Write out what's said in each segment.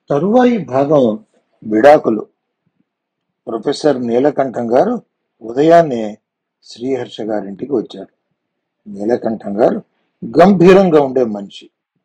తరువాయి భాగం విడాకులు ప్రొఫెసర్ నీలకంఠం గారు ఉదయాన్నే శ్రీహర్ష గారింటికి వచ్చారు నీలకంఠం గారు గంభీరంగా ఉండే మనిషి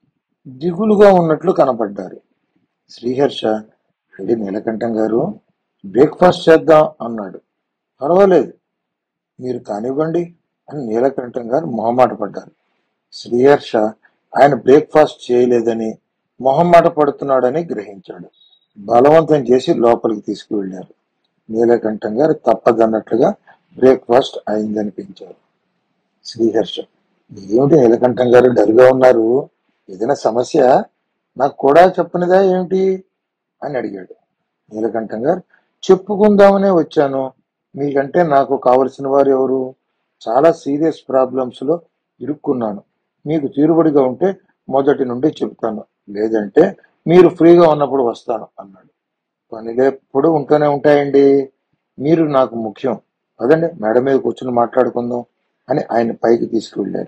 దిగులుగా ఉన్నట్లు కనపడ్డారు శ్రీహర్ష రెడ్డి నీలకంఠం గారు బ్రేక్ఫాస్ట్ చేద్దాం అన్నాడు పర్వాలేదు మీరు కానివ్వండి అని నీలకంఠం గారు మొహమాట పడ్డారు శ్రీహర్ష ఆయన బ్రేక్ఫాస్ట్ చేయలేదని మొహమాట పడుతున్నాడని గ్రహించాడు బలవంతం చేసి లోపలికి తీసుకువెళ్లారు నీలకంఠం గారు తప్పదన్నట్లుగా బ్రేక్ఫాస్ట్ అయిందనిపించారు శ్రీహర్ష ఏమిటి నీలకంఠం గారు డల్గా ఉన్నారు ఏదైనా సమస్య నాకు కూడా చెప్పనిదా ఏమిటి అని అడిగాడు నీలకంఠం గారు చెప్పుకుందామనే వచ్చాను మీకంటే నాకు కావలసిన వారు ఎవరు చాలా సీరియస్ ప్రాబ్లమ్స్ లో ఇరుక్కున్నాను మీకు తీరుబడిగా ఉంటే మొదటి నుండి చెప్తాను లేదంటే మీరు ఫ్రీగా ఉన్నప్పుడు వస్తాను అన్నాడు పనులు ఎప్పుడు ఉంటూనే ఉంటాయండి మీరు నాకు ముఖ్యం పదండి మేడ మీద కూర్చుని మాట్లాడుకుందాం అని ఆయన పైకి తీసుకువెళ్ళారు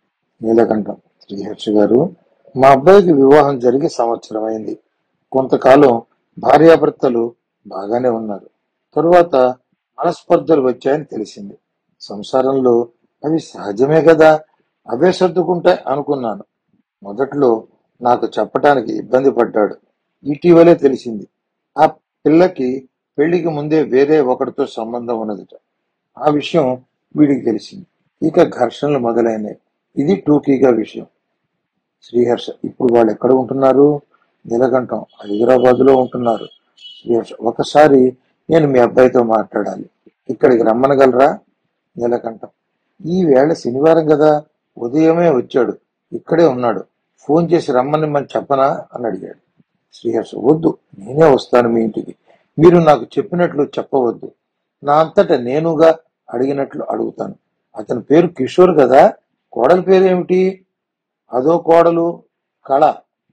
నీలకంఠం శ్రీహర్ష గారు మా అబ్బాయికి వివాహం జరిగి సంవత్సరం అయింది కొంతకాలం భార్యాభర్తలు బాగానే ఉన్నారు తరువాత మనస్పర్ధలు వచ్చాయని తెలిసింది సంసారంలో అవి సహజమే కదా అవే సర్దుకుంటాయి అనుకున్నాను మొదట్లో నాకు చెప్పటానికి ఇబ్బంది పడ్డాడు ఇటీవలే తెలిసింది ఆ పిల్లకి పెళ్లికి ముందే వేరే ఒకరితో సంబంధం ఉన్నదట ఆ విషయం వీడికి తెలిసింది ఇక ఘర్షణలు మొదలైనాయి ఇది టూకీగా విషయం శ్రీహర్ష ఇప్పుడు వాళ్ళు ఎక్కడ ఉంటున్నారు నీలకంఠం హైదరాబాద్ లో ఉంటున్నారు శ్రీహర్ష ఒకసారి నేను మీ అబ్బాయితో మాట్లాడాలి ఇక్కడికి రమ్మనగలరా నీలకంఠం ఈ వేళ శనివారం కదా ఉదయమే వచ్చాడు ఇక్కడే ఉన్నాడు ఫోన్ చేసి రమ్మని మనం చెప్పనా అని అడిగాడు శ్రీహర్ష వద్దు నేనే వస్తాను మీ ఇంటికి మీరు నాకు చెప్పినట్లు చెప్పవద్దు నా అంతటా నేనుగా అడిగినట్లు అడుగుతాను అతని పేరు కిషోర్ కదా కోడలి పేరు ఏమిటి అదో కోడలు కళ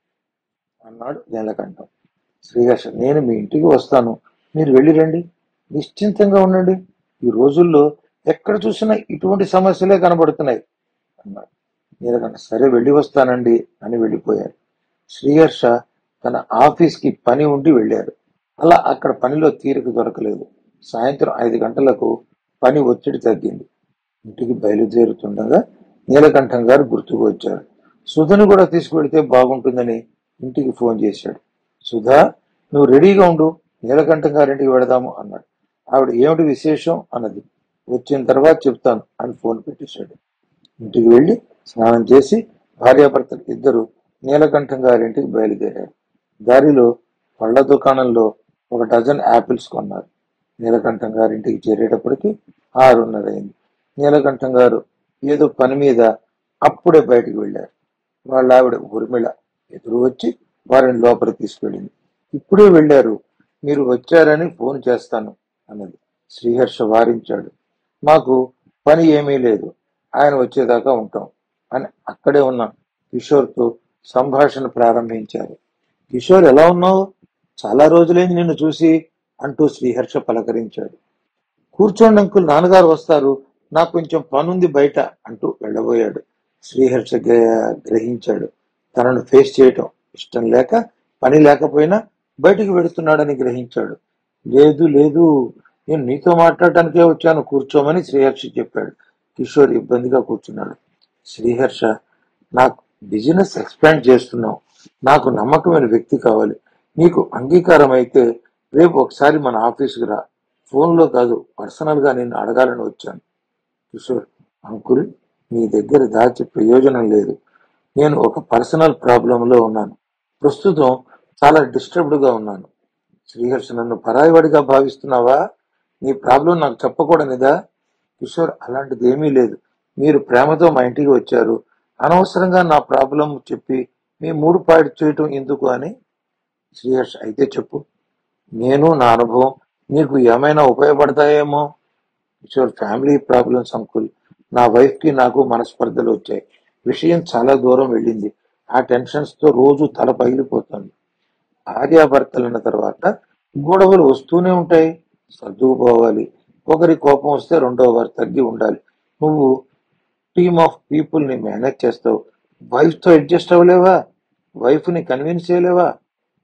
అన్నాడు నీలకంఠం శ్రీహర్ష నేను మీ ఇంటికి వస్తాను మీరు వెళ్ళి రండి నిశ్చింతంగా ఉండండి ఈ రోజుల్లో ఎక్కడ చూసినా ఇటువంటి సమస్యలే కనబడుతున్నాయి అన్నాడు నీలకంఠ సరే వెళ్ళి వస్తానండి అని వెళ్ళిపోయారు శ్రీహర్ష తన ఆఫీస్కి పని ఉండి వెళ్ళారు అలా అక్కడ పనిలో తీరిక దొరకలేదు సాయంత్రం ఐదు గంటలకు పని ఒత్తిడి తగ్గింది ఇంటికి బయలుదేరుతుండగా నీలకంఠం గారు గుర్తుకు వచ్చారు సుధను కూడా తీసుకువెడితే బాగుంటుందని ఇంటికి ఫోన్ చేశాడు సుధా నువ్వు రెడీగా ఉండు నీలకంఠం గారింటికి వెళదాము అన్నాడు ఆవిడ ఏమిటి విశేషం అన్నది వచ్చిన తర్వాత చెప్తాను అని ఫోన్ పెట్టేశాడు ఇంటికి వెళ్ళి స్నానం చేసి భార్యాభర్తలు ఇద్దరు నీలకంఠం గారింటికి బయలుదేరారు దారిలో పళ్ళ దుకాణంలో ఒక డజన్ యాపిల్స్ కొన్నారు నీలకంఠం గారింటికి చేరేటప్పటికి ఆరున్నర అయింది నీలకంఠం గారు ఏదో పని మీద అప్పుడే బయటికి వెళ్ళారు వాళ్ళ ఆవిడ ఉర్మిళ ఎదురు వచ్చి వారిని లోపలికి తీసుకెళ్ళింది ఇప్పుడే వెళ్ళారు మీరు వచ్చారని ఫోన్ చేస్తాను అన్నది శ్రీహర్ష వారించాడు మాకు పని ఏమీ లేదు ఆయన వచ్చేదాకా ఉంటాం అని అక్కడే ఉన్న కిషోర్తో సంభాషణ ప్రారంభించారు కిషోర్ ఎలా ఉన్నావు చాలా రోజులైంది నిన్ను చూసి అంటూ శ్రీహర్ష పలకరించాడు కూర్చోండి అంకుల్ నాన్నగారు వస్తారు నాకు కొంచెం పనుంది బయట అంటూ వెళ్ళబోయాడు శ్రీహర్ష గ్ర- గ్రహించాడు తనను ఫేస్ చేయటం ఇష్టం లేక పని లేకపోయినా బయటికి వెడుతున్నాడని గ్రహించాడు లేదు లేదు నేను నీతో మాట్లాడటానికే వచ్చాను కూర్చోమని శ్రీహర్ష చెప్పాడు కిషోర్ ఇబ్బందిగా కూర్చున్నాడు శ్రీహర్ష నాకు బిజినెస్ ఎక్స్పాండ్ చేస్తున్నావు నాకు నమ్మకమైన వ్యక్తి కావాలి నీకు అంగీకారం అయితే రేపు ఒకసారి మన ఆఫీస్కి రా ఫోన్లో కాదు పర్సనల్ గా నేను అడగాలని వచ్చాను కిషోర్ అంకుల్ మీ దగ్గర దాచి ప్రయోజనం లేదు నేను ఒక పర్సనల్ ప్రాబ్లంలో ఉన్నాను ప్రస్తుతం చాలా డిస్టర్బ్డ్ గా ఉన్నాను శ్రీహర్ష నన్ను పరాయివాడిగా భావిస్తున్నావా నీ ప్రాబ్లం నాకు చెప్పకూడనిదా కిషోర్ అలాంటిది ఏమీ లేదు మీరు ప్రేమతో మా ఇంటికి వచ్చారు అనవసరంగా నా ప్రాబ్లం చెప్పి మీ మూడు పాయింట్ చేయటం ఎందుకు అని శ్రీహర్ష అయితే చెప్పు నేను నా అనుభవం నీకు ఏమైనా ఉపయోగపడతాయేమో కిషోర్ ఫ్యామిలీ ప్రాబ్లమ్స్ అంకుల్ నా వైఫ్ కి నాకు మనస్పర్ధలు వచ్చాయి విషయం చాలా దూరం వెళ్ళింది ఆ టెన్షన్స్ తో రోజు తల పగిలిపోతుంది భార్యాభర్తలన్న తర్వాత గొడవలు వస్తూనే ఉంటాయి సర్దుకుపోవాలి ఒకరి కోపం వస్తే రెండో వారు తగ్గి ఉండాలి నువ్వు టీమ్ ఆఫ్ పీపుల్ ని మేనేజ్ చేస్తావు వైఫ్ తో అడ్జస్ట్ అవ్వలేవా వైఫ్ ని కన్విన్స్ చేయలేవా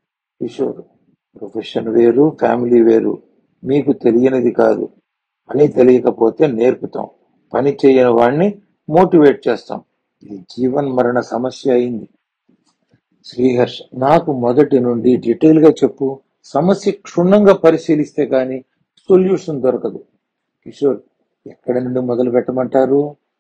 కిషోర్ ప్రొఫెషన్ వేరు ఫ్యామిలీ వేరు మీకు తెలియనిది కాదు పని తెలియకపోతే నేర్పుతాం పని చేయని వాడిని మోటివేట్ చేస్తాం ఇది జీవన్ మరణ సమస్య అయింది శ్రీహర్ష్ నాకు మొదటి నుండి డీటెయిల్ గా చెప్పు సమస్య క్షుణ్ణంగా పరిశీలిస్తే గాని సొల్యూషన్ దొరకదు కిషోర్ ఎక్కడి నుండి మొదలు పెట్టమంటారు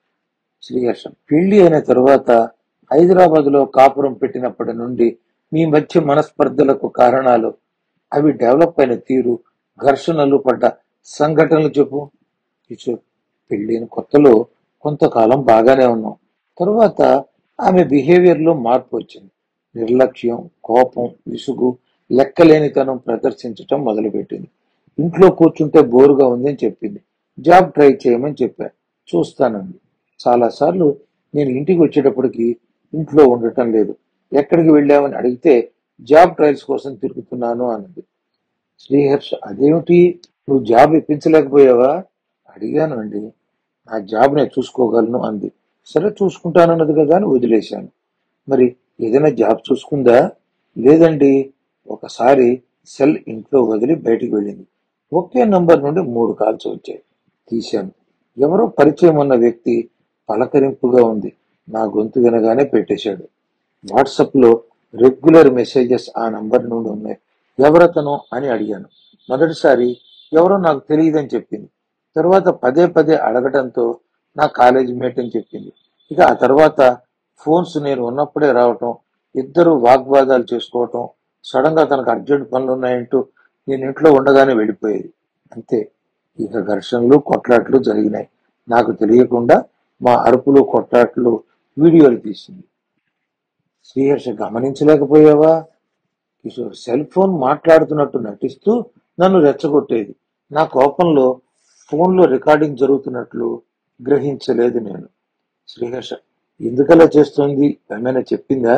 శ్రీహర్ష పెళ్లి అయిన తరువాత హైదరాబాద్ లో కాపురం పెట్టినప్పటి నుండి మీ మధ్య మనస్పర్ధలకు కారణాలు అవి డెవలప్ అయిన తీరు ఘర్షణలు పడ్డ సంఘటనలు చెప్పు కిషోర్ పెళ్ళైన కొత్తలో కొంతకాలం బాగానే ఉన్నాం తరువాత ఆమె బిహేవియర్ లో మార్పు వచ్చింది నిర్లక్ష్యం కోపం విసుగు లెక్కలేనితనం ప్రదర్శించటం మొదలుపెట్టింది ఇంట్లో కూర్చుంటే బోరుగా ఉందని చెప్పింది జాబ్ ట్రై చేయమని చెప్పాను చూస్తానండి చాలాసార్లు నేను ఇంటికి వచ్చేటప్పటికి ఇంట్లో ఉండటం లేదు ఎక్కడికి వెళ్ళామని అడిగితే జాబ్ ట్రయల్స్ కోసం తిరుగుతున్నాను అన్నది శ్రీహర్ష అదేమిటి నువ్వు జాబ్ ఇప్పించలేకపోయావా అడిగాను అండి నా జాబ్ నేను చూసుకోగలను అంది సరే చూసుకుంటానన్నది కదా అని వదిలేశాను మరి ఏదైనా జాబ్ చూసుకుందా లేదండి ఒకసారి సెల్ ఇంట్లో వదిలి బయటికి వెళ్ళింది ఒకే నంబర్ నుండి మూడు కాల్స్ వచ్చాయి తీశాను ఎవరో పరిచయం ఉన్న వ్యక్తి పలకరింపుగా ఉంది నా గొంతు వినగానే పెట్టేశాడు వాట్సాప్ లో రెగ్యులర్ మెసేజెస్ ఆ నంబర్ నుండి ఉన్నాయి ఎవరతను అని అడిగాను మొదటిసారి ఎవరో నాకు తెలియదని చెప్పింది తర్వాత పదే పదే అడగటంతో నా కాలేజీ మేట్ అని చెప్పింది ఇక ఆ తర్వాత ఫోన్స్ నేను ఉన్నప్పుడే రావటం ఇద్దరు వాగ్వాదాలు చేసుకోవటం సడన్ గా తనకు అర్జెంట్ పనులు ఉన్నాయంటూ నేను ఇంట్లో ఉండగానే వెళ్ళిపోయేది అంతే ఇక ఘర్షణలు కొట్లాట్లు జరిగినాయి నాకు తెలియకుండా మా అరుపులు కొట్లాట్లు వీడియోలు తీసింది శ్రీహర్ష గమనించలేకపోయావా కిషోర్ సెల్ ఫోన్ మాట్లాడుతున్నట్టు నటిస్తూ నన్ను రెచ్చగొట్టేది నా కోపంలో ఫోన్లో రికార్డింగ్ జరుగుతున్నట్లు గ్రహించలేదు నేను శ్రీహర్ష ఎందుకలా చేస్తోంది ఏమైనా చెప్పిందా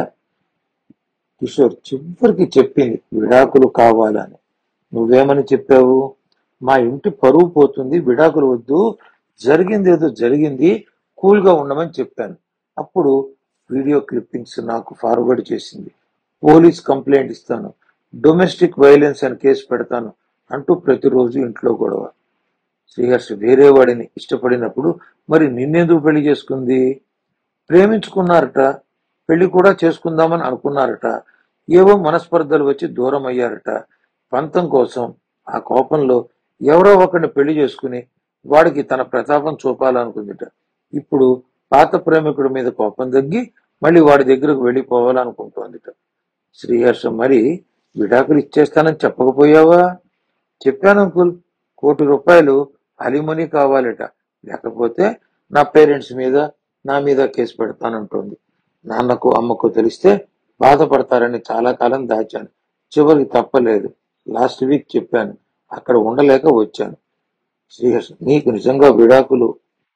కిషోర్ చివరికి చెప్పింది విడాకులు కావాలని నువ్వేమని చెప్పావు మా ఇంటి పరువు పోతుంది విడాకులు వద్దు జరిగింది ఏదో జరిగింది కూల్ గా ఉండమని చెప్పాను అప్పుడు వీడియో క్లిప్పింగ్స్ నాకు ఫార్వర్డ్ చేసింది పోలీస్ కంప్లైంట్ ఇస్తాను డొమెస్టిక్ వైలెన్స్ అని కేసు పెడతాను అంటూ ప్రతిరోజు ఇంట్లో గొడవ శ్రీహర్ష వేరే వాడిని ఇష్టపడినప్పుడు మరి నిన్నెందుకు పెళ్లి చేసుకుంది ప్రేమించుకున్నారట పెళ్లి కూడా చేసుకుందామని అనుకున్నారట ఏవో మనస్పర్ధలు వచ్చి దూరం అయ్యారట పంతం కోసం ఆ కోపంలో ఎవరో ఒకరిని పెళ్లి చేసుకుని వాడికి తన ప్రతాపం చూపాలనుకుందిట ఇప్పుడు పాత ప్రేమికుడి మీద కోపం తగ్గి మళ్ళీ వాడి దగ్గరకు వెళ్ళిపోవాలనుకుంటోందిట శ్రీహర్ష మరి విడాకులు ఇచ్చేస్తానని చెప్పకపోయావా చెప్పాను అంకుల్ కోటి రూపాయలు అలిమనీ కావాలట లేకపోతే నా పేరెంట్స్ మీద నా మీద కేసు పెడతానంటోంది నాన్నకు అమ్మకు తెలిస్తే బాధపడతారని చాలా కాలం దాచాను చివరికి తప్పలేదు లాస్ట్ వీక్ చెప్పాను అక్కడ ఉండలేక వచ్చాను శ్రీహర్ష నీకు నిజంగా విడాకులు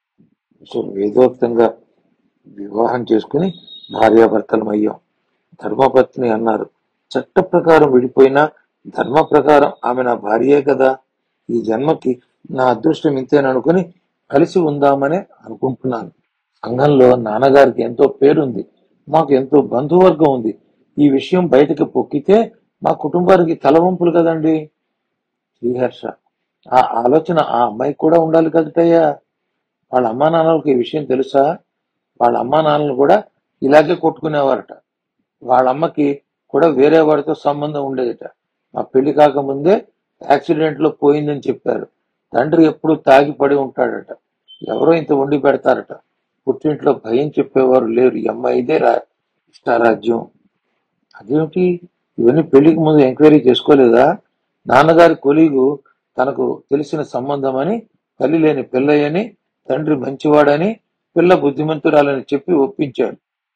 సో వేదోక్తంగా వివాహం చేసుకుని భార్యాభర్తలం అయ్యాం ధర్మపత్ని అన్నారు చట్ట ప్రకారం విడిపోయినా ధర్మ ప్రకారం ఆమె నా భార్యే కదా ఈ జన్మకి నా అదృష్టం ఇంతేననుకుని కలిసి ఉందామనే అనుకుంటున్నాను సంఘంలో నాన్నగారికి ఎంతో పేరుంది మాకు ఎంతో బంధువర్గం ఉంది ఈ విషయం బయటకు పొక్కితే మా కుటుంబానికి తలవంపులు కదండి శ్రీహర్ష ఆ ఆలోచన ఆ అమ్మాయికి కూడా ఉండాలి కదటయ్యా వాళ్ళ అమ్మా నాన్నలకు ఈ విషయం తెలుసా వాళ్ళ అమ్మా నాన్నలు కూడా ఇలాగే కొట్టుకునేవారట వాళ్ళ అమ్మకి కూడా వేరే వాడితో సంబంధం ఉండేదట మా పెళ్లి కాకముందే యాక్సిడెంట్ లో పోయిందని చెప్పారు తండ్రి ఎప్పుడు తాగి పడి ఉంటాడట ఎవరో ఇంత వండి పెడతారట పుట్టింట్లో భయం చెప్పేవారు లేరు ఈ అమ్మాయిదే రా ఇష్టారాజ్యం అదేమిటి ఇవన్నీ పెళ్లికి ముందు ఎంక్వైరీ చేసుకోలేదా నాన్నగారి కొలీగు తనకు తెలిసిన సంబంధం అని తల్లి లేని పిల్లయ్యని తండ్రి మంచివాడని పిల్ల బుద్ధిమంతురాలని చెప్పి ఒప్పించాడు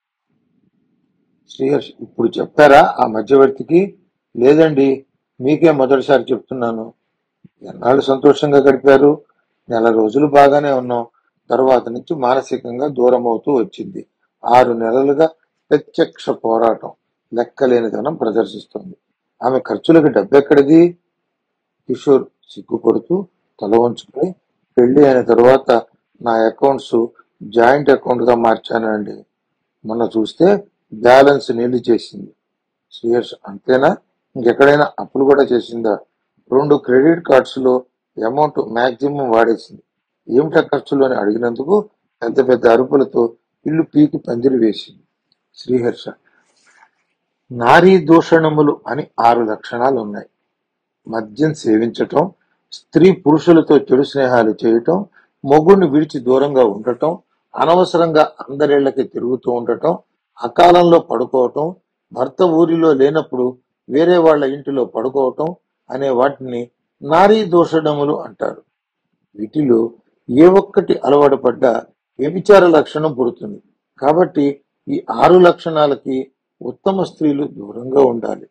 శ్రీహర్ష్ ఇప్పుడు చెప్పారా ఆ మధ్యవర్తికి లేదండి మీకే మొదటిసారి చెప్తున్నాను ఎన్నాళ్ళు సంతోషంగా గడిపారు నెల రోజులు బాగానే ఉన్నాం తర్వాత నుంచి మానసికంగా దూరం అవుతూ వచ్చింది ఆరు నెలలుగా ప్రత్యక్ష పోరాటం లెక్కలేనితనం ప్రదర్శిస్తోంది ఆమె ఖర్చులకు డబ్బెక్కడిది కిషోర్ సిగ్గుపడుతూ తల వంచుకుని పెళ్లి అయిన తర్వాత నా అకౌంట్స్ జాయింట్ అకౌంట్ గా మార్చానండి మొన్న చూస్తే బ్యాలెన్స్ నిండి చేసింది శ్రీహర్ష్ అంతేనా ఇంకెక్కడైనా అప్పులు కూడా చేసిందా రెండు క్రెడిట్ కార్డ్స్ లో అమౌంట్ మాక్సిమం వాడేసింది ఏమిటా ఖర్చులు అని అడిగినందుకు పెద్ద పెద్ద అరుపులతో ఇల్లు పీకి పందిరి వేసింది శ్రీహర్ష నారీ దూషణములు అని ఆరు లక్షణాలు ఉన్నాయి మద్యం సేవించటం స్త్రీ పురుషులతో చెడు స్నేహాలు చేయటం మొగుడిని విడిచి దూరంగా ఉండటం అనవసరంగా అందరిళ్లకి తిరుగుతూ ఉండటం అకాలంలో పడుకోవటం భర్త ఊరిలో లేనప్పుడు వేరే వాళ్ళ ఇంటిలో పడుకోవటం అనే వాటిని నారీ దూషణములు అంటారు వీటిలో ఏ ఒక్కటి అలవాటు పడ్డా వ్యభిచార లక్షణం పుడుతుంది కాబట్టి ఈ ఆరు లక్షణాలకి ఉత్తమ స్త్రీలు దూరంగా ఉండాలి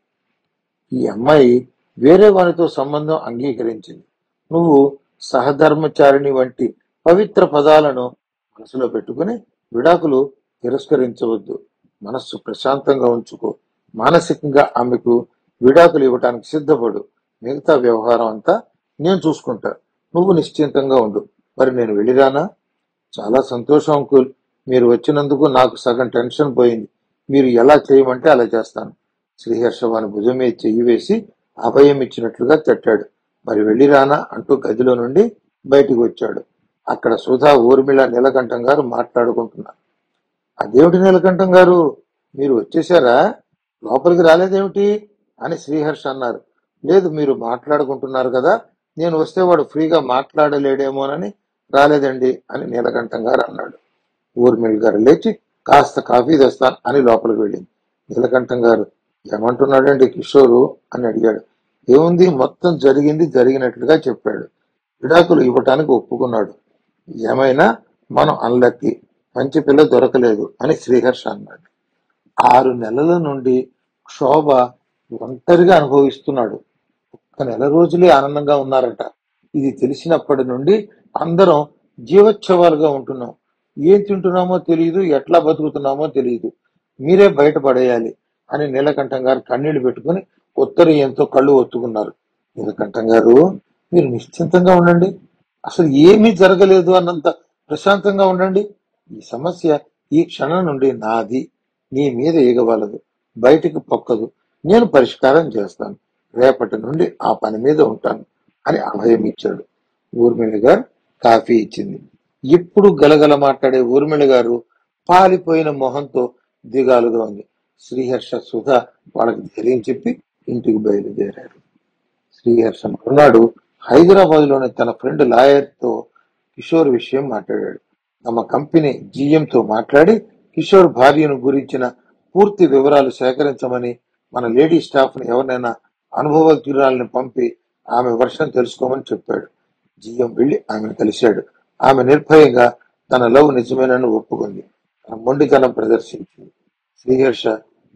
ఈ అమ్మాయి వేరే వారితో సంబంధం అంగీకరించింది నువ్వు సహధర్మచారిణి వంటి పవిత్ర పదాలను మనసులో పెట్టుకుని విడాకులు తిరస్కరించవద్దు మనస్సు ప్రశాంతంగా ఉంచుకో మానసికంగా ఆమెకు విడాకులు ఇవ్వటానికి సిద్ధపడు మిగతా వ్యవహారం అంతా నేను చూసుకుంటా నువ్వు నిశ్చింతంగా ఉండు మరి నేను వెళ్ళిరానా చాలా సంతోషం అంకుల్ మీరు వచ్చినందుకు నాకు సగం టెన్షన్ పోయింది మీరు ఎలా చేయమంటే అలా చేస్తాను శ్రీహర్ష వాని భుజం మీద చెయ్యి వేసి అభయం ఇచ్చినట్లుగా తట్టాడు మరి వెళ్ళిరానా అంటూ గదిలో నుండి బయటికి వచ్చాడు అక్కడ సుధా ఊర్మిళ నీలకంఠం గారు మాట్లాడుకుంటున్నారు అదేమిటి నీలకంఠం గారు మీరు వచ్చేసారా లోపలికి రాలేదేమిటి అని శ్రీహర్ష అన్నారు లేదు మీరు మాట్లాడుకుంటున్నారు కదా నేను వస్తే వాడు ఫ్రీగా మాట్లాడలేడేమోనని రాలేదండి అని నీలకంఠం గారు అన్నాడు ఊర్మిళ గారు లేచి కాస్త కాఫీ తెస్తాను అని లోపలికి వెళ్ళింది నీలకంఠం గారు ఏమంటున్నాడండి కిషోరు అని అడిగాడు ఏముంది మొత్తం జరిగింది జరిగినట్లుగా చెప్పాడు విడాకులు ఇవ్వటానికి ఒప్పుకున్నాడు ఏమైనా మనం అన్లక్కి మంచి పిల్ల దొరకలేదు అని శ్రీహర్ష అన్నాడు ఆరు నెలల నుండి క్షోభ ఒంటరిగా అనుభవిస్తున్నాడు ఒక్క నెల రోజులే ఆనందంగా ఉన్నారట ఇది తెలిసినప్పటి నుండి అందరం జీవోత్సవాలుగా ఉంటున్నాం ఏం తింటున్నామో తెలియదు ఎట్లా బతుకుతున్నామో తెలియదు మీరే బయటపడేయాలి అని నీలకంఠం గారు కన్నీళ్లు పెట్టుకుని ఉత్తరీయంతో కళ్ళు ఒత్తుకున్నారు నీలకంఠం గారు మీరు నిశ్చింతంగా ఉండండి అసలు ఏమీ జరగలేదు అన్నంత ప్రశాంతంగా ఉండండి ఈ సమస్య ఈ క్షణం నుండి నాది నీ మీద ఎగవలదు బయటికి పొక్కదు నేను పరిష్కారం చేస్తాను రేపటి నుండి ఆ పని మీద ఉంటాను అని అభయం ఇచ్చాడు ఊర్మిళ గారు కాఫీ ఇచ్చింది ఇప్పుడు గలగల మాట్లాడే ఊర్మిళ గారు పాలిపోయిన మొహంతో దిగాలుగా ఉంది శ్రీహర్ష సుధ వాళ్ళకి ధైర్యం చెప్పి ఇంటికి బయలుదేరారు శ్రీహర్ష మరునాడు హైదరాబాద్ లోని తన ఫ్రెండ్ లాయర్ తో కిషోర్ విషయం మాట్లాడాడు తమ కంపెనీ GM తో మాట్లాడి కిషోర్ భార్యను గురించిన పూర్తి వివరాలు సేకరించమని మన లేడీ స్టాఫ్ ని ఎవరినైనా అనుభవజ్ఞురాలని పంపి ఆమె వర్షం తెలుసుకోమని చెప్పాడు జిఎం వెళ్లి ఆమెను కలిశాడు ఆమె నిర్భయంగా తన లవ్ నిజమేనని ఒప్పుకుంది తన మొండితనం ప్రదర్శించింది శ్రీహర్ష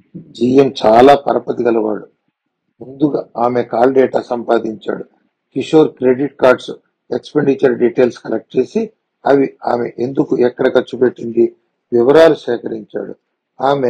జిఎం చాలా పరపతి గలవాడు ముందుగా ఆమె కాల్ డేటా సంపాదించాడు Kishore credit cards expenditure details collect చేసి అవి ఆమె ఎందుకు ఎక్కడ ఖర్చు పెట్టింది వివరాలు సేకరించాడు ఆమె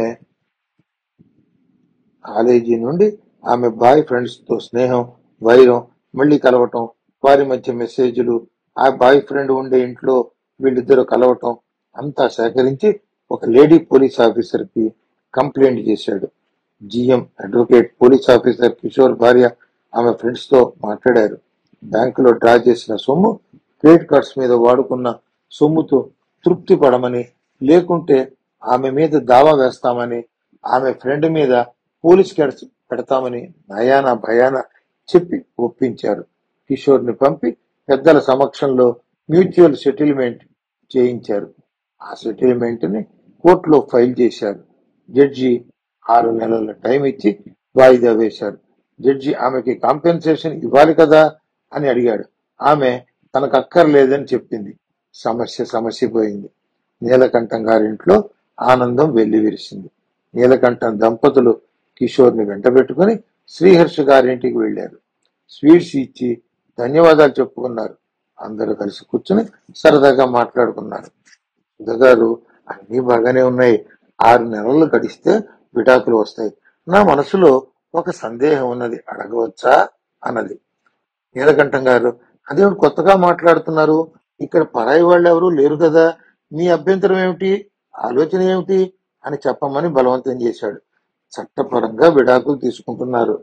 కాలేజీ నుండి ఆమె బాయ్ ఫ్రెండ్స్ తో స్నేహం వైరం మళ్ళీ కలవటం వారి మధ్య మెసేజ్లు ఆ బాయ్ ఫ్రెండ్ ఉండే ఇంట్లో వీళ్ళిద్దరు కలవటం అంతా సేకరించి ఒక లేడీ పోలీస్ ఆఫీసర్ కి కంప్లైంట్ చేశాడు GM advocate police officer Kishore భార్య ఆమె ఫ్రెండ్స్ తో మాట్లాడారు బ్యాంకులో డ్రా చేసిన సొమ్ము క్రెడిట్ కార్డ్స్ మీద వాడుకున్న సొమ్ముతో తృప్తి పడమని లేకుంటే ఆమె మీద దావా వేస్తామని ఆమె ఫ్రెండ్ మీద పోలీస్ కేసు పెడతామని నయానా భయాన చెప్పి ఒప్పించారు కిషోర్ ని పంపి పెద్దల సమక్షంలో మ్యూచువల్ సెటిల్మెంట్ చేయించారు ఆ సెటిల్మెంట్ ని కోర్టులో ఫైల్ చేశారు జడ్జి ఆరు నెలల టైం ఇచ్చి వాయిదా వేశారు జడ్జి ఆమెకి కాంపెన్సేషన్ ఇవ్వాలి కదా అని అడిగాడు ఆమె తనకు అక్కర్లేదని చెప్పింది సమస్య సమస్య పోయింది నీలకంఠం గారింట్లో ఆనందం వెళ్లి విరిసింది నీలకంఠం దంపతులు కిషోర్ని వెంటబెట్టుకుని శ్రీహర్ష గారింటికి వెళ్లారు స్వీట్స్ ఇచ్చి ధన్యవాదాలు చెప్పుకున్నారు అందరూ కలిసి కూర్చుని సరదాగా మాట్లాడుకున్నారు గారు అన్ని బాగానే ఉన్నాయి ఆరు నెలలు గడిస్తే విడాకులు వస్తాయి నా మనసులో ఒక సందేహం ఉన్నది అడగవచ్చా అన్నది నీలకంఠం గారు అదేమిటి కొత్తగా మాట్లాడుతున్నారు ఇక్కడ పరాయి వాళ్ళు ఎవరు లేరు కదా మీ అభ్యంతరం ఏమిటి ఆలోచన ఏమిటి అని చెప్పమని బలవంతం చేశాడు చట్టపరంగా విడాకులు తీసుకుంటున్నారు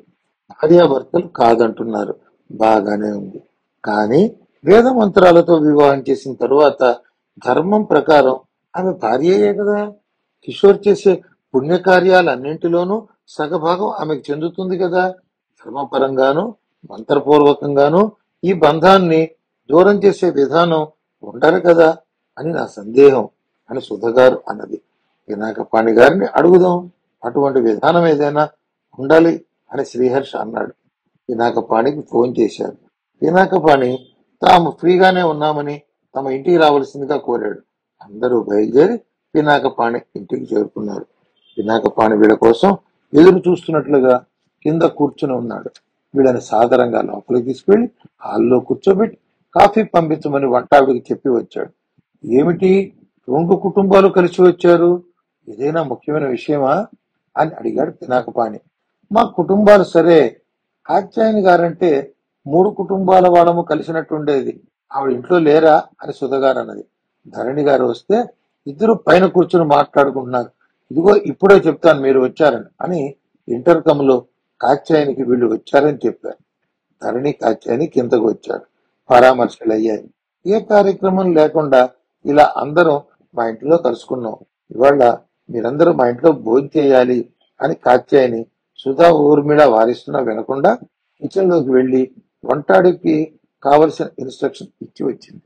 భార్యాభర్తలు కాదంటున్నారు బాగానే ఉంది కానీ వేద మంత్రాలతో వివాహం చేసిన తరువాత ధర్మం ప్రకారం ఆమె భార్యయే కదా కిషోర్ చేసే పుణ్యకార్యాలన్నింటిలోనూ సగభాగం ఆమెకు చెందుతుంది కదా ధర్మపరంగాను మంత్రపూర్వకంగాను ఈ బంధాన్ని దూరం చేసే విధానం ఉండరు కదా అని నా సందేహం అని సుధగారు అన్నది వినాయకపాణి గారిని అడుగుదాం అటువంటి విధానం ఏదైనా ఉండాలి అని శ్రీహర్ష అన్నాడు పినాకపాణికి ఫోన్ చేశారు పినాకపాణి తాము ఫ్రీగానే ఉన్నామని తమ ఇంటికి రావాల్సిందిగా కోరాడు అందరూ బయలుదేరి పినాకపాణి ఇంటికి చేరుకున్నారు పినాకపాణి వీళ్ళ కోసం ఎదురు చూస్తున్నట్లుగా కింద కూర్చుని ఉన్నాడు వీళ్ళని సాదరంగా లోపలికి తీసుకెళ్లి హాల్లో కూర్చోబెట్టి కాఫీ పంపించమని వంటావిడికి చెప్పి వచ్చాడు ఏమిటి రెండు కుటుంబాలు కలిసి వచ్చారు ఏదైనా ముఖ్యమైన విషయమా అని అడిగాడు పినాకపాణి మా కుటుంబాలు సరే కాత్యాయని గారంటే మూడు కుటుంబాల వాళ్ళము కలిసినట్టుండేది ఆవిడ ఇంట్లో లేరా అని సుధగారు అన్నది ధరణి గారు వస్తే ఇద్దరు పైన కూర్చుని మాట్లాడుకుంటున్నారు ఇదిగో ఇప్పుడే చెప్తాను మీరు వచ్చారని అని ఇంటర్కమ్ లో కాత్యాయనికి వీళ్ళు వచ్చారని చెప్పారు ధరణి కాత్యాయని కిందకు వచ్చాడు పరామర్శలు అయ్యాయి ఏ కార్యక్రమం లేకుండా ఇలా అందరం మా ఇంట్లో కలుసుకున్నాం ఇవాళ మీరందరూ మా ఇంట్లో భోజనం చేయాలి అని కాత్యాయని సుధా ఊర్మిళ వారిస్తున్నా వినకుండా కిచెన్ లోకి వెళ్లి వంటాడికి కావలసిన ఇన్స్ట్రక్షన్ ఇచ్చి వచ్చింది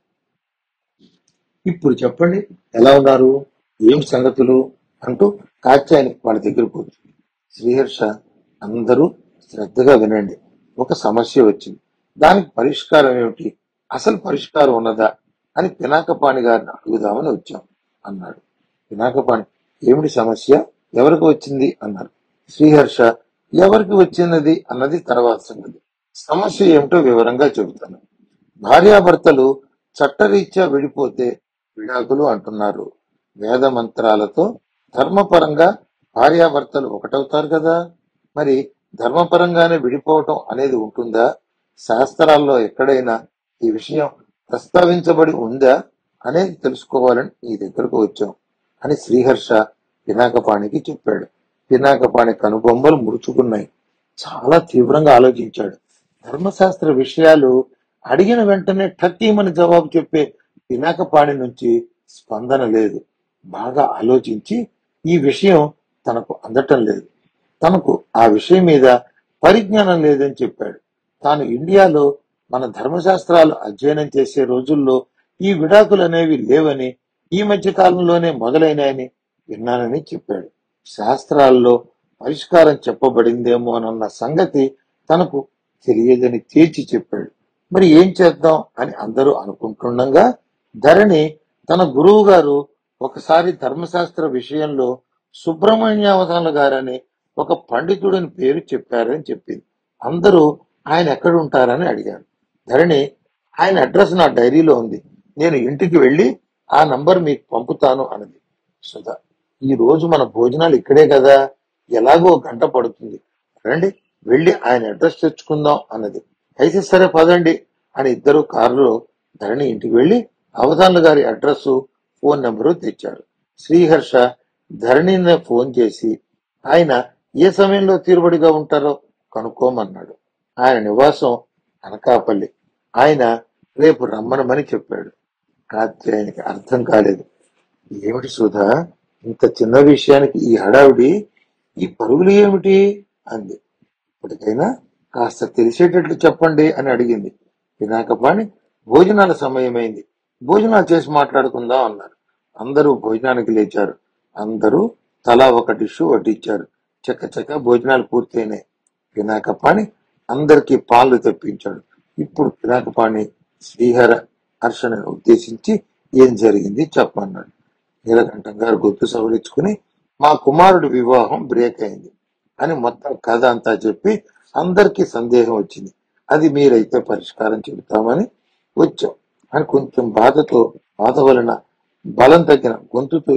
ఇప్పుడు చెప్పండి ఎలా ఉన్నారు ఏం సంగతులు అంటూ కాత్యాయని వాళ్ళ దగ్గరకు వచ్చింది శ్రీహర్ష అందరూ శ్రద్ధగా వినండి ఒక సమస్య వచ్చింది దానికి పరిష్కారం ఏమిటి అసలు పరిష్కారం ఉన్నదా అని పినాకపాణి గారిని అడుగుదామని వచ్చాం అన్నాడు పినాకపాణి ఏమిటి సమస్య ఎవరికి వచ్చింది అన్నారు శ్రీహర్ష ఎవరికి వచ్చినది అన్నది తర్వాత సంగతి సమస్య ఏమిటో వివరంగా చెబుతాను భార్యాభర్తలు చట్టరీత్యా విడిపోతే విడాకులు అంటున్నారు వేద మంత్రాలతో ధర్మపరంగా భార్యాభర్తలు ఒకటవుతారు కదా మరి ధర్మపరంగానే విడిపోవటం అనేది ఉంటుందా శాస్త్రాల్లో ఎక్కడైనా ఈ విషయం ప్రస్తావించబడి ఉందా అనేది తెలుసుకోవాలని నీ దగ్గరకు వచ్చాం అని శ్రీహర్ష పినాకపాణికి చెప్పాడు పినాకపాణి కనుబొమ్మలు ముడుచుకున్నాయి చాలా తీవ్రంగా ఆలోచించాడు ధర్మశాస్త్ర విషయాలు అడిగిన వెంటనే ఠక్కీమని జవాబు చెప్పే పినాకపాణి నుంచి స్పందన లేదు బాగా ఆలోచించి ఈ విషయం తనకు అందటం లేదు తనకు ఆ విషయం మీద పరిజ్ఞానం లేదని చెప్పాడు తాను ఇండియాలో మన ధర్మశాస్త్రాలు అధ్యయనం చేసే రోజుల్లో ఈ విడాకులు అనేవి లేవని ఈ మధ్య కాలంలోనే మొదలైనాయని విన్నానని చెప్పాడు శాస్త్రాల్లో పరిష్కారం చెప్పబడిందేమో అన్న సంగతి తనకు తెలియదని తేల్చి చెప్పాడు మరి ఏం చేద్దాం అని అందరూ అనుకుంటుండగా ధరణి తన గురువు గారు ఒకసారి ధర్మశాస్త్ర విషయంలో సుబ్రహ్మణ్యావధానులు గారని ఒక పండితుడిని పేరు చెప్పారని చెప్పింది అందరూ ఆయన ఎక్కడ ఉంటారని అడిగారు ధరణి ఆయన అడ్రస్ నా డైరీలో ఉంది నేను ఇంటికి వెళ్ళి ఆ నంబర్ మీకు పంపుతాను అన్నది సుధా ఈ రోజు మన భోజనాలు ఇక్కడే కదా ఎలాగో గంట పడుతుంది రండి వెళ్ళి ఆయన అడ్రస్ తెచ్చుకుందాం అన్నది అయితే సరే పదండి అని ఇద్దరు కారులో ధరణి ఇంటికి వెళ్ళి అవధానులు గారి అడ్రస్ ఫోన్ నెంబరు తెచ్చారు శ్రీహర్ష ధరణిని ఫోన్ చేసి ఆయన ఏ సమయంలో తీరుబడిగా ఉంటారో కనుక్కోమన్నాడు ఆయన నివాసం అనకాపల్లి ఆయన రేపు రమ్మనమని చెప్పాడు కాత్యాయనికి అర్థం కాలేదు ఏమిటి సుధా ఇంత చిన్న విషయానికి ఈ హడావిడి ఈ పరుగులు ఏమిటి అంది ఇప్పటికైనా కాస్త తెలిసేటట్లు చెప్పండి అని అడిగింది వినాకపాణి భోజనాల సమయమైంది భోజనాలు చేసి మాట్లాడుకుందాం అన్నారు అందరూ భోజనానికి లేచారు అందరూ తలా ఒక డిష్ వడ్డించారు చక్క చక్క భోజనాలు పూర్తయినాయి పినాకపాణి అందరికీ పాలు తెప్పించాడు ఇప్పుడు పినాకపాణి శ్రీహర హర్షని ఉద్దేశించి ఏం జరిగింది చెప్పమన్నాడు నీలకంఠం గారు గుర్తు సవరించుకుని మా కుమారుడి వివాహం బ్రేక్ అయింది అని మొత్తం కథ అంతా చెప్పి అందరికీ సందేహం వచ్చింది అది మీరైతే పరిష్కారం చెబుతామని వచ్చాం అని కొంచెం బాధతో బాధ వలన బలం తగ్గిన గొంతుతో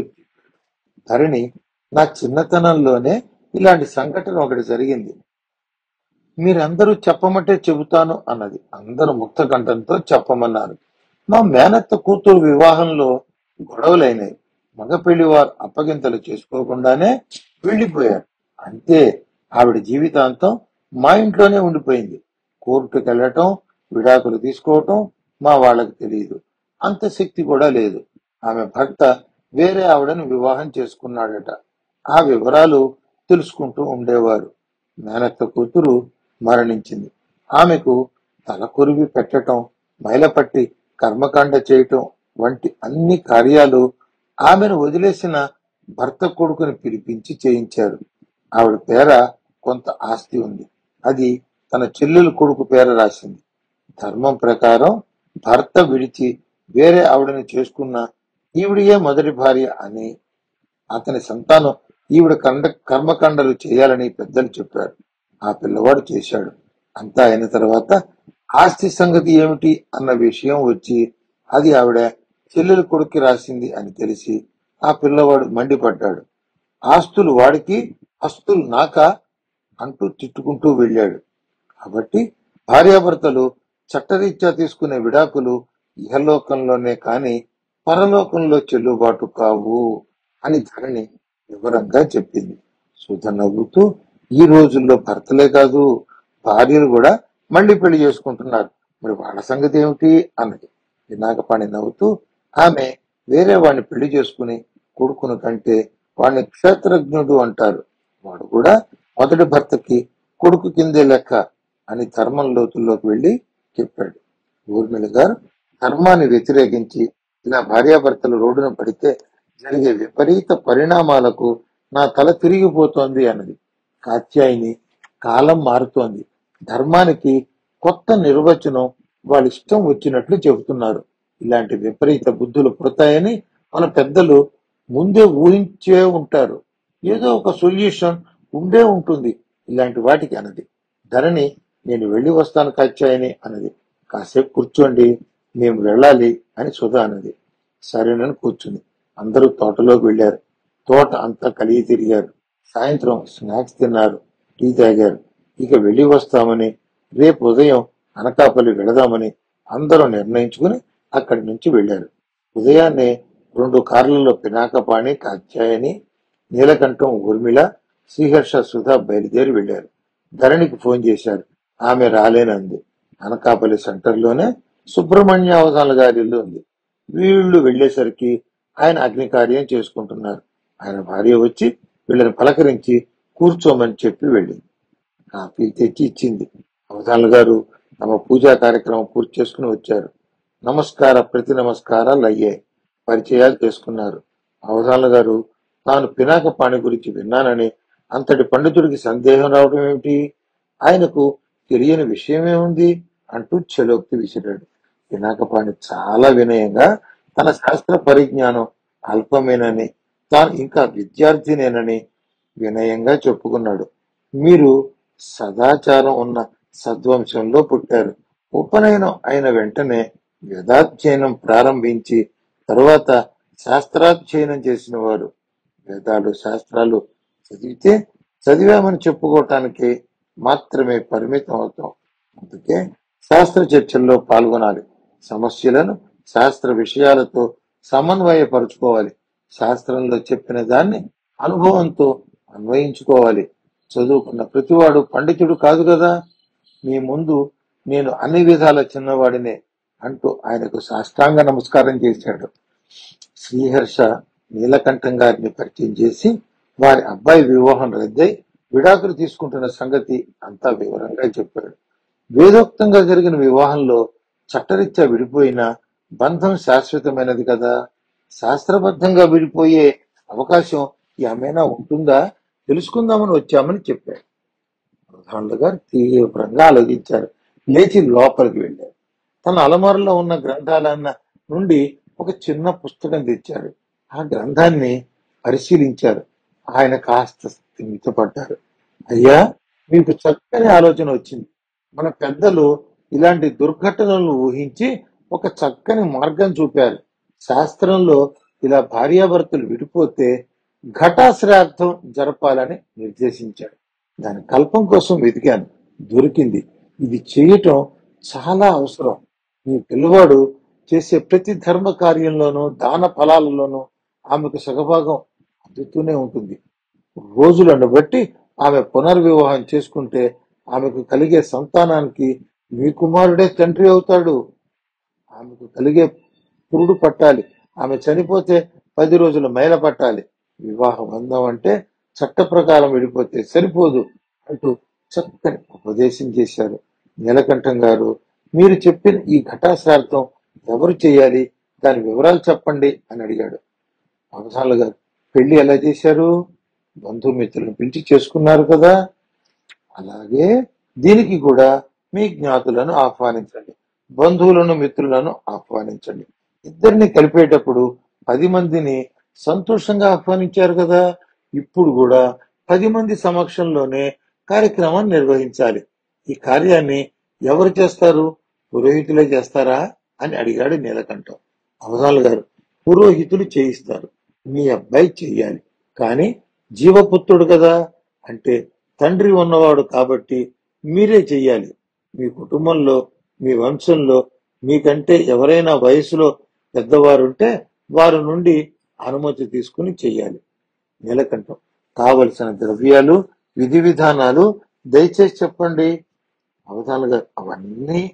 ధరణి నా చిన్నతనంలోనే ఇలాంటి సంఘటన ఒకటి జరిగింది మీరందరూ చెప్పమంటే చెబుతాను అన్నది అందరూ ముక్త కంఠంతో చెప్పమన్నారు మా మేనత్త కూతురు వివాహంలో గొడవలైనాయి మగ పెళ్లివారు అప్పగింతలు చేసుకోకుండానే వెళ్లిపోయారు అంతే ఆవిడ జీవితాంతం మా ఇంట్లోనే ఉండిపోయింది కోర్టుకు వెళ్ళటం విడాకులు తీసుకోవటం మా వాళ్ళకి తెలియదు అంత శక్తి కూడా లేదు ఆమె భర్త వేరే ఆవిడను వివాహం చేసుకున్నాడట ఆ వివరాలు తెలుసుకుంటూ ఉండేవారు మేనత్త కూతురు మరణించింది ఆమెకు తల కొరివి పెట్టటం మైలపట్టి కర్మకాండ చేయటం వంటి అన్ని కార్యాలు ఆమెను వదిలేసిన భర్త కొడుకుని పిలిపించి చేయించారు ఆవిడ పేర కొంత ఆస్తి ఉంది అది తన చెల్లెలు కొడుకు పేర రాసింది ధర్మం ప్రకారం భర్త విడిచి వేరే ఆవిడని చేసుకున్న ఈవిడియే మొదటి భార్య అని అతని సంతానం ఈవిడ కండ కర్మకాండలు చేయాలని పెద్దలు చెప్పారు ఆ పిల్లవాడు చేశాడు అంతా అయిన తర్వాత ఆస్తి సంగతి ఏమిటి అన్న విషయం వచ్చి అది ఆవిడ చెల్లెలు కొడుక్కి రాసింది అని తెలిసి ఆ పిల్లవాడు మండిపడ్డాడు ఆస్తులు వాడికి ఆస్తులు నాక అంటూ తిట్టుకుంటూ వెళ్ళాడు కాబట్టి భార్యాభర్తలు చట్టరీత్యా తీసుకునే విడాకులు ఇహలోకంలోనే కాని పరలోకంలో చెల్లుబాటు కావు అని ధరణి వివరంగా చెప్పింది సుధ నవ్వుతూ ఈ రోజుల్లో భర్తలే కాదు భార్యలు కూడా మళ్ళీ పెళ్లి చేసుకుంటున్నారు మరి వాళ్ళ సంగతి ఏమిటి అన్నది వినాకపాణి నవ్వుతూ ఆమె వేరే వాడిని పెళ్లి చేసుకుని కొడుకును కంటే వాడిని క్షేత్రజ్ఞుడు అంటారు వాడు కూడా మొదటి భర్తకి కొడుకు కిందే లెక్క అని ధర్మం లోతుల్లోకి వెళ్లి చెప్పాడు ఊర్మిళ గారు ధర్మాన్ని వ్యతిరేకించి ఇలా భార్యాభర్తలు రోడ్డున పడితే జరిగే విపరీత పరిణామాలకు నా తల తిరిగిపోతోంది అన్నది కాత్యాయిని కాలం మారుతోంది ధర్మానికి కొత్త నిర్వచనం వాళ్ళ ఇష్టం వచ్చినట్లు చెబుతున్నారు ఇలాంటి విపరీత బుద్ధులు పుడతాయని మన పెద్దలు ముందే ఊహించే ఉంటారు ఏదో ఒక సొల్యూషన్ ఉండే ఉంటుంది ఇలాంటి వాటికి అన్నది ధరణి నేను వెళ్ళి వస్తాను కాత్యాయని అన్నది కాసేపు కూర్చోండి మేము వెళ్ళాలి అని సుధా అన్నది సరేనని కూర్చుంది అందరూ తోటలోకి వెళ్ళారు తోట అంతా కలిగి తిరిగారు సాయంత్రం స్నాక్స్ తిన్నారు టీ తాగారు ఇక వెళ్ళి వస్తామని రేపు ఉదయం అనకాపల్లి వెళదామని అందరూ నిర్ణయించుకుని అక్కడి నుంచి వెళ్ళారు ఉదయాన్నే రెండు కార్లలో పినాకపాణి కాత్యాయని నీలకంఠం ఊర్మిళ శ్రీహర్ష సుధా బయలుదేరి వెళ్ళారు ధరణికి ఫోన్ చేశారు ఆమె రాలేనంది అనకాపల్లి సెంటర్లోనే సుబ్రహ్మణ్య అవధానుల గారి ఇల్లు ఉంది వీళ్ళు వెళ్ళేసరికి ఆయన అగ్ని కార్యం చేసుకుంటున్నారు ఆయన భార్య వచ్చి వీళ్ళని పలకరించి కూర్చోమని చెప్పి వెళ్ళింది కాఫీ తెచ్చి ఇచ్చింది అవధానులు గారు తమ పూజా కార్యక్రమం పూర్తి చేసుకుని వచ్చారు నమస్కార ప్రతి నమస్కారాలు అయ్యాయి పరిచయాలు చేసుకున్నారు అవధానులు గారు తాను పినాకపాణి గురించి విన్నానని అంతటి పండితుడికి సందేహం రావడం ఏమిటి ఆయనకు తెలియని విషయమేముంది అంటూ చెలోక్తి విసిరాడు పినాకపాణి చాలా వినయంగా తన శాస్త్ర పరిజ్ఞానం అల్పమేనని తాను ఇంకా విద్యార్థినేనని వినయంగా చెప్పుకున్నాడు మీరు సదాచారం ఉన్న సద్వంశంలో పుట్టారు ఉపనయనం అయిన వెంటనే వేదాధ్యయనం ప్రారంభించి తరువాత శాస్త్రాధ్యయనం చేసిన వారు వేదాలు శాస్త్రాలు చదివితే చదివామని చెప్పుకోవటానికి మాత్రమే పరిమితం అవుతాం అందుకే శాస్త్ర చర్చల్లో పాల్గొనాలి సమస్యలను శాస్త్ర విషయాలతో సమన్వయపరుచుకోవాలి శాస్త్రంలో చెప్పిన దాన్ని అనుభవంతో అన్వయించుకోవాలి చదువుకున్న ప్రతివాడు పండితుడు కాదు కదా మీ ముందు నేను అన్ని విధాల చిన్నవాడినే అంటూ ఆయనకు సాష్టాంగ నమస్కారం చేశాడు శ్రీహర్ష నీలకంఠం గారిని పరిచయం చేసి వారి అబ్బాయి వివాహం రద్దై విడాకులు తీసుకుంటున్న సంగతి అంతా వివరంగా చెప్పాడు వేదోక్తంగా జరిగిన వివాహంలో చట్టరీత్యా విడిపోయిన బంధం శాశ్వతమైనది కదా శాస్త్రబద్ధంగా విడిపోయే అవకాశం ఏమైనా ఉంటుందా తెలుసుకుందామని వచ్చామని చెప్పాడు ప్రధానులు గారు తీవ్రంగా ఆలోచించారు లేచి లోపలికి వెళ్ళారు తన అలమారులో ఉన్న గ్రంథాలన్న నుండి ఒక చిన్న పుస్తకం తెచ్చాడు ఆ గ్రంథాన్ని పరిశీలించారు ఆయన కాస్త స్థిమితపడ్డారు అయ్యా మీకు చక్కని ఆలోచన వచ్చింది మన పెద్దలు ఇలాంటి దుర్ఘటనలను ఊహించి ఒక చక్కని మార్గం చూపారు శాస్త్రంలో ఇలా భార్యాభర్తలు విడిపోతే ఘటాశ్రార్థం జరపాలని నిర్దేశించాడు దాని కల్పం కోసం వెతికాను దొరికింది ఇది చేయటం చాలా అవసరం మీ పిల్లవాడు చేసే ప్రతి ధర్మ కార్యంలోనూ దాన ఫలాలలోనూ ఆమెకు సగభాగం అందుతూనే ఉంటుంది రోజులను బట్టి ఆమె పునర్వివాహం చేసుకుంటే ఆమెకు కలిగే సంతానానికి మీ కుమారుడే తండ్రి అవుతాడు ఆమెకు కలిగే పురుడు పట్టాలి ఆమె చనిపోతే పది రోజులు మైల పట్టాలి వివాహ బంధం అంటే చట్ట ప్రకారం విడిపోతే సరిపోదు అంటూ చక్కని ఉపదేశం చేశారు నీలకంఠం గారు మీరు చెప్పిన ఈ ఘటాశ్రార్థం ఎవరు చేయాలి దాని వివరాలు చెప్పండి అని అడిగాడు అవసానాలు గారు పెళ్లి ఎలా చేశారు బంధుమిత్రులను పిలిచి చేసుకున్నారు కదా అలాగే దీనికి కూడా మీ జ్ఞాతులను ఆహ్వానించండి బంధువులను మిత్రులను ఆహ్వానించండి ఇద్దరిని కలిపేటప్పుడు పది మందిని సంతోషంగా ఆహ్వానించారు కదా ఇప్పుడు కూడా పది మంది సమక్షంలోనే కార్యక్రమాన్ని నిర్వహించాలి ఈ కార్యాన్ని ఎవరు చేస్తారు పురోహితులే చేస్తారా అని అడిగాడు నీలకంఠం అవసాలు గారు పురోహితులు చేయిస్తారు మీ అబ్బాయి చెయ్యాలి కానీ జీవపుత్రుడు కదా అంటే తండ్రి ఉన్నవాడు కాబట్టి మీరే చెయ్యాలి మీ కుటుంబంలో మీ వంశంలో మీకంటే ఎవరైనా వయసులో పెద్దవారుంటే వారి నుండి అనుమతి తీసుకుని చెయ్యాలి నీలకంఠం కావలసిన ద్రవ్యాలు విధి విధానాలు దయచేసి చెప్పండి అవధానులుగా అవన్నీ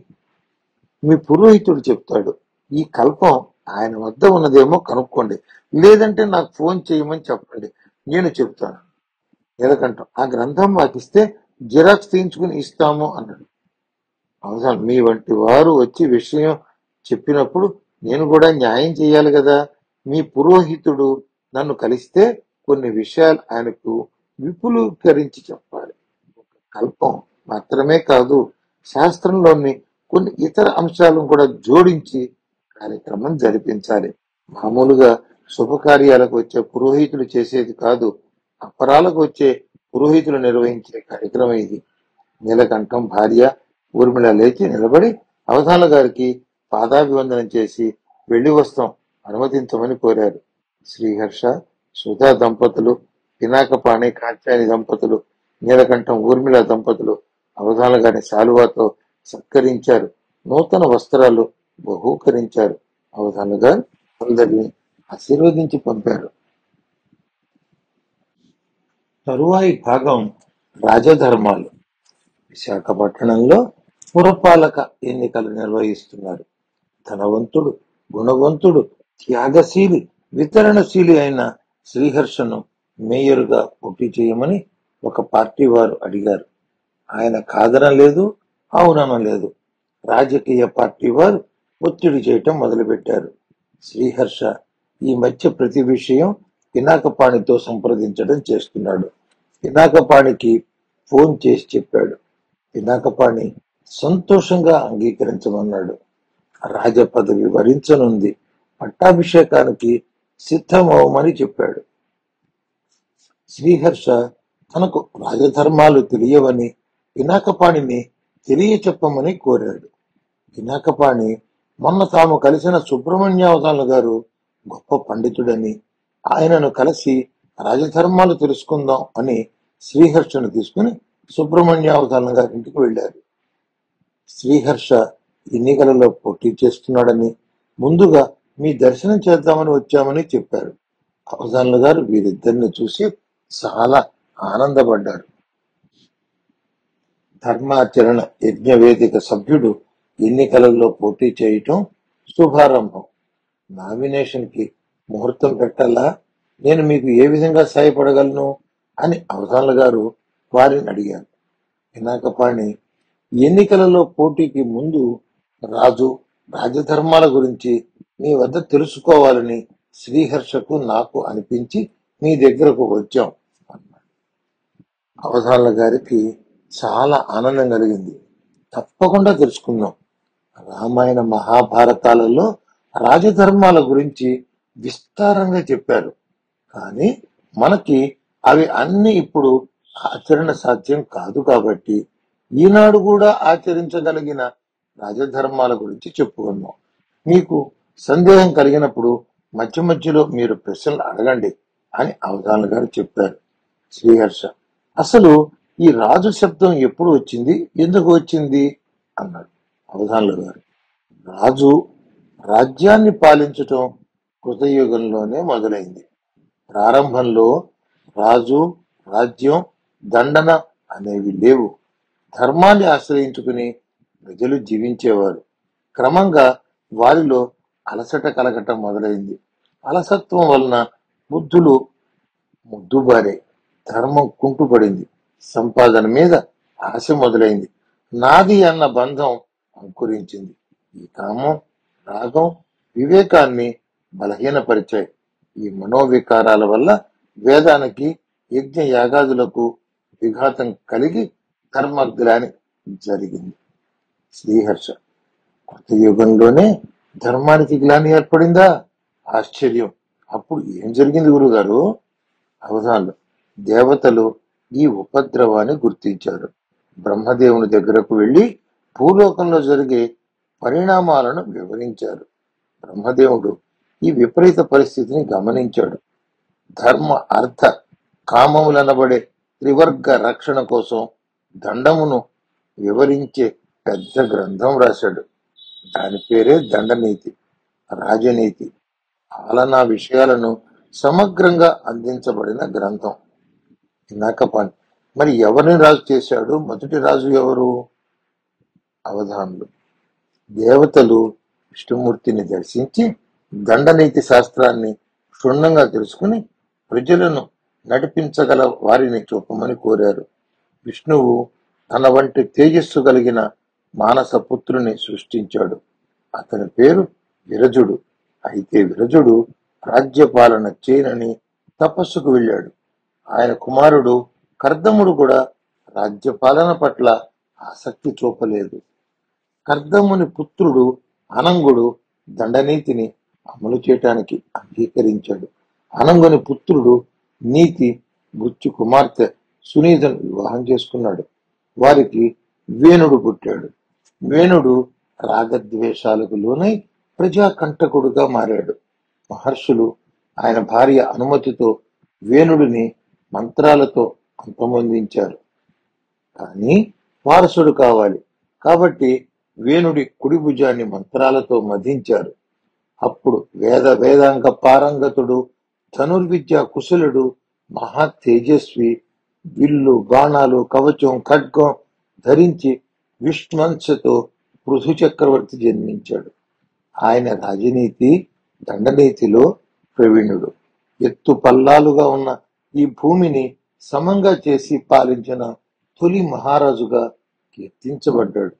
మీ పురోహితుడు చెప్తాడు ఈ కల్పం ఆయన వద్ద ఉన్నదేమో కనుక్కోండి లేదంటే నాకు ఫోన్ చేయమని చెప్పండి నేను చెప్తాను నీలకంఠం ఆ గ్రంథం మాకు ఇస్తే జిరాక్స్ తీయించుకుని ఇస్తాము అన్నాడు అవసరం మీ వంటి వారు వచ్చి విషయం చెప్పినప్పుడు నేను కూడా న్యాయం చేయాలి కదా మీ పురోహితుడు నన్ను కలిస్తే కొన్ని విషయాలు ఆయనకు విపులీకరించి చెప్పాలి ఒక కల్పం మాత్రమే కాదు శాస్త్రంలోని కొన్ని ఇతర అంశాలను కూడా జోడించి కార్యక్రమం జరిపించాలి మామూలుగా శుభకార్యాలకు వచ్చే పురోహితులు చేసేది కాదు అపరాలకు వచ్చే పురోహితులు నిర్వహించే కార్యక్రమం ఇది నీలకంఠం భార్య ఊర్మిళ లేచి నిలబడి అవధాన గారికి పాదాభివందనం చేసి వెళ్లి వస్తాం అనుమతించమని కోరారు శ్రీహర్ష సుధా దంపతులు పినాకపాణి కాత్యాయని దంపతులు నీలకంఠం ఊర్మిళ దంపతులు అవధాన గారిని శాలువాతో సత్కరించారు నూతన వస్త్రాలు బహూకరించారు అవధాన గారు అందరినీ ఆశీర్వదించి పంపారు తరువాయి భాగం రాజధర్మాలు విశాఖపట్నంలో పురపాలక ఎన్నికలు నిర్వహిస్తున్నారు ధనవంతుడు గుణవంతుడు త్యాగశీలి వితరణశీలి అయిన శ్రీహర్షను మేయరుగా పోటీ చేయమని ఒక పార్టీ వారు అడిగారు ఆయన కాదనలేదు అవుననలేదు రాజకీయ పార్టీ వారు ఒత్తిడి చేయటం మొదలుపెట్టారు శ్రీహర్ష ఈ మధ్య ప్రతి విషయం పినాకపాణితో సంప్రదించడం చేస్తున్నాడు పినాకపాణికి ఫోన్ చేసి చెప్పాడు పినాకపాణి సంతోషంగా అంగీకరించమన్నాడు రాజ పదవి వరించనుంది పట్టాభిషేకానికి సిద్ధమవమని చెప్పాడు శ్రీహర్ష తనకు రాజధర్మాలు తెలియవని పినాకపాణిని తెలియ చెప్పమని కోరాడు పినాకపాణి మొన్న తాము కలిసిన సుబ్రహ్మణ్యావతాల గారు గొప్ప పండితుడని ఆయనను కలిసి రాజధర్మాలు తెలుసుకుందాం అని శ్రీహర్షను తీసుకుని సుబ్రహ్మణ్యావతాల గారి ఇంటికి వెళ్ళారు శ్రీహర్ష ఎన్నికలలో పోటీ చేస్తున్నాడని ముందుగా మీ దర్శనం చేద్దామని వచ్చామని చెప్పారు అవధానులు గారు వీరిద్దరిని చూసి చాలా ఆనందపడ్డారు ధర్మాచరణ యజ్ఞవేదిక సభ్యుడు ఎన్నికలలో పోటీ చేయటం శుభారంభం నామినేషన్ కి ముహూర్తం పెట్టాలా నేను మీకు ఏ విధంగా సహాయపడగలను అని అవధానులు గారు వారిని అడిగారు పినాకపాణి ఎన్నికలలో పోటీకి ముందు రాజు రాజధర్మాల గురించి మీ వద్ద తెలుసుకోవాలని శ్రీహర్షకు నాకు అనిపించి మీ దగ్గరకు వచ్చాం అన్నాడు అవధానుల గారికి చాలా ఆనందం కలిగింది తప్పకుండా తెలుసుకుందాం రామాయణ మహాభారతాలలో రాజధర్మాల గురించి విస్తారంగా చెప్పారు కానీ మనకి అవి అన్ని ఇప్పుడు ఆచరణ సాధ్యం కాదు కాబట్టి ఈనాడు కూడా ఆచరించగలిగిన రాజధర్మాల గురించి చెప్పుకుందాం మీకు సందేహం కలిగినప్పుడు మధ్య మధ్యలో మీరు ప్రశ్నలు అడగండి అని అవధాన గారు చెప్పారు శ్రీహర్ష అసలు ఈ రాజు శబ్దం ఎప్పుడు వచ్చింది ఎందుకు వచ్చింది అన్నాడు అవధానులు గారు రాజు రాజ్యాన్ని పాలించటం కృతయుగంలోనే మొదలైంది ప్రారంభంలో రాజు రాజ్యం దండన అనేవి లేవు ధర్మాన్ని ఆశ్రయించుకుని ప్రజలు జీవించేవారు క్రమంగా వారిలో అలసట కలగటం మొదలైంది అలసత్వం వలన బుద్ధులు ముద్దుబారాయి ధర్మం కుంటుపడింది సంపాదన మీద ఆశ మొదలైంది నాది అన్న బంధం అంకురించింది ఈ కామం రాగం వివేకాన్ని బలహీనపరిచాయి ఈ మనోవికారాల వల్ల వేదానికి యజ్ఞ యాగాదులకు విఘాతం కలిగి కర్మగ్లాని జరిగింది శ్రీహర్ష కొత్త యుగంలోనే ధర్మానికి గ్లాని ఏర్పడిందా ఆశ్చర్యం అప్పుడు ఏం జరిగింది గురుగారు అవధాన్లు దేవతలు ఈ ఉపద్రవాన్ని గుర్తించారు బ్రహ్మదేవుని దగ్గరకు వెళ్లి భూలోకంలో జరిగే పరిణామాలను వివరించారు బ్రహ్మదేవుడు ఈ విపరీత పరిస్థితిని గమనించాడు ధర్మ అర్థ కామములనబడే త్రివర్గ రక్షణ కోసం దండమును వివరించే పెద్ద గ్రంథం రాశాడు దాని పేరే దండనీతి రాజనీతి పాలనా విషయాలను సమగ్రంగా అందించబడిన గ్రంథం ఇందాక పని మరి ఎవరిని రాజు చేశాడు మొదటి రాజు ఎవరు అవధానులు దేవతలు విష్ణుమూర్తిని దర్శించి దండనీతి శాస్త్రాన్ని క్షుణ్ణంగా తెలుసుకుని ప్రజలను నడిపించగల వారిని చూపమని కోరారు విష్ణువు తన వంటి తేజస్సు కలిగిన మానస పుత్రుని సృష్టించాడు అతని పేరు విరజుడు అయితే విరజుడు రాజ్యపాలన చేయనని తపస్సుకు వెళ్ళాడు ఆయన కుమారుడు కర్దముడు కూడా రాజ్యపాలన పట్ల ఆసక్తి చూపలేదు కర్దముని పుత్రుడు అనంగుడు దండనీతిని అమలు చేయటానికి అంగీకరించాడు అనంగుని పుత్రుడు నీతి మృత్యు కుమార్తె సునీతను వివాహం చేసుకున్నాడు వారికి వేణుడు పుట్టాడు వేణుడు రాగద్వేషాలకు లోనై ప్రజాకంటకుడుగా మారాడు మహర్షులు ఆయన భార్య అనుమతితో వేణుడిని మంత్రాలతో అంతమొందించారు కానీ వారసుడు కావాలి కాబట్టి వేణుడి కుడి భుజాన్ని మంత్రాలతో మధించారు అప్పుడు వేద వేదాంగ పారంగతుడు ధనుర్విద్య కుశలుడు మహా తేజస్వి విల్లు బాణాలు కవచం ఖడ్గం ధరించి విష్ణువంశతో పృథు చక్రవర్తి జన్మించాడు ఆయన రాజనీతి దండనీతిలో ప్రవీణుడు ఎత్తు పల్లాలుగా ఉన్న ఈ భూమిని సమంగా చేసి పాలించిన తొలి మహారాజుగా కీర్తించబడ్డాడు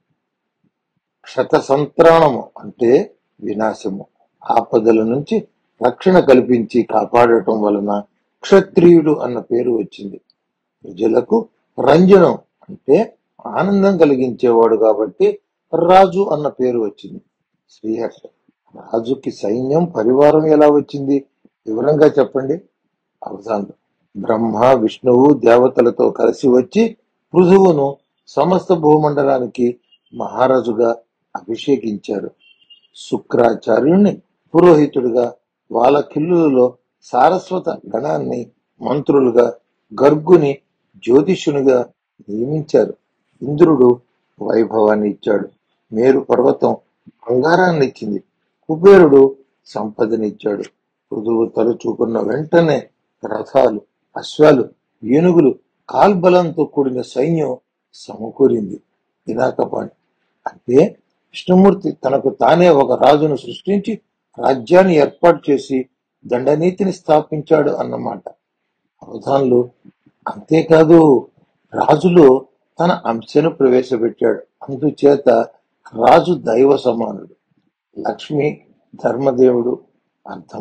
క్షత సంత్రాణము అంటే వినాశము ఆపదల నుంచి రక్షణ కల్పించి కాపాడటం వలన క్షత్రియుడు అన్న పేరు వచ్చింది ప్రజలకు రంజనం అంటే ఆనందం కలిగించేవాడు కాబట్టి రాజు అన్న పేరు వచ్చింది శ్రీహర్ష రాజుకి సైన్యం పరివారం ఎలా వచ్చింది వివరంగా చెప్పండి అవధానం బ్రహ్మ విష్ణువు దేవతలతో కలిసి వచ్చి పృథువును సమస్త భూమండలానికి మహారాజుగా అభిషేకించారు శుక్రాచార్యుణ్ణి పురోహితుడిగా వాళ్ళ కిల్లులలో సారస్వత గణాన్ని మంత్రులుగా గర్గుని జ్యోతిషునిగా నియమించారు ఇంద్రుడు వైభవాన్ని ఇచ్చాడు మేరు పర్వతం బంగారాన్ని ఇచ్చింది కుబేరుడు సంపదనిచ్చాడు పృథువు తలుచుకున్న వెంటనే రథాలు అశ్వాలు ఏనుగులు కాల్బలంతో కూడిన సైన్యం సమకూరింది వినాకపాణి అంటే విష్ణుమూర్తి తనకు తానే ఒక రాజును సృష్టించి రాజ్యాన్ని ఏర్పాటు చేసి దండనీతిని స్థాపించాడు అన్నమాట అవధాన్లు అంతేకాదు రాజులో తన అంశను ప్రవేశపెట్టాడు అందుచేత రాజు దైవ సమానుడు లక్ష్మి ధర్మదేవుడు అర్థం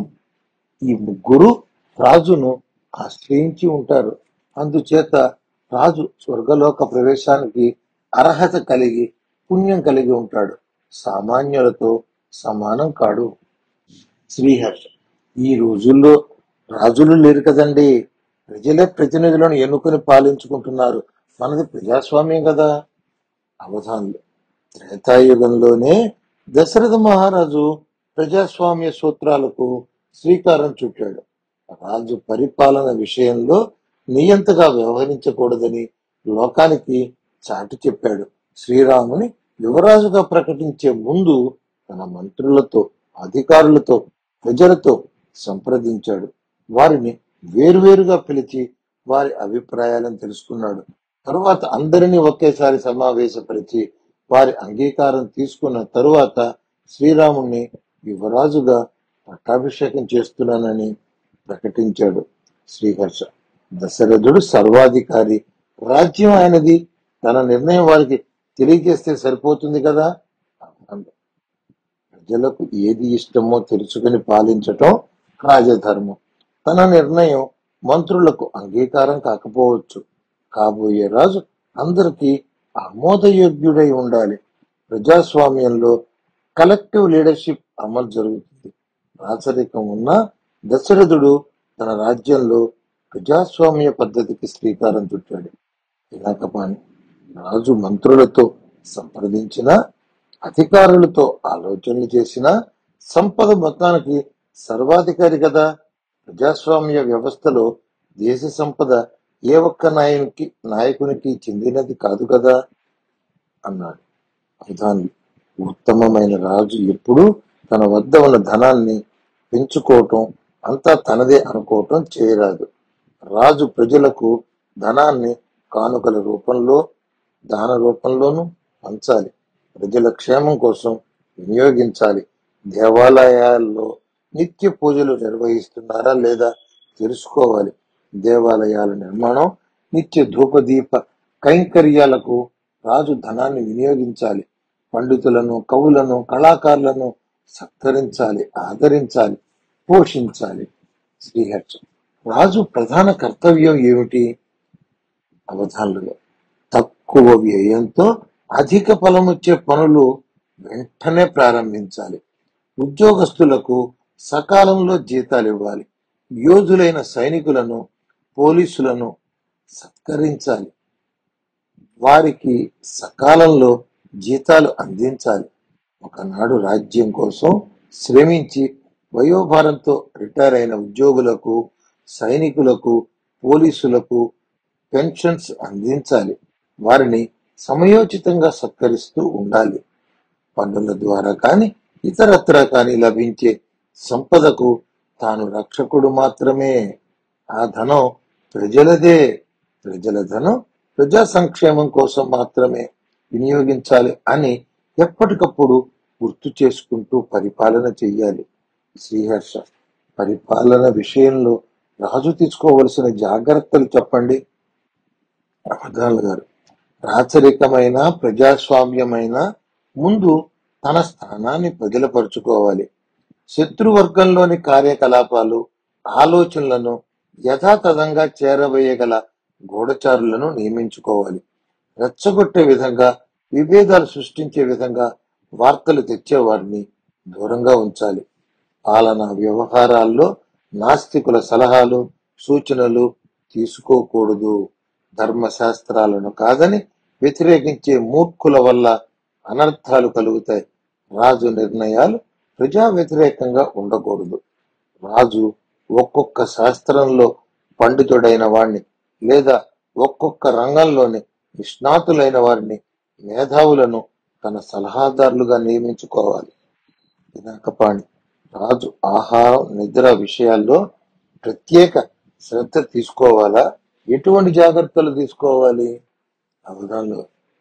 ఈ ముగ్గురు రాజును ఆశ్రయించి ఉంటారు అందుచేత రాజు స్వర్గలోక ప్రవేశానికి అర్హత కలిగి పుణ్యం కలిగి ఉంటాడు సామాన్యులతో సమానం కాడు శ్రీహర్ష ఈ రోజుల్లో రాజులు లేరు కదండి ప్రజలే ప్రతినిధులను ఎన్నుకొని పాలించుకుంటున్నారు మనది ప్రజాస్వామ్యం కదా అవధానులు త్రేతాయుగంలోనే దశరథ మహారాజు ప్రజాస్వామ్య సూత్రాలకు శ్రీకారం చుట్టాడు రాజు పరిపాలన విషయంలో నియంతగా వ్యవహరించకూడదని లోకానికి చాటి చెప్పాడు శ్రీరాముని యువరాజుగా ప్రకటించే ముందు తన మంత్రులతో అధికారులతో ప్రజలతో సంప్రదించాడు వారిని వేరువేరుగా పిలిచి వారి అభిప్రాయాలను తెలుసుకున్నాడు తరువాత అందరినీ ఒకేసారి సమావేశపరిచి వారి అంగీకారం తీసుకున్న తరువాత శ్రీరాముణ్ణి యువరాజుగా పట్టాభిషేకం చేస్తున్నానని ప్రకటించాడు శ్రీహర్ష దశరథుడు సర్వాధికారి రాజ్యం ఆయనది తన నిర్ణయం వారికి తెలియజేస్తే సరిపోతుంది కదా అంది. ప్రజలకు ఏది ఇష్టమో తెలుసుకుని పాలించటం రాజధర్మం తన నిర్ణయం మంత్రులకు అంగీకారం కాకపోవచ్చు కాబోయే రాజు అందరికీ ఆమోదయోగ్యుడై ఉండాలి ప్రజాస్వామ్యంలో కలెక్టివ్ లీడర్షిప్ అమలు జరుగుతుంది రాచరికం ఉన్న దశరథుడు తన రాజ్యంలో ప్రజాస్వామ్య పద్ధతికి శ్రీకారం చుట్టాడు పినాకపాణి రాజు మంత్రులతో సంప్రదించిన అధికారులతో ఆలోచనలు చేసిన సంపద మొత్తానికి సర్వాధికారి కదా ప్రజాస్వామ్య వ్యవస్థలో దేశ సంపద ఏ ఒక్క నాయకునికి నాయకునికి చెందినది కాదు కదా అన్నాడు అవధాని ఉత్తమమైన రాజు ఎప్పుడూ తన వద్ద ఉన్న ధనాన్ని పెంచుకోవటం అంతా తనదే అనుకోవటం చేయరాదు రాజు ప్రజలకు ధనాన్ని కానుకల రూపంలో దాన రూపంలోనూ పంచాలి ప్రజల క్షేమం కోసం వినియోగించాలి దేవాలయాల్లో నిత్య పూజలు నిర్వహిస్తున్నారా లేదా తెలుసుకోవాలి దేవాలయాల నిర్మాణం నిత్య ధూపదీప కైంకర్యాలకు రాజు ధనాన్ని వినియోగించాలి పండితులను కవులను కళాకారులను సత్కరించాలి ఆదరించాలి పోషించాలి శ్రీహర్ష రాజు ప్రధాన కర్తవ్యం ఏమిటి అవధానులుగా తక్కువ వ్యయంతో అధిక ఫలముచ్చే పనులు వెంటనే ప్రారంభించాలి ఉద్యోగస్తులకు సకాలంలో జీతాలు ఇవ్వాలి యోధులైన సైనికులను పోలీసులను సత్కరించాలి వారికి సకాలంలో జీతాలు అందించాలి ఒకనాడు రాజ్యం కోసం శ్రమించి వయోభారంతో రిటైర్ అయిన ఉద్యోగులకు సైనికులకు పోలీసులకు పెన్షన్స్ అందించాలి వారిని సమయోచితంగా సత్కరిస్తూ ఉండాలి పన్నుల ద్వారా కానీ ఇతరత్రా కానీ లభించే సంపదకు తాను రక్షకుడు మాత్రమే ఆ ధనం ప్రజలదే ప్రజల ధనం ప్రజా సంక్షేమం కోసం మాత్రమే వినియోగించాలి అని ఎప్పటికప్పుడు గుర్తు చేసుకుంటూ పరిపాలన చెయ్యాలి శ్రీహర్ష పరిపాలన విషయంలో రాజు తీసుకోవలసిన జాగ్రత్తలు చెప్పండి అవధానులు గారు రాచరికమైన ప్రజాస్వామ్యమైన ముందు తన స్థానాన్ని ప్రజలపరుచుకోవాలి శత్రువర్గంలోని కార్యకలాపాలు ఆలోచనలను యథాతథంగా చేరవేయగల గూఢచారులను నియమించుకోవాలి రెచ్చగొట్టే విధంగా విభేదాలు సృష్టించే విధంగా వార్తలు తెచ్చేవారిని దూరంగా ఉంచాలి పాలనా వ్యవహారాల్లో నాస్తికుల సలహాలు సూచనలు తీసుకోకూడదు ధర్మశాస్త్రాలను కాదని వ్యతిరేకించే మూర్ఖుల వల్ల అనర్థాలు కలుగుతాయి రాజు నిర్ణయాలు ప్రజా వ్యతిరేకంగా ఉండకూడదు రాజు ఒక్కొక్క శాస్త్రంలో పండితుడైన వాణ్ణి లేదా ఒక్కొక్క రంగంలోని నిష్ణాతులైన వారిని మేధావులను తన సలహాదారులుగా నియమించుకోవాలి పినాకపాణి రాజు ఆహారం నిద్ర విషయాల్లో ప్రత్యేక శ్రద్ధ తీసుకోవాలా ఎటువంటి జాగ్రత్తలు తీసుకోవాలి అవధానం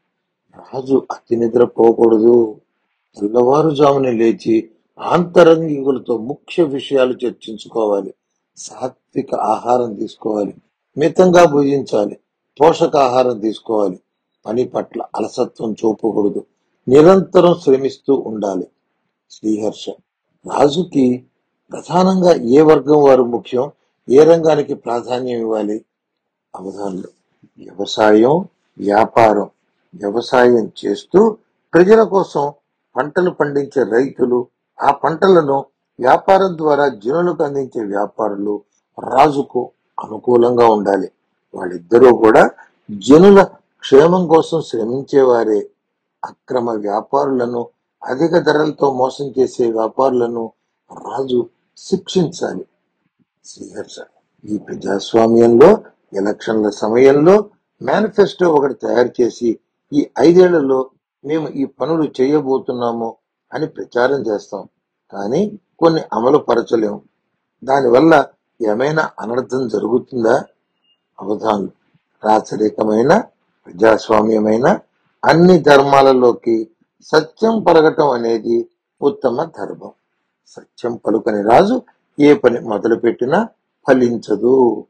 రాజు అతి నిద్ర పోకూడదు తెల్లవారుజామున లేచి ఆంతరంగికులతో ముఖ్య విషయాలు చర్చించుకోవాలి సాత్విక ఆహారం తీసుకోవాలి మితంగా భుజించాలి పోషకాహారం తీసుకోవాలి పని పట్ల అలసత్వం చూపకూడదు నిరంతరం శ్రమిస్తూ ఉండాలి శ్రీహర్ష రాజుకి ప్రధానంగా ఏ వర్గం వారు ముఖ్యం ఏ రంగానికి ప్రాధాన్యం ఇవ్వాలి అవధానులు వ్యవసాయం వ్యాపారం వ్యవసాయం చేస్తూ ప్రజల కోసం పంటలు పండించే రైతులు ఆ పంటలను వ్యాపారం ద్వారా జనులకు అందించే వ్యాపారులు రాజుకు అనుకూలంగా ఉండాలి వాళ్ళిద్దరూ కూడా జనుల క్షేమం కోసం శ్రమించేవారే అక్రమ వ్యాపారులను అధిక ధరలతో మోసం చేసే వ్యాపారులను రాజు శిక్షించాలి శ్రీహర్ష ఈ ప్రజాస్వామ్యంలో ఎలక్షన్ల సమయంలో మేనిఫెస్టో ఒకటి తయారు చేసి ఈ ఐదేళ్లలో మేము ఈ పనులు చేయబోతున్నాము అని ప్రచారం చేస్తాం కానీ కొన్ని అమలు పరచలేం దానివల్ల ఏమైనా అనర్థం జరుగుతుందా అవధానం రాచరికమైన ప్రజాస్వామ్యమైన అన్ని ధర్మాలలోకి సత్యం పలకటం అనేది ఉత్తమ ధర్మం సత్యం పలుకని రాజు ఏ పని మొదలుపెట్టినా ఫలించదు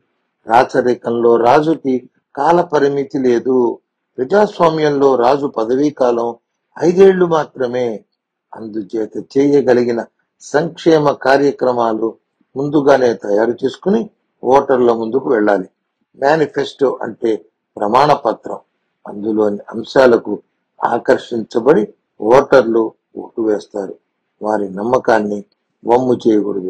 రాచరికంలో రాజుకి కాల పరిమితి లేదు ప్రజాస్వామ్యంలో రాజు పదవీ కాలం ఐదేళ్లు మాత్రమే అందుచేత చేయగలిగిన సంక్షేమ కార్యక్రమాలు ముందుగానే తయారు చేసుకుని ఓటర్ల ముందుకు వెళ్ళాలి మేనిఫెస్టో అంటే ప్రమాణ పత్రం అందులోని అంశాలకు ఆకర్షించబడి ఓటర్లు ఓటు వేస్తారు వారి నమ్మకాన్ని వమ్ము చేయకూడదు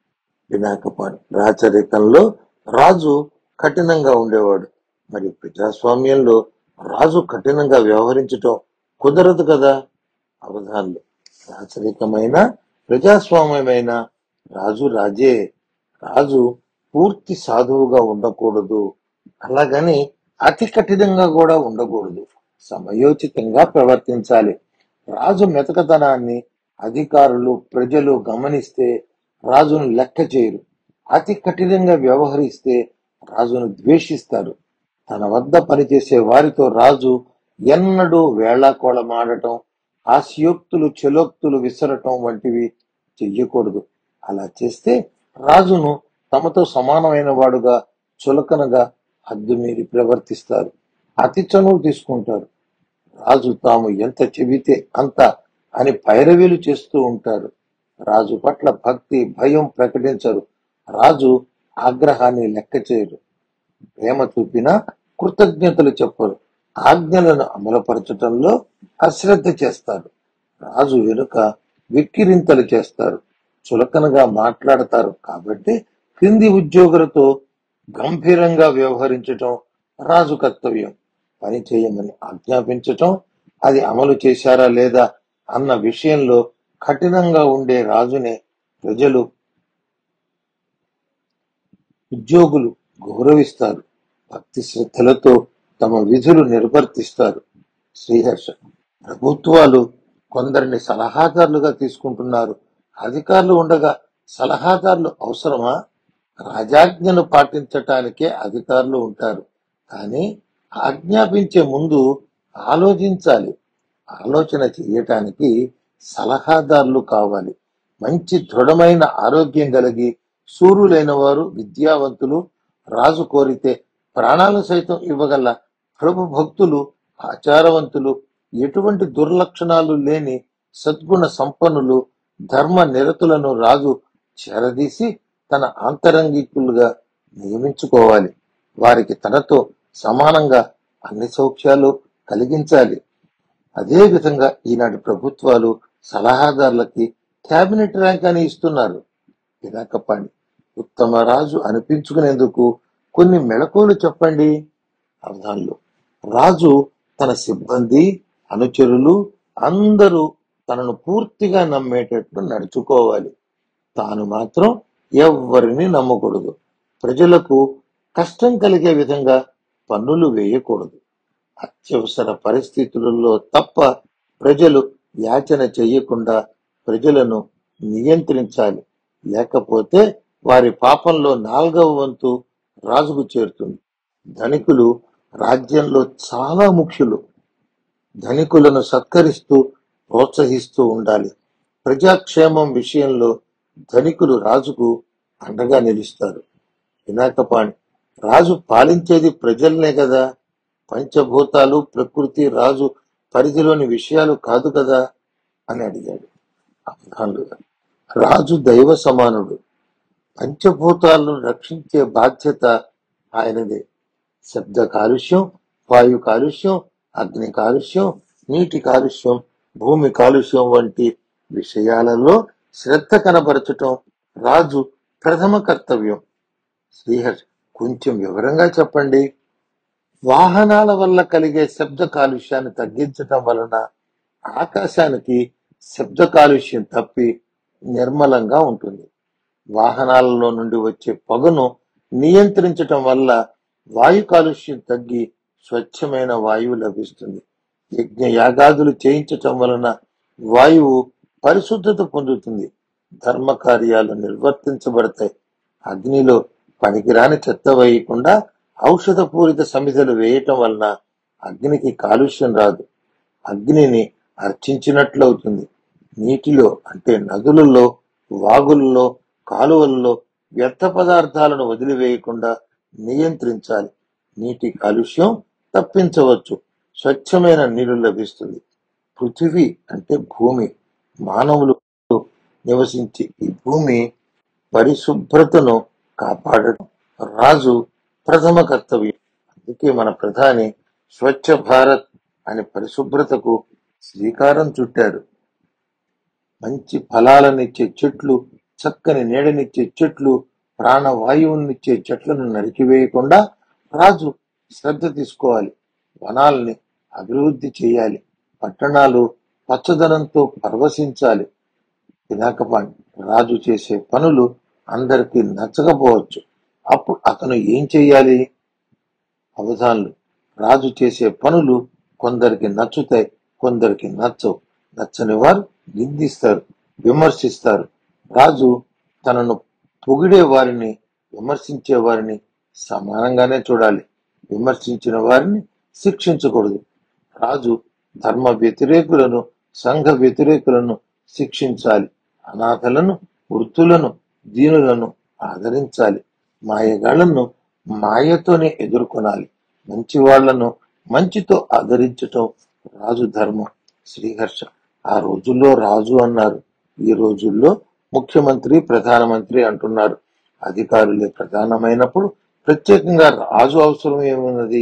వినాకపాడు రాచరికంలో రాజు కఠినంగా ఉండేవాడు మరి ప్రజాస్వామ్యంలో రాజు కఠినంగా వ్యవహరించటం కుదరదు కదా అవధాన్లు రాచరికమైన ప్రజాస్వామ్యమైన రాజు రాజే రాజు పూర్తి సాధువుగా ఉండకూడదు అలాగని అతి కఠినంగా కూడా ఉండకూడదు సమయోచితంగా ప్రవర్తించాలి రాజు మెతకతనాన్ని అధికారులు ప్రజలు గమనిస్తే రాజును లెక్క చేయరు అతి కఠినంగా వ్యవహరిస్తే రాజును ద్వేషిస్తారు తన వద్ద పనిచేసే వారితో రాజు ఎన్నడూ వేళాకోళమాడటం హాస్యోక్తులు చెలోక్తులు విసరటం వంటివి చెయ్యకూడదు అలా చేస్తే రాజును తమతో సమానమైన వాడుగా చులకనగా హద్దుమీరి ప్రవర్తిస్తారు అతి చనువు తీసుకుంటారు రాజు తాము ఎంత చెబితే అంత అని పైరవీలు చేస్తూ ఉంటారు రాజు పట్ల భక్తి భయం ప్రకటించరు రాజు ఆగ్రహాన్ని లెక్క చేయరు ప్రేమ చూపినా కృతజ్ఞతలు చెప్పరు ఆజ్ఞలను అమలుపరచటంలో అశ్రద్ధ చేస్తారు రాజు వెనుక విక్కిరింతలు చేస్తారు చులకనగా మాట్లాడతారు కాబట్టి క్రింది ఉద్యోగులతో గంభీరంగా వ్యవహరించటం రాజు కర్తవ్యం పని చేయమని ఆజ్ఞాపించటం అది అమలు చేశారా లేదా అన్న విషయంలో కఠినంగా ఉండే రాజునే ప్రజలు ఉద్యోగులు గౌరవిస్తారు భక్తి శ్రద్ధలతో తమ విధులు నిర్వర్తిస్తారు శ్రీహర్ష ప్రభుత్వాలు కొందరిని సలహాదారులుగా తీసుకుంటున్నారు అధికారులు ఉండగా సలహాదారులు అవసరమా రాజాజ్ఞను పాటించటానికే అధికారులు ఉంటారు కానీ ఆజ్ఞాపించే ముందు ఆలోచించాలి ఆలోచన చేయటానికి సలహాదారులు కావాలి మంచి దృఢమైన ఆరోగ్యం కలిగి సూర్యులైన వారు విద్యావంతులు రాజు కోరితే ప్రాణాలు సైతం ఇవ్వగల ప్రభు భక్తులు ఆచారవంతులు ఎటువంటి దుర్లక్షణాలు లేని సద్గుణ సంపన్నులు ధర్మ నిరతులను రాజు చేరదీసి తన ఆంతరంగికులుగా నియమించుకోవాలి వారికి తనతో సమానంగా అన్ని సౌఖ్యాలు కలిగించాలి అదే విధంగా ఈనాటి ప్రభుత్వాలు సలహాదారులకి కేబినెట్ ర్యాంక్ అని ఇస్తున్నారు వినాకపాండి ఉత్తమ రాజు అనిపించుకునేందుకు కొన్ని మెళకువలు చెప్పండి అర్థాల్లో రాజు తన సిబ్బంది అనుచరులు అందరూ తనను పూర్తిగా నమ్మేటట్లు నడుచుకోవాలి తాను మాత్రం ఎవ్వరిని నమ్మకూడదు ప్రజలకు కష్టం కలిగే విధంగా పన్నులు వేయకూడదు అత్యవసర పరిస్థితులలో తప్ప ప్రజలు యాచన చేయకుండా ప్రజలను నియంత్రించాలి లేకపోతే వారి పాపంలో నాలుగవ వంతు రాజుకు చేరుతుంది ధనికులు రాజ్యంలో చాలా ముఖ్యులు ధనికులను సత్కరిస్తూ ప్రోత్సహిస్తూ ఉండాలి ప్రజాక్షేమం విషయంలో ధనికులు రాజుకు అండగా నిలుస్తారు వినాకపాణి రాజు పాలించేది ప్రజల్నే కదా పంచభూతాలు ప్రకృతి రాజు పరిధిలోని విషయాలు కాదు కదా అని అడిగాడు అఫ్ఘాన్లు రాజు దైవ సమానుడు పంచభూతాలను రక్షించే బాధ్యత ఆయనదే శబ్ద కాలుష్యం వాయు కాలుష్యం అగ్ని కాలుష్యం నీటి కాలుష్యం భూమి కాలుష్యం వంటి విషయాలలో శ్రద్ధ కనబరచటం రాజు ప్రథమ కర్తవ్యం శ్రీహర్ష్ కొంచెం వివరంగా చెప్పండి వాహనాల వల్ల కలిగే శబ్ద కాలుష్యాన్ని తగ్గించటం వలన ఆకాశానికి శబ్ద కాలుష్యం తప్పి నిర్మలంగా ఉంటుంది వాహనాలలో నుండి వచ్చే పొగను నియంత్రించటం వల్ల వాయు కాలుష్యం తగ్గి స్వచ్ఛమైన వాయువు లభిస్తుంది యజ్ఞ యాగాదులు చేయించటం వలన వాయువు పరిశుద్ధత పొందుతుంది ధర్మ కార్యాలు నిర్వర్తించబడతాయి అగ్నిలో పనికిరాని చెత్త వేయకుండా ఔషధపూరిత సమిధలు వేయటం వలన అగ్నికి కాలుష్యం రాదు అగ్నిని అర్చించినట్లవుతుంది నీటిలో అంటే నదులలో వాగులలో కాలువలలో వ్యర్థ పదార్థాలను వదిలివేయకుండా నియంత్రించాలి నీటి కాలుష్యం తప్పించవచ్చు స్వచ్ఛమైన నీరు లభిస్తుంది పృథివీ అంటే భూమి మానవులు నివసించే ఈ భూమి పరిశుభ్రతను కాపాడడం రాజు ప్రథమ కర్తవ్యం అందుకే మన ప్రధాని స్వచ్ఛ భారత్ అనే పరిశుభ్రతకు శ్రీకారం చుట్టారు మంచి ఫలాలనిచ్చే చెట్లు చక్కని నీడనిచ్చే చెట్లు ప్రాణవాయువునిచ్చే చెట్లను నరికివేయకుండా రాజు శ్రద్ధ తీసుకోవాలి వనాల్ని అభివృద్ధి చేయాలి పట్టణాలు పచ్చదనంతో పరవశించాలి పినాకపాణి రాజు చేసే పనులు అందరికీ నచ్చకపోవచ్చు అప్పుడు అతను ఏం చేయాలి అవధానులు రాజు చేసే పనులు కొందరికి నచ్చుతాయి కొందరికి నచ్చవు నచ్చని వారు నిందిస్తారు విమర్శిస్తారు రాజు తనను పొగిడే వారిని విమర్శించే వారిని సమానంగానే చూడాలి విమర్శించిన వారిని శిక్షించకూడదు రాజు ధర్మ వ్యతిరేకులను సంఘ వ్యతిరేకులను శిక్షించాలి అనాథలను వృత్తులను దీనులను ఆదరించాలి మాయగాళ్లను మాయతోనే ఎదుర్కొనాలి మంచి వాళ్లను మంచితో ఆదరించటం రాజు ధర్మం శ్రీహర్ష ఆ రోజుల్లో రాజు అన్నారు ఈ రోజుల్లో ముఖ్యమంత్రి ప్రధానమంత్రి అంటున్నారు అధికారులే ప్రధానమైనప్పుడు ప్రత్యేకంగా రాజు అవసరం ఏమున్నది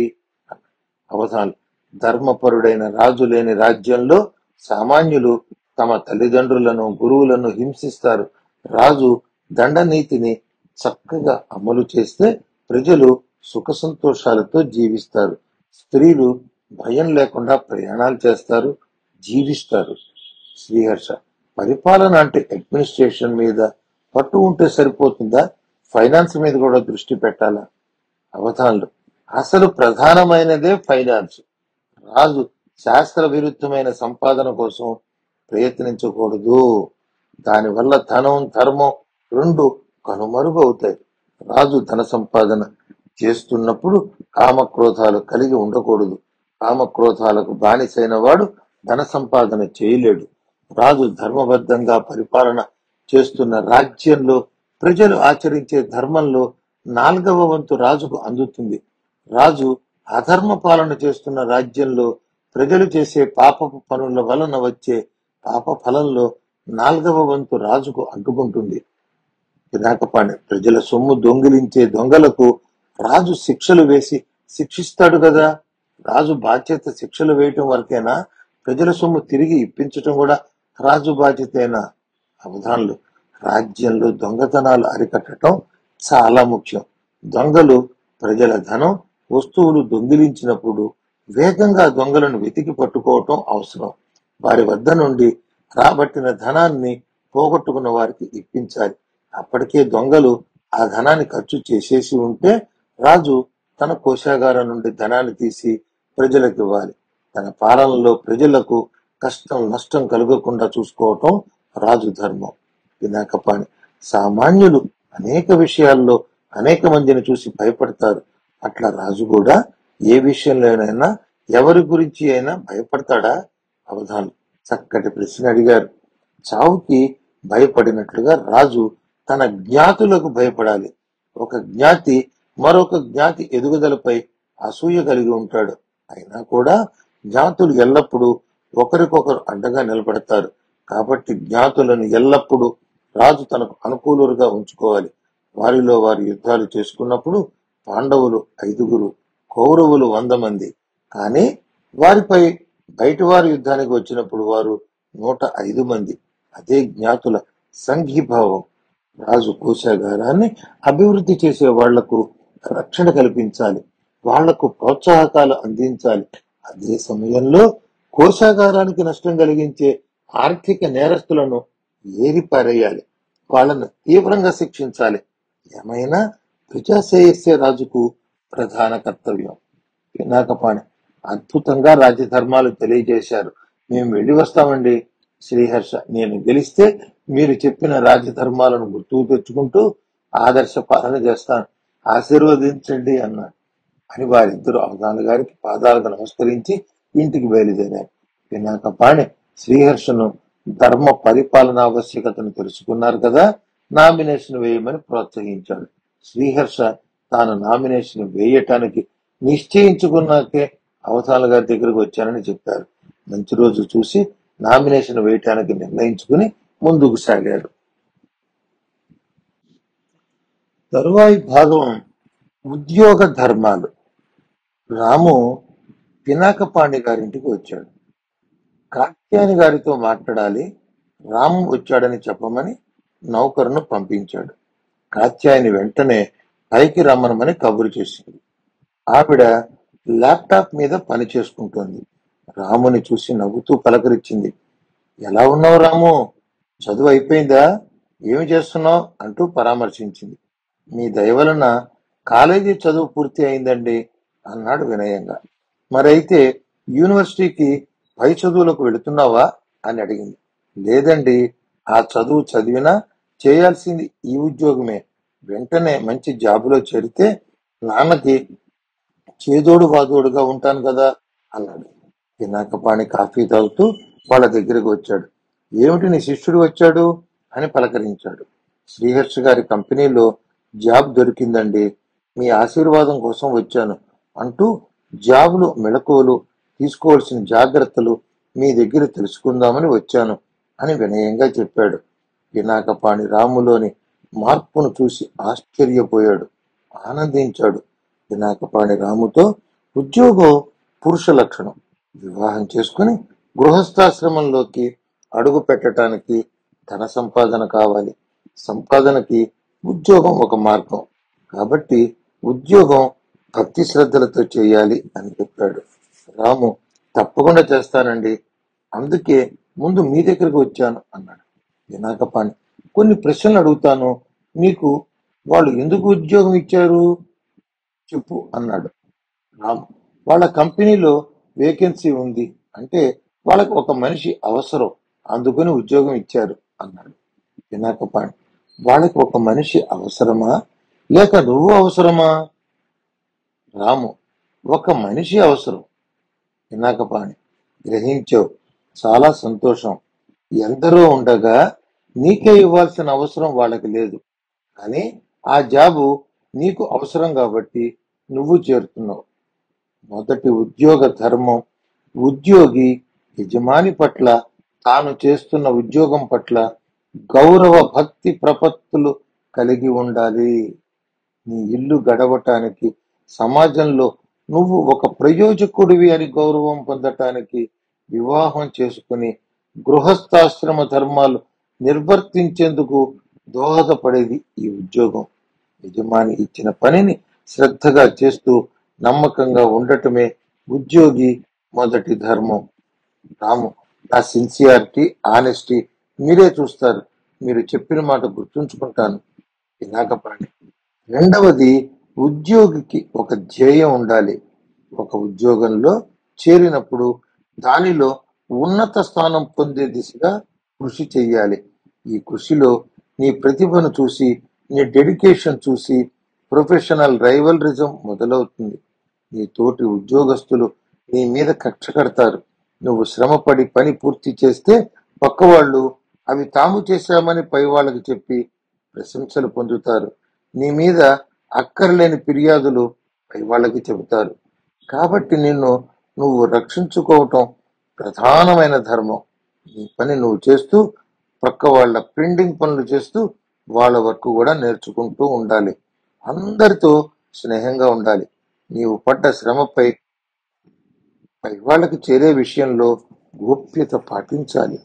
అవధానం ధర్మపరుడైన రాజు లేని రాజ్యంలో సామాన్యులు తమ తల్లిదండ్రులను గురువులను హింసిస్తారు రాజు దండనీతిని చక్కగా అమలు చేస్తే ప్రజలు సుఖ సంతోషాలతో జీవిస్తారు స్త్రీలు భయం లేకుండా ప్రయాణాలు చేస్తారు జీవిస్తారు శ్రీహర్ష పరిపాలన అంటే అడ్మినిస్ట్రేషన్ మీద పట్టు ఉంటే సరిపోతుందా ఫైనాన్స్ మీద కూడా దృష్టి పెట్టాలా అవధానులు అసలు ప్రధానమైనదే ఫైనాన్స్ రాజు శాస్త్ర విరుద్ధమైన సంపాదన కోసం ప్రయత్నించకూడదు దానివల్ల ధనం ధర్మం రెండు కనుమరుగు అవుతాయి రాజు ధన సంపాదన చేస్తున్నప్పుడు కామక్రోధాలు కలిగి ఉండకూడదు కామక్రోధాలకు బానిసైన వాడు ధన సంపాదన చేయలేడు రాజు ధర్మబద్ధంగా పరిపాలన చేస్తున్న రాజ్యంలో ప్రజలు ఆచరించే ధర్మంలో నాలుగవ వంతు రాజుకు అందుతుంది రాజు అధర్మ పాలన చేస్తున్న రాజ్యంలో ప్రజలు చేసే పాపపు పనుల వలన వచ్చే పాప ఫలంలో నాలుగవ వంతు రాజుకు అంటుకుంటుంది పినాకపాణి ప్రజల సొమ్ము దొంగిలించే దొంగలకు రాజు శిక్షలు వేసి శిక్షిస్తాడు కదా రాజు బాధ్యత శిక్షలు వేయటం వరకేనా ప్రజల సొమ్ము తిరిగి ఇప్పించటం కూడా రాజు బాధ్యతేనా అవధానులు రాజ్యంలో దొంగతనాలు అరికట్టడం చాలా ముఖ్యం దొంగలు ప్రజల ధనం వస్తువులు దొంగిలించినప్పుడు వేగంగా దొంగలను వెతికి పట్టుకోవటం అవసరం వారి వద్ద నుండి రాబట్టిన ధనాన్ని పోగొట్టుకున్న వారికి ఇప్పించాలి అప్పటికే దొంగలు ఆ ధనాన్ని ఖర్చు చేసేసి ఉంటే రాజు తన కోశాగారం నుండి ధనాన్ని తీసి ప్రజలకు ఇవ్వాలి తన పాలనలో ప్రజలకు కష్టం నష్టం కలగకుండా చూసుకోవటం రాజు ధర్మం వినాకపాణి సామాన్యులు అనేక విషయాల్లో అనేక మందిని చూసి భయపడతారు అట్లా రాజు కూడా ఏ విషయంలోనైనా ఎవరి గురించి అయినా భయపడతాడా అవధానం చక్కటి ప్రశ్న అడిగారు చావుకి భయపడినట్లుగా రాజు తన జ్ఞాతులకు భయపడాలి ఒక జ్ఞాతి మరొక జ్ఞాతి ఎదుగుదలపై అసూయ కలిగి ఉంటాడు అయినా కూడా జ్ఞాతులు ఎల్లప్పుడూ ఒకరికొకరు అండగా నిలబడతారు కాబట్టి జ్ఞాతులను ఎల్లప్పుడూ రాజు తనకు అనుకూలుగా ఉంచుకోవాలి వారిలో వారి యుద్ధాలు చేసుకున్నప్పుడు పాండవులు ఐదుగురు కౌరవులు వంద మంది కానీ వారిపై బయట వారి యుద్ధానికి వచ్చినప్పుడు వారు నూట ఐదు మంది అదే జ్ఞాతుల సంఘీభావం రాజు కోశాగారాన్ని అభివృద్ధి చేసే వాళ్లకు రక్షణ కల్పించాలి వాళ్లకు ప్రోత్సాహకాలు అందించాలి అదే సమయంలో కోశాగారానికి నష్టం కలిగించే ఆర్థిక నేరస్తులను ఏరిపారేయాలి వాళ్ళను తీవ్రంగా శిక్షించాలి ఏమైనా ప్రజాశ్రేయస్సే రాజుకు ప్రధాన కర్తవ్యం పినాకపాణి అద్భుతంగా రాజధర్మాలు తెలియజేశారు మేము వెళ్ళి వస్తామండి శ్రీహర్ష నేను గెలిస్తే మీరు చెప్పిన రాజధర్మాలను గుర్తుకు తెచ్చుకుంటూ ఆదర్శ పాలన చేస్తాను ఆశీర్వదించండి అన్నాడు అని వారిద్దరూ అవధాన గారికి పాదాలకు నమస్కరించి ఇంటికి బయలుదేరారు పినాకపాణి శ్రీహర్షను ధర్మ పరిపాలన ఆవశ్యకతను తెలుసుకున్నారు కదా నామినేషన్ వేయమని ప్రోత్సహించాడు శ్రీహర్ష తాను నామినేషన్ వేయటానికి నిశ్చయించుకున్నాకే అవతాల గారి దగ్గరకు వచ్చానని చెప్పారు మంచి రోజు చూసి నామినేషన్ వేయటానికి నిర్ణయించుకుని ముందుకు సాగాడు తరువాయి భాగం ఉద్యోగ ధర్మాలు రాము పినాకపాణి గారింటికి వచ్చాడు కాత్యాయని గారితో మాట్లాడాలి రాము వచ్చాడని చెప్పమని నౌకరును పంపించాడు కాత్యాయని వెంటనే పైకి రమ్మనమని కబురు చేసింది ఆవిడ ల్యాప్టాప్ మీద పని చేసుకుంటోంది రాముని చూసి నవ్వుతూ పలకరించింది ఎలా ఉన్నావు రాము చదువు అయిపోయిందా ఏమి చేస్తున్నావు అంటూ పరామర్శించింది మీ దయ వలన కాలేజీ చదువు పూర్తి అయిందండి అన్నాడు వినయంగా మరైతే యూనివర్సిటీకి పై చదువులకు వెళుతున్నావా అని అడిగింది లేదండి ఆ చదువు చదివినా చేయాల్సింది ఈ ఉద్యోగమే వెంటనే మంచి జాబులో చేరితే నాన్నకి చేదోడు వాదోడుగా ఉంటాను కదా అన్నాడు పినాకపాణి కాఫీ తాగుతూ వాళ్ళ దగ్గరికి వచ్చాడు ఏమిటి నీ శిష్యుడు వచ్చాడు అని పలకరించాడు శ్రీహర్ష గారి కంపెనీలో జాబ్ దొరికిందండి మీ ఆశీర్వాదం కోసం వచ్చాను అంటూ జాబులు మెళకువలు తీసుకోవాల్సిన జాగ్రత్తలు మీ దగ్గర తెలుసుకుందామని వచ్చాను అని వినయంగా చెప్పాడు పినాకపాణి రాములోని మార్పును చూసి ఆశ్చర్యపోయాడు ఆనందించాడు పినాకపాణి రాముతో ఉద్యోగం పురుష లక్షణం వివాహం చేసుకుని గృహస్థాశ్రమంలోకి అడుగు పెట్టడానికి ధన సంపాదన కావాలి సంపాదనకి ఉద్యోగం ఒక మార్గం కాబట్టి ఉద్యోగం భక్తి శ్రద్ధలతో చేయాలి అని చెప్పాడు రాము తప్పకుండా చేస్తానండి అందుకే ముందు మీ దగ్గరకు వచ్చాను అన్నాడు వినాకపాణి కొన్ని ప్రశ్నలు అడుగుతాను మీకు వాళ్ళు ఎందుకు ఉద్యోగం ఇచ్చారు చెప్పు అన్నాడు రాము వాళ్ళ కంపెనీలో వేకెన్సీ ఉంది అంటే వాళ్ళకి ఒక మనిషి అవసరం అందుకని ఉద్యోగం ఇచ్చారు అన్నాడు వినాకపాణి వాళ్ళకి ఒక మనిషి అవసరమా లేక నువ్వు అవసరమా రాము ఒక మనిషి అవసరం వినాకపాణి గ్రహించావు చాలా సంతోషం ఎందరో ఉండగా నీకే ఇవ్వాల్సిన అవసరం వాళ్ళకి లేదు కానీ ఆ జాబు నీకు అవసరం కాబట్టి నువ్వు చేరుతున్నావు మొదటి ఉద్యోగ ధర్మం ఉద్యోగి యజమాని పట్ల తాను చేస్తున్న ఉద్యోగం పట్ల గౌరవ భక్తి ప్రపత్తులు కలిగి ఉండాలి నీ ఇల్లు గడవటానికి సమాజంలో నువ్వు ఒక ప్రయోజకుడివి అని గౌరవం పొందటానికి వివాహం చేసుకుని గృహస్థాశ్రమ ధర్మాలు నిర్వర్తించేందుకు దోహదపడేది ఈ ఉద్యోగం యజమాని ఇచ్చిన పనిని శ్రద్ధగా చేస్తూ నమ్మకంగా ఉండటమే ఉద్యోగి మొదటి ధర్మం రాము నా సిన్సియారిటీ ఆనెస్టీ మీరే చూస్తారు మీరు చెప్పిన మాట గుర్తుంచుకుంటాను వినాకపాణి రెండవది ఉద్యోగికి ఒక ధ్యేయం ఉండాలి ఒక ఉద్యోగంలో చేరినప్పుడు దానిలో ఉన్నత స్థానం పొందే దిశగా కృషి చేయాలి ఈ కృషిలో నీ ప్రతిభను చూసి నీ డెడికేషన్ చూసి ప్రొఫెషనల్ రైవల్రిజం మొదలవుతుంది నీ తోటి ఉద్యోగస్తులు నీ మీద కక్ష కడతారు నువ్వు శ్రమపడి పని పూర్తి చేస్తే పక్క వాళ్ళు అవి తాము చేశామని పై వాళ్ళకి చెప్పి ప్రశంసలు పొందుతారు నీ మీద అక్కర్లేని ఫిర్యాదులు పై వాళ్ళకి చెబుతారు కాబట్టి నిన్ను నువ్వు రక్షించుకోవటం ప్రధానమైన ధర్మం నీ పని నువ్వు చేస్తూ పక్క వాళ్ళ ప్రింటింగ్ పనులు చేస్తూ వాళ్ళ వర్క్ కూడా నేర్చుకుంటూ ఉండాలి అందరితో స్నేహంగా ఉండాలి నీవు పడ్డ శ్రమపై పై వాళ్ళకి చేరే విషయంలో గోప్యత పాటించాలి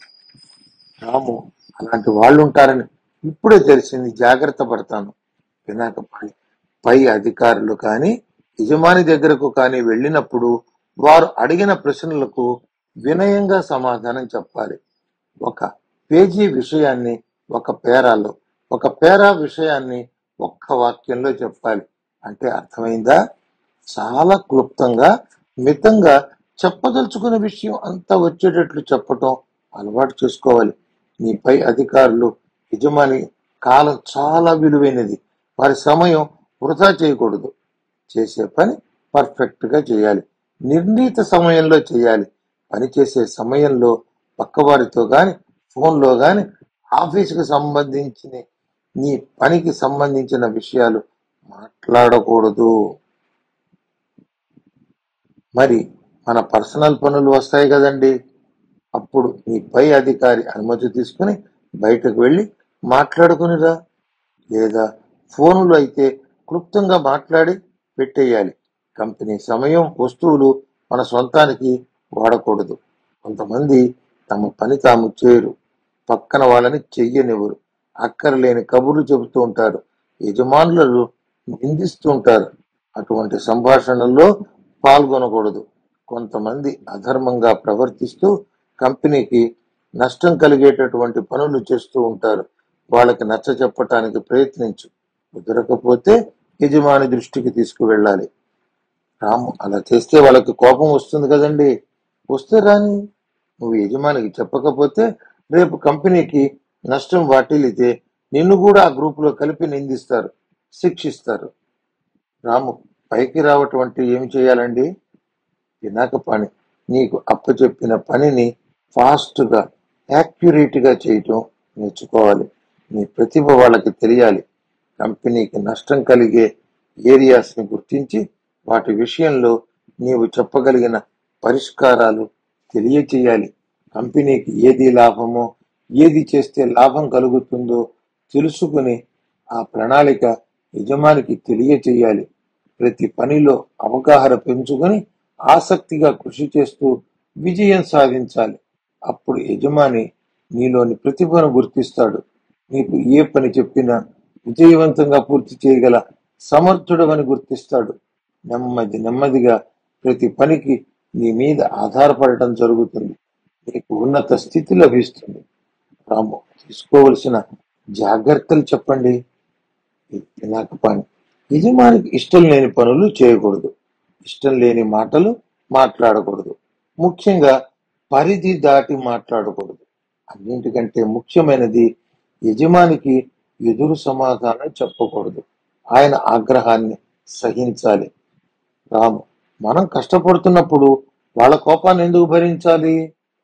రాము అలాంటి వాళ్ళు ఉంటారని ఇప్పుడే తెలిసింది జాగ్రత్త పడతాను వినాకపాణి పై అధికారులు కానీ యజమాని దగ్గరకు కానీ వెళ్ళినప్పుడు వారు అడిగిన ప్రశ్నలకు వినయంగా సమాధానం చెప్పాలి ఒక పేజీ విషయాన్ని ఒక పేరాలో ఒక పేరా విషయాన్ని ఒక్క వాక్యంలో చెప్పాలి అంటే అర్థమైందా చాలా క్లుప్తంగా మితంగా చెప్పదలుచుకున్న విషయం అంతా వచ్చేటట్లు చెప్పటం అలవాటు చేసుకోవాలి మీ పై అధికారులు యజమాని కాలం చాలా విలువైనది వారి సమయం వృధా చేయకూడదు చేసే పని పర్ఫెక్ట్ గా చేయాలి నిర్ణీత సమయంలో చేయాలి పని చేసే సమయంలో పక్కవారితో గాని ఫోన్లో గాని ఆఫీసుకు సంబంధించిన నీ పనికి సంబంధించిన విషయాలు మాట్లాడకూడదు మరి మన పర్సనల్ పనులు వస్తాయి కదండి అప్పుడు నీ పై అధికారి అనుమతి తీసుకుని బయటకు వెళ్ళి మాట్లాడుకునిరా లేదా ఫోనులో అయితే క్లుప్తంగా మాట్లాడి పెట్టేయాలి కంపెనీ సమయం వస్తువులు మన సొంతానికి వాడకూడదు కొంతమంది తమ పని తాము చేయరు పక్కన వాళ్ళని చెయ్యనివ్వరు అక్కరలేని కబుర్లు చెబుతూ ఉంటారు యజమానులను నిందిస్తూ ఉంటారు అటువంటి సంభాషణల్లో పాల్గొనకూడదు కొంతమంది అధర్మంగా ప్రవర్తిస్తూ కంపెనీకి నష్టం కలిగేటటువంటి పనులు చేస్తూ ఉంటారు వాళ్ళకి నచ్చ చెప్పటానికి ప్రయత్నించు కుదరకపోతే యజమాని దృష్టికి తీసుకువెళ్ళాలి రాము అలా చేస్తే వాళ్ళకి కోపం వస్తుంది కదండి వస్తే రాని నువ్వు యజమానికి చెప్పకపోతే రేపు కంపెనీకి నష్టం వాటిల్లితే నిన్ను కూడా ఆ గ్రూపులో కలిపి నిందిస్తారు శిక్షిస్తారు రాము పైకి రావటం అంటే ఏమి చేయాలండి వినాక పని నీకు అప్పచెప్పిన పనిని ఫాస్ట్గా యాక్యురేట్గా చేయటం నేర్చుకోవాలి నీ ప్రతిభ వాళ్ళకి తెలియాలి కంపెనీకి నష్టం కలిగే ఏరియాస్ని గుర్తించి వాటి విషయంలో నీవు చెప్పగలిగిన పరిష్కారాలు తెలియచేయాలి కంపెనీకి ఏది లాభమో ఏది చేస్తే లాభం కలుగుతుందో తెలుసుకుని ఆ ప్రణాళిక యజమానికి తెలియచేయాలి ప్రతి పనిలో అవగాహన పెంచుకొని ఆసక్తిగా కృషి చేస్తూ విజయం సాధించాలి అప్పుడు యజమాని నీలోని ప్రతిభను గుర్తిస్తాడు నీకు ఏ పని చెప్పినా విజయవంతంగా పూర్తి చేయగల సమర్థుడవని గుర్తిస్తాడు నెమ్మది నెమ్మదిగా ప్రతి పనికి నీ మీద ఆధారపడటం జరుగుతుంది నీకు ఉన్నత స్థితి లభిస్తుంది రాము తీసుకోవలసిన జాగ్రత్తలు చెప్పండి నాకు పని యజమానికి ఇష్టం లేని పనులు చేయకూడదు ఇష్టం లేని మాటలు మాట్లాడకూడదు ముఖ్యంగా పరిధి దాటి మాట్లాడకూడదు అన్నింటికంటే ముఖ్యమైనది యజమానికి ఎదురు సమాధానం చెప్పకూడదు ఆయన ఆగ్రహాన్ని సహించాలి రాము మనం కష్టపడుతున్నప్పుడు వాళ్ళ కోపాన్ని ఎందుకు భరించాలి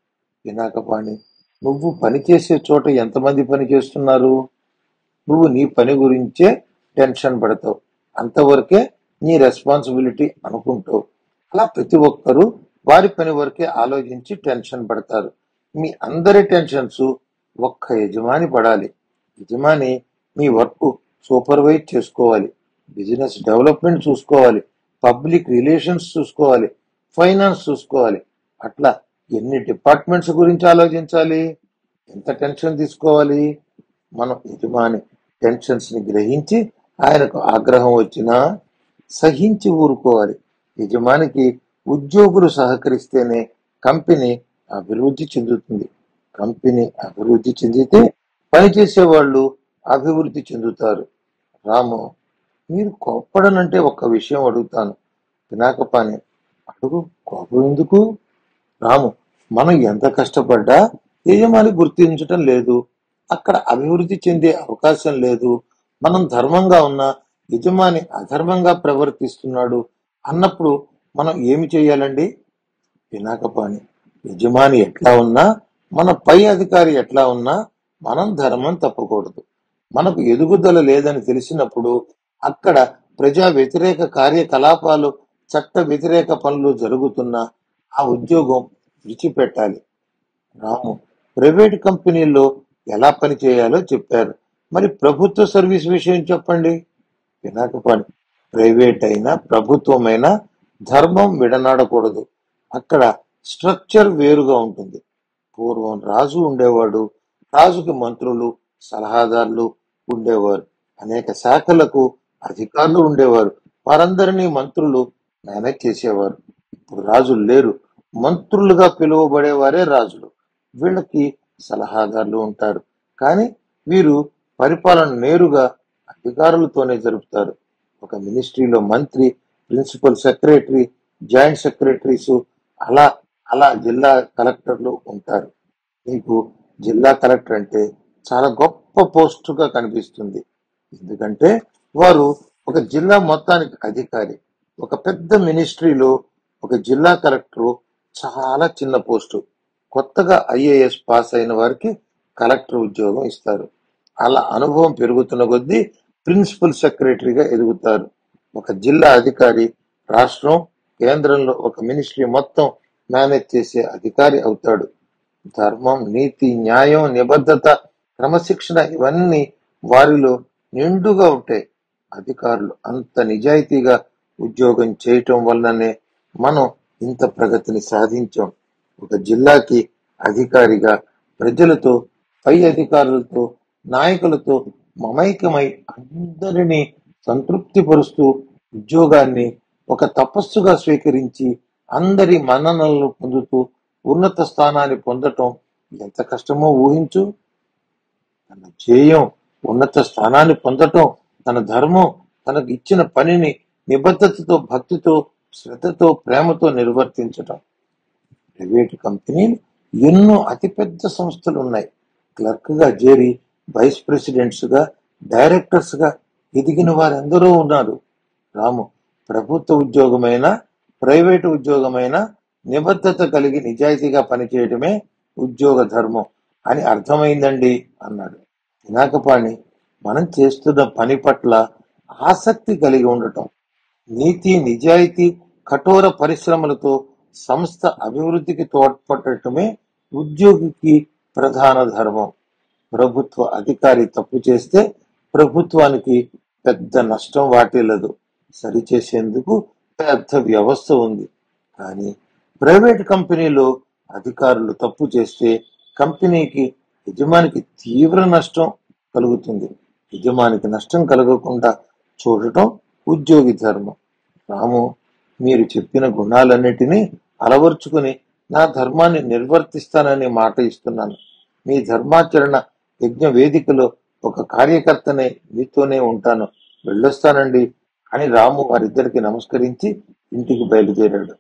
వినాకపాణి నువ్వు పని చేసే చోట ఎంతమంది పని చేస్తున్నారు నువ్వు నీ పని గురించే టెన్షన్ పడతావు అంతవరకే నీ రెస్పాన్సిబిలిటీ అనుకుంటావు అలా ప్రతి ఒక్కరూ వారి పని వరకే ఆలోచించి టెన్షన్ పడతారు మీ అందరి టెన్షన్స్ ఒక్క యజమాని పడాలి యజమాని మీ వర్క్ సూపర్వైజ్ చేసుకోవాలి బిజినెస్ డెవలప్మెంట్ చూసుకోవాలి పబ్లిక్ రిలేషన్స్ చూసుకోవాలి ఫైనాన్స్ చూసుకోవాలి అట్లా ఎన్ని డిపార్ట్మెంట్స్ గురించి ఆలోచించాలి ఎంత టెన్షన్ తీసుకోవాలి మనం యజమాని టెన్షన్స్ ని గ్రహించి ఆయనకు ఆగ్రహం వచ్చినా సహించి ఊరుకోవాలి యజమానికి ఉద్యోగులు సహకరిస్తేనే కంపెనీ అభివృద్ధి చెందుతుంది కంపెనీ అభివృద్ధి చెందితే పనిచేసే వాళ్ళు అభివృద్ధి చెందుతారు రాము మీరు కోప్పడనంటే ఒక విషయం అడుగుతాను వినాకపాని అడుగు కోపం ఎందుకు రాము మనం ఎంత కష్టపడ్డా యజమాని గుర్తించటం లేదు అక్కడ అభివృద్ధి చెందే అవకాశం లేదు మనం ధర్మంగా ఉన్నా యజమాని అధర్మంగా ప్రవర్తిస్తున్నాడు అన్నప్పుడు మనం ఏమి చేయాలండి వినాకపాని యజమాని ఎట్లా ఉన్నా మన పై అధికారి ఎట్లా ఉన్నా మనం ధర్మం తప్పకూడదు మనకు ఎదుగుదల లేదని తెలిసినప్పుడు అక్కడ ప్రజా వ్యతిరేక కార్యకలాపాలు చట్ట వ్యతిరేక పనులు జరుగుతున్నా ఆ ఉద్యోగం విడిచిపెట్టాలి రాము ప్రైవేట్ కంపెనీల్లో ఎలా పని చేయాలో చెప్పారు మరి ప్రభుత్వ సర్వీస్ విషయం చెప్పండి వినాకపాని ప్రైవేట్ అయినా ప్రభుత్వమైనా ధర్మం విడనాడకూడదు అక్కడ స్ట్రక్చర్ వేరుగా ఉంటుంది పూర్వం రాజు ఉండేవాడు రాజుకి మంత్రులు సలహాదారులు ఉండేవారు అనేక శాఖలకు అధికారులు ఉండేవారు వారందరినీ మంత్రులు మేనేజ్ చేసేవారు ఇప్పుడు రాజులు లేరు మంత్రులుగా పిలువబడేవారే రాజులు వీళ్ళకి సలహాదారులు ఉంటారు కానీ వీరు పరిపాలన నేరుగా అధికారులతోనే జరుపుతారు ఒక మినిస్ట్రీలో మంత్రి ప్రిన్సిపల్ సెక్రటరీ జాయింట్ సెక్రటరీస్ అలా అలా జిల్లా కలెక్టర్లు ఉంటారు మీకు జిల్లా కలెక్టర్ అంటే చాలా గొప్ప పోస్టుగా కనిపిస్తుంది ఎందుకంటే వారు ఒక జిల్లా మొత్తానికి అధికారి ఒక పెద్ద మినిస్ట్రీలో ఒక జిల్లా కలెక్టర్ చాలా చిన్న పోస్టు కొత్తగా ఐఏఎస్ పాస్ అయిన వారికి కలెక్టర్ ఉద్యోగం ఇస్తారు అలా అనుభవం పెరుగుతున్న కొద్దీ ప్రిన్సిపల్ సెక్రటరీగా ఎదుగుతారు ఒక జిల్లా అధికారి రాష్ట్రం కేంద్రంలో ఒక మినిస్ట్రీ మొత్తం మేనేజ్ చేసే అధికారి అవుతాడు ధర్మం నీతి న్యాయం నిబద్ధత క్రమశిక్షణ ఇవన్నీ వారిలో నిండుగా ఉంటాయి అధికారులు అంత నిజాయితీగా ఉద్యోగం చేయటం వల్లనే మనం ఇంత ప్రగతిని సాధించాం ఒక జిల్లాకి అధికారిగా ప్రజలతో పై అధికారులతో నాయకులతో మమైకమై అందరినీ సంతృప్తిపరుస్తూ ఉద్యోగాన్ని ఒక తపస్సుగా స్వీకరించి అందరి మన్ననలను పొందుతూ ఉన్నత స్థానాన్ని పొందటం ఎంత కష్టమో ఊహించు తన ధ్యేయం ఉన్నత స్థానాన్ని పొందటం తన ధర్మం తనకు ఇచ్చిన పనిని నిబద్ధతతో భక్తితో శ్రద్ధతో ప్రేమతో నిర్వర్తించటం ప్రైవేటు కంపెనీలు ఎన్నో అతిపెద్ద సంస్థలు ఉన్నాయి క్లర్క్ గా చేరి వైస్ ప్రెసిడెంట్స్ గా డైరెక్టర్స్ గా ఎదిగిన వారెందరో ఉన్నారు రాము ప్రభుత్వ ఉద్యోగమైన ప్రైవేటు ఉద్యోగమైన నిబద్ధత కలిగి నిజాయితీగా పనిచేయటమే ఉద్యోగ ధర్మం అని అర్థమైందండి అన్నాడు పినాకపాణి మనం చేస్తున్న పని పట్ల ఆసక్తి కలిగి ఉండటం నీతి నిజాయితీ కఠోర పరిశ్రమలతో సంస్థ అభివృద్ధికి తోడ్పడటమే ఉద్యోగికి ప్రధాన ధర్మం ప్రభుత్వ అధికారి తప్పు చేస్తే ప్రభుత్వానికి పెద్ద నష్టం వాటిల్లదు సరిచేసేందుకు పెద్ద వ్యవస్థ ఉంది కానీ ప్రైవేట్ కంపెనీలో అధికారులు తప్పు చేస్తే కంపెనీకి యజమానికి తీవ్ర నష్టం కలుగుతుంది యజమానికి నష్టం కలగకుండా చూడటం ఉద్యోగి ధర్మం రాము మీరు చెప్పిన గుణాలన్నిటినీ అలవర్చుకుని నా ధర్మాన్ని నిర్వర్తిస్తానని మాట ఇస్తున్నాను మీ ధర్మాచరణ యజ్ఞ వేదికలో ఒక కార్యకర్తనే మీతోనే ఉంటాను వెళ్ళొస్తానండి అని రాము వారిద్దరికి నమస్కరించి ఇంటికి బయలుదేరాడు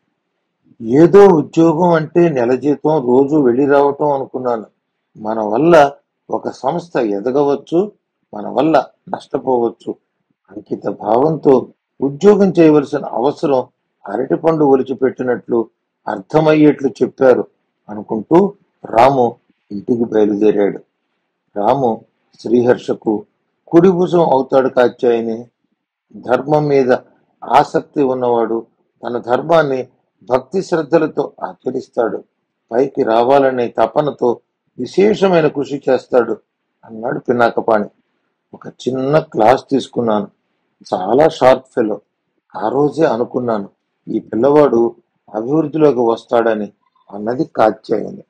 ఏదో ఉద్యోగం అంటే నెల జీతం రోజు వెళ్ళి రావటం అనుకున్నాను మన వల్ల ఒక సంస్థ ఎదగవచ్చు మన వల్ల నష్టపోవచ్చు అంకిత భావంతో ఉద్యోగం చేయవలసిన అవసరం అరటిపండు ఒలిచి పెట్టినట్లు అర్థమయ్యేట్లు చెప్పారు అనుకుంటూ రాము ఇంటికి బయలుదేరాడు రాము శ్రీహర్షకు కుడి భుజం అవుతాడు కాచాయని ధర్మం మీద ఆసక్తి ఉన్నవాడు తన ధర్మాన్ని భక్తి శ్రద్ధలతో ఆచరిస్తాడు పైకి రావాలనే తపనతో విశేషమైన కృషి చేస్తాడు అన్నాడు పినాకపాణి ఒక చిన్న క్లాస్ తీసుకున్నాను చాలా షార్ప్ ఫెలో ఆ రోజే అనుకున్నాను ఈ పిల్లవాడు అభివృద్ధిలోకి వస్తాడని అన్నది కాత్యాయని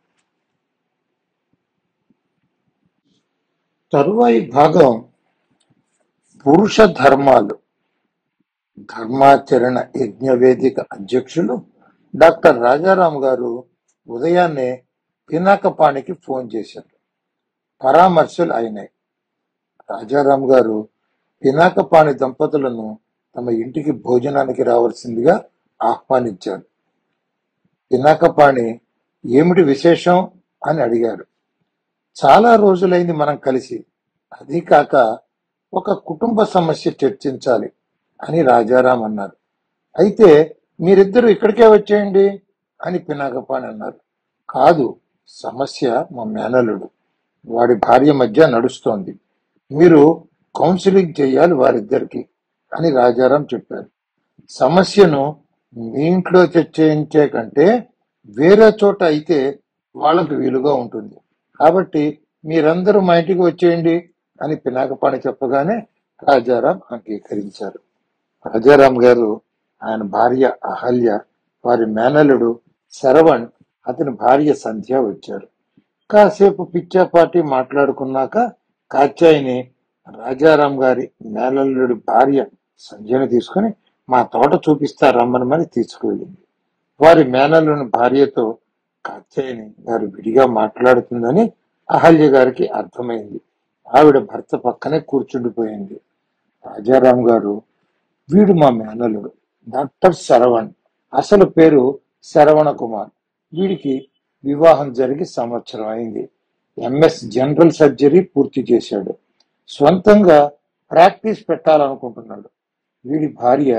తరువాయి భాగం పురుష ధర్మాలు ధర్మాచరణ యజ్ఞ వేదిక అధ్యక్షులు డాక్టర్ రాజారాం గారు ఉదయాన్నే పినాకపాణికి ఫోన్ చేశారు పరామర్శలు అయినాయి రాజారాం గారు పినాకపాణి దంపతులను తమ ఇంటికి భోజనానికి రావాల్సిందిగా ఆహ్వానించారు పినాకపాణి ఏమిటి విశేషం అని అడిగాడు చాలా రోజులైంది మనం కలిసి అది కాక ఒక కుటుంబ సమస్య చర్చించాలి అని రాజారాం అన్నారు అయితే మీరిద్దరు ఇక్కడికే వచ్చేయండి అని పినాకపాణి అన్నారు కాదు సమస్య మా మేనలుడు వాడి భార్య మధ్య నడుస్తోంది మీరు కౌన్సిలింగ్ చేయాలి వారిద్దరికి అని రాజారాం చెప్పారు సమస్యను మీ ఇంట్లో చర్చించే కంటే వేరే చోట అయితే వాళ్ళకు వీలుగా ఉంటుంది కాబట్టి మీరందరూ మా ఇంటికి వచ్చేయండి అని పినాకపాణి చెప్పగానే రాజారాం అంగీకరించారు రాజారాం గారు ఆయన భార్య అహల్య వారి మేనలుడు శరవణ్ అతని భార్య సంధ్య వచ్చారు కాసేపు పిచ్చాపాటి మాట్లాడుకున్నాక కాచాయిని రాజారాం గారి మేనల్లుడి భార్య సంధ్యను తీసుకుని మా తోట చూపిస్తా రమ్మనమని తీసుకువెళ్ళింది వారి మేనల్లుని భార్యతో కాచాయిని గారు విడిగా మాట్లాడుతుందని అహల్య గారికి అర్థమైంది ఆవిడ భర్త పక్కనే కూర్చుండిపోయింది రాజారాం గారు వీడు మా మేనల్లుడు డాక్టర్ శరవణ్ అసలు పేరు శరవణ కుమార్ వీడికి వివాహం జరిగి సంవత్సరం అయింది ఎంఎస్ జనరల్ సర్జరీ పూర్తి చేశాడు స్వంతంగా ప్రాక్టీస్ పెట్టాలనుకుంటున్నాడు వీడి భార్య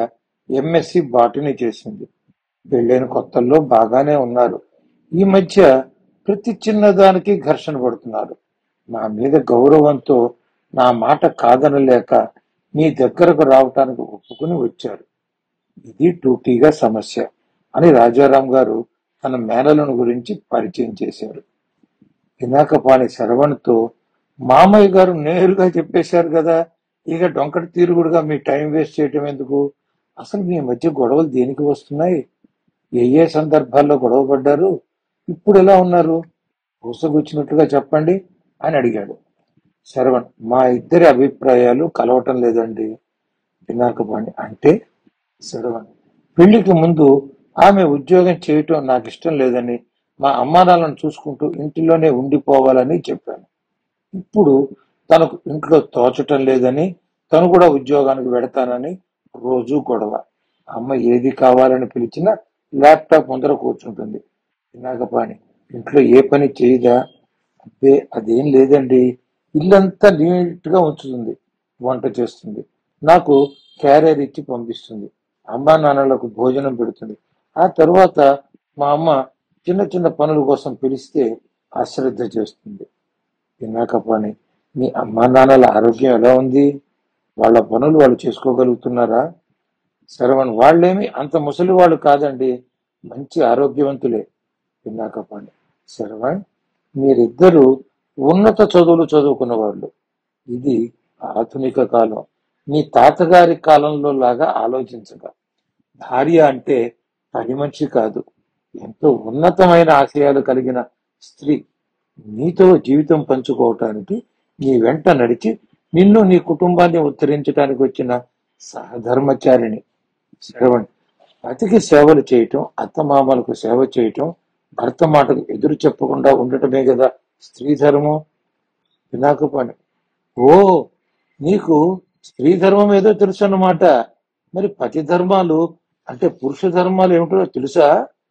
ఎంఎస్సి బాటనీ చేసింది పెళ్ళైన కొత్తల్లో బాగానే ఉన్నారు ఈ మధ్య ప్రతి చిన్నదానికి ఘర్షణ పడుతున్నారు నా మీద గౌరవంతో నా మాట కాదనలేక మీ దగ్గరకు రావటానికి ఒప్పుకుని వచ్చారు ఇది టూకీగా సమస్య అని రాజారాం గారు తన మేనలను గురించి పరిచయం చేశారు పినాకపాణి శరవణ్తో మామయ్య గారు నేరుగా చెప్పేశారు కదా ఇక డొంకటి తీరుగుడుగా మీ టైం వేస్ట్ చేయటం ఎందుకు అసలు మీ మధ్య గొడవలు దేనికి వస్తున్నాయి ఏ ఏ సందర్భాల్లో గొడవ పడ్డారు ఇప్పుడు ఎలా ఉన్నారు పూసగుచ్చినట్లుగా చెప్పండి అని అడిగాడు శరవణ్ మా ఇద్దరి అభిప్రాయాలు కలవటం లేదండి పినాకపాణి అంటే శరవణ్ పెళ్లికి ముందు ఆమె ఉద్యోగం చేయటం నాకు ఇష్టం లేదని మా అమ్మానాలను చూసుకుంటూ ఇంటిలోనే ఉండిపోవాలని చెప్పాను ఇప్పుడు తనకు ఇంట్లో తోచటం లేదని తను కూడా ఉద్యోగానికి వెడతానని రోజు గొడవ అమ్మ ఏది కావాలని పిలిచినా ల్యాప్టాప్ ముందర కూర్చుంటుంది నాగపాణి ఇంట్లో ఏ పని చేయదా అబ్బే అదేం లేదండి ఇల్లంతా నీట్ గా ఉంచుతుంది వంట చేస్తుంది నాకు క్యారియర్ ఇచ్చి పంపిస్తుంది అమ్మా నాన్నలకు భోజనం పెడుతుంది ఆ తర్వాత మా అమ్మ చిన్న చిన్న పనుల కోసం పిలిస్తే అశ్రద్ధ చేస్తుంది పినాకపాణి మీ అమ్మా నాన్నల ఆరోగ్యం ఎలా ఉంది వాళ్ళ పనులు వాళ్ళు చేసుకోగలుగుతున్నారా శరవణ్ వాళ్ళేమి అంత ముసలి వాళ్ళు కాదండి మంచి ఆరోగ్యవంతులే పిన్నాకపాణి శరవణ్ మీరిద్దరూ ఉన్నత చదువులు చదువుకున్న వాళ్ళు ఇది ఆధునిక కాలం మీ తాతగారి కాలంలో లాగా ఆలోచించగా భార్య అంటే పని మనిషి కాదు ఎంతో ఉన్నతమైన ఆశయాలు కలిగిన స్త్రీ నీతో జీవితం పంచుకోవటానికి నీ వెంట నడిచి నిన్ను నీ కుటుంబాన్ని ఉద్ధరించడానికి వచ్చిన సహధర్మచారిణి శ్రవణ్ పతికి సేవలు చేయటం అత్తమామలకు సేవ చేయటం భర్త మాటకు ఎదురు చెప్పకుండా ఉండటమే కదా స్త్రీ ధర్మం వినాక పని ఓ నీకు స్త్రీ ధర్మం ఏదో తెలుసు అన్నమాట మరి పతి ధర్మాలు అంటే పురుష ధర్మాలు ఏమిటో తెలుసా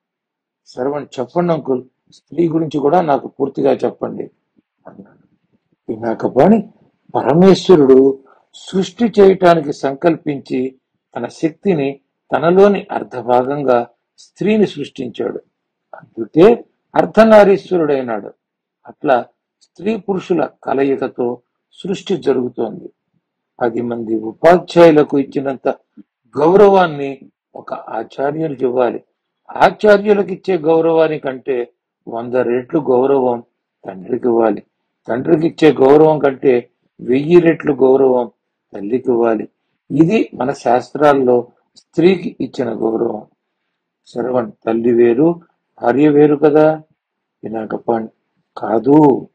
శరవణ్ చెప్పండి అంకుల్ స్త్రీ గురించి కూడా నాకు పూర్తిగా చెప్పండి అన్నాడు వినాకపాణి పరమేశ్వరుడు సృష్టి చేయటానికి సంకల్పించి తన శక్తిని తనలోని అర్ధభాగంగా స్త్రీని సృష్టించాడు అందుకే అర్ధనారీశ్వరుడైనాడు అట్లా స్త్రీ పురుషుల కలయికతో సృష్టి జరుగుతోంది పది మంది ఉపాధ్యాయులకు ఇచ్చినంత గౌరవాన్ని ఒక ఆచార్యులకు ఇవ్వాలి ఆచార్యులకు ఇచ్చే గౌరవాని కంటే వంద రెట్లు గౌరవం తండ్రికి ఇవ్వాలి తండ్రికి ఇచ్చే గౌరవం కంటే వెయ్యి రెట్లు గౌరవం తల్లికి ఇవ్వాలి ఇది మన శాస్త్రాల్లో స్త్రీకి ఇచ్చిన గౌరవం శరవణ్ తల్లి వేరు భార్య వేరు కదా వినాకపాణి కాదు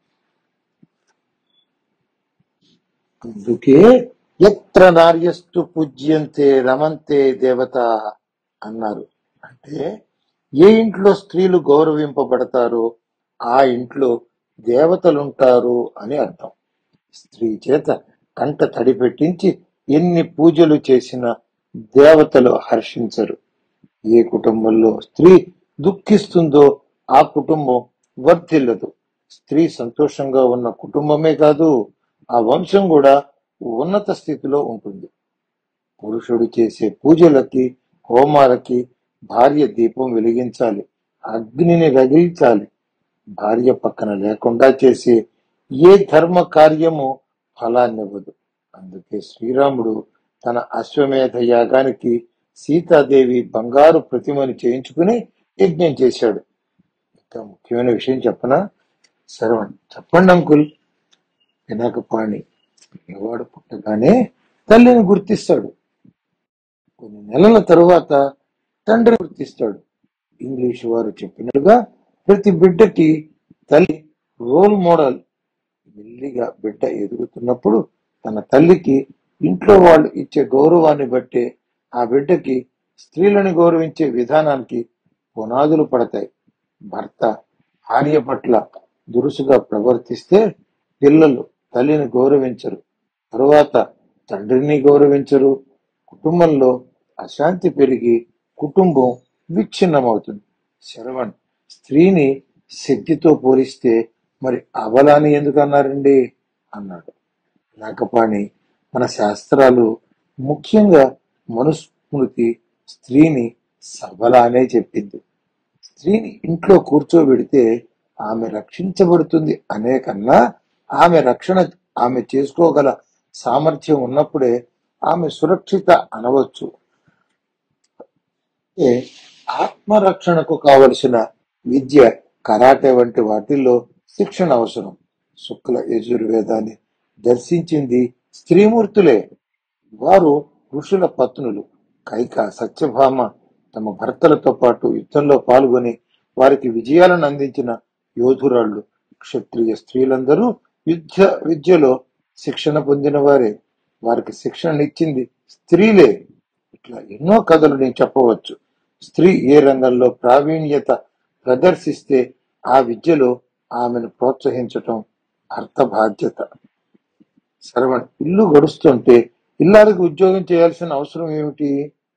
అందుకే ఎత్ర నార్యస్తు పూజ్యంతే రమంతే దేవత అన్నారు అంటే ఏ ఇంట్లో స్త్రీలు గౌరవింపబడతారో ఆ ఇంట్లో దేవతలుంటారు అని అర్థం స్త్రీ చేత కంట తడి పెట్టించి ఎన్ని పూజలు చేసినా దేవతలు హర్షించరు ఏ కుటుంబంలో స్త్రీ దుఃఖిస్తుందో ఆ కుటుంబం వర్ధిల్లదు స్త్రీ సంతోషంగా ఉన్న కుటుంబమే కాదు ఆ వంశం కూడా ఉన్నత స్థితిలో ఉంటుంది పురుషుడు చేసే పూజలకి హోమాలకి భార్య దీపం వెలిగించాలి అగ్నిని రగిల్చాలి భార్య పక్కన లేకుండా చేసే ఏ ధర్మ కార్యము ఫలాన్నివ్వదు అందుకే శ్రీరాముడు తన అశ్వమేధ యాగానికి సీతాదేవి బంగారు ప్రతిమని చేయించుకుని యజ్ఞం చేశాడు ఇంకా ముఖ్యమైన విషయం చెప్పనా శరవణ్ చెప్పండి అంకుల్ వినాకపాణి పిల్లవాడు పుట్టగానే తల్లిని గుర్తిస్తాడు కొన్ని నెలల తరువాత తండ్రి గుర్తిస్తాడు ఇంగ్లీష్ వారు చెప్పినట్టుగా ప్రతి బిడ్డకి తల్లి రోల్ మోడల్ మెల్లిగా బిడ్డ ఎదుగుతున్నప్పుడు తన తల్లికి ఇంట్లో వాళ్ళు ఇచ్చే గౌరవాన్ని బట్టే ఆ బిడ్డకి స్త్రీలను గౌరవించే విధానానికి పునాదులు పడతాయి భర్త భార్య పట్ల దురుసుగా ప్రవర్తిస్తే పిల్లలు తల్లిని గౌరవించరు తరువాత తండ్రిని గౌరవించరు కుటుంబంలో అశాంతి పెరిగి కుటుంబం విచ్ఛిన్నమవుతుంది శరవణ్ స్త్రీని శక్తితో పోలిస్తే మరి అవలాని ఎందుకు అన్నారండి అన్నాడు నాకపాణి మన శాస్త్రాలు ముఖ్యంగా మనుస్మృతి స్త్రీని సబల అనే చెప్పింది స్త్రీని ఇంట్లో కూర్చోబెడితే ఆమె రక్షించబడుతుంది అనే కన్నా ఆమె రక్షణ ఆమె చేసుకోగల సామర్థ్యం ఉన్నప్పుడే ఆమె సురక్షిత అనవచ్చు ఏ ఆత్మరక్షణకు కావలసిన విద్య కరాటే వంటి వాటిల్లో శిక్షణ అవసరం శుక్ల యజుర్వేదాన్ని దర్శించింది స్త్రీమూర్తులే వారు ఋషుల పత్నులు కైక సత్యభామ తమ భర్తలతో పాటు యుద్ధంలో పాల్గొని వారికి విజయాలను అందించిన యోధురాళ్ళు క్షత్రియ స్త్రీలందరూ యుద్ధ విద్యలో శిక్షణ పొందిన వారే వారికి శిక్షణ ఇచ్చింది స్త్రీలే ఇట్లా ఎన్నో కథలు నేను చెప్పవచ్చు స్త్రీ ఏ రంగంలో ప్రావీణ్యత ప్రదర్శిస్తే ఆ విద్యలో ఆమెను ప్రోత్సహించటం అర్థ బాధ్యత శరవణ్ ఇల్లు గడుస్తుంటే ఇల్లారికి ఉద్యోగం చేయాల్సిన అవసరం ఏమిటి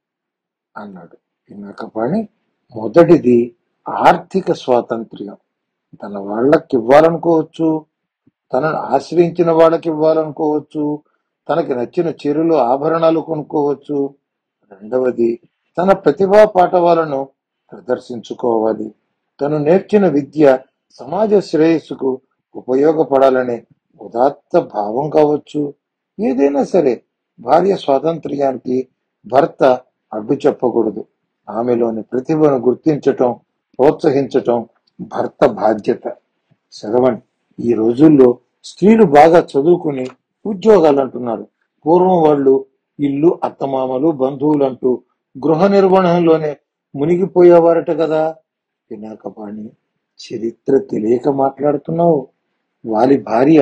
అన్నాడు పిన్నకపాణి మొదటిది ఆర్థిక స్వాతంత్ర్యం తన వాళ్ళకి ఇవ్వాలనుకోవచ్చు తనను ఆశ్రయించిన వాళ్ళకి ఇవ్వాలనుకోవచ్చు తనకి నచ్చిన చీరలు ఆభరణాలు కొనుక్కోవచ్చు రెండవది తన ప్రతిభా పాఠవాలను ప్రదర్శించుకోవాలి తను నేర్చిన విద్య సమాజ శ్రేయస్సుకు ఉపయోగపడాలనే ఉదాత్త భావం కావచ్చు ఏదైనా సరే భార్య స్వాతంత్ర్యానికి భర్త అడ్డు చెప్పకూడదు ఆమెలోని ప్రతిభను గుర్తించటం ప్రోత్సహించటం భర్త బాధ్యత చదవండి ఈ రోజుల్లో స్త్రీలు బాగా చదువుకుని ఉద్యోగాలు అంటున్నారు పూర్వం వాళ్ళు ఇల్లు అత్తమామలు బంధువులు అంటూ గృహ నిర్వహణలోనే మునిగిపోయేవారట కదా పినాకపాణి చరిత్ర తెలియక మాట్లాడుతున్నావు వాలి భార్య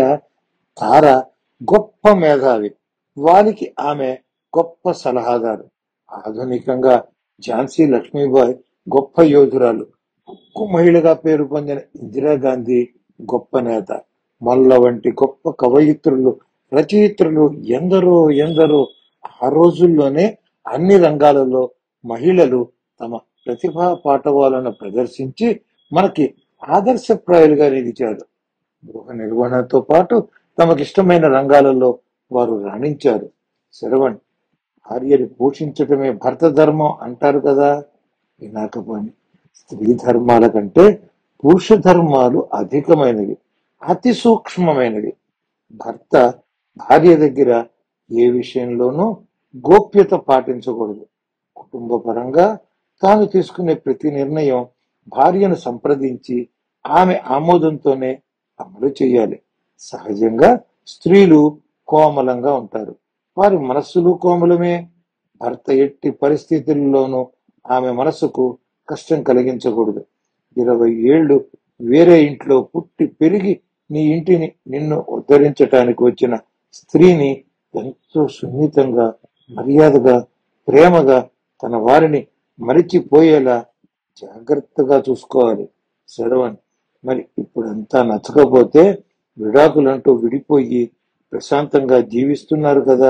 తార గొప్ప మేధావి వాలికి ఆమె గొప్ప సలహాదారు ఆధునికంగా ఝాన్సీ లక్ష్మీబాయ్ గొప్ప యోధురాలు ఉక్కు మహిళగా పేరు పొందిన ఇందిరాగాంధీ గొప్ప నేత మల్ల వంటి గొప్ప కవయిత్రులు రచయిత్రులు ఎందరో ఎందరో ఆ రోజుల్లోనే అన్ని రంగాలలో మహిళలు తమ ప్రతిభా పాఠవాలను ప్రదర్శించి మనకి ఆదర్శప్రాయులుగా నిలిచారు గృహ నిర్వహణతో పాటు తమకిష్టమైన రంగాలలో వారు రాణించారు శరవణ్ భార్యని పోషించటమే భర్త ధర్మం అంటారు కదా వినాకపోని స్త్రీ ధర్మాల కంటే పురుష ధర్మాలు అధికమైనవి అతి సూక్ష్మమైనవి భర్త భార్య దగ్గర ఏ విషయంలోనూ గోప్యత పాటించకూడదు కుటుంబ పరంగా తాను తీసుకునే ప్రతి నిర్ణయం భార్యను సంప్రదించి ఆమె ఆమోదంతోనే అమలు చేయాలి సహజంగా స్త్రీలు కోమలంగా ఉంటారు వారి మనస్సులు కోమలమే భర్త ఎట్టి పరిస్థితుల్లోనూ ఆమె మనసుకు కష్టం కలిగించకూడదు ఇరవై ఏళ్ళు వేరే ఇంట్లో పుట్టి పెరిగి నీ ఇంటిని నిన్ను ఉద్ధరించటానికి వచ్చిన స్త్రీని ఎంతో సున్నితంగా మర్యాదగా ప్రేమగా తన వారిని మరిచిపోయేలా జాగ్రత్తగా చూసుకోవాలి శరవణ్ మరి ఇప్పుడంతా నచ్చకపోతే విడాకులంటూ విడిపోయి ప్రశాంతంగా జీవిస్తున్నారు కదా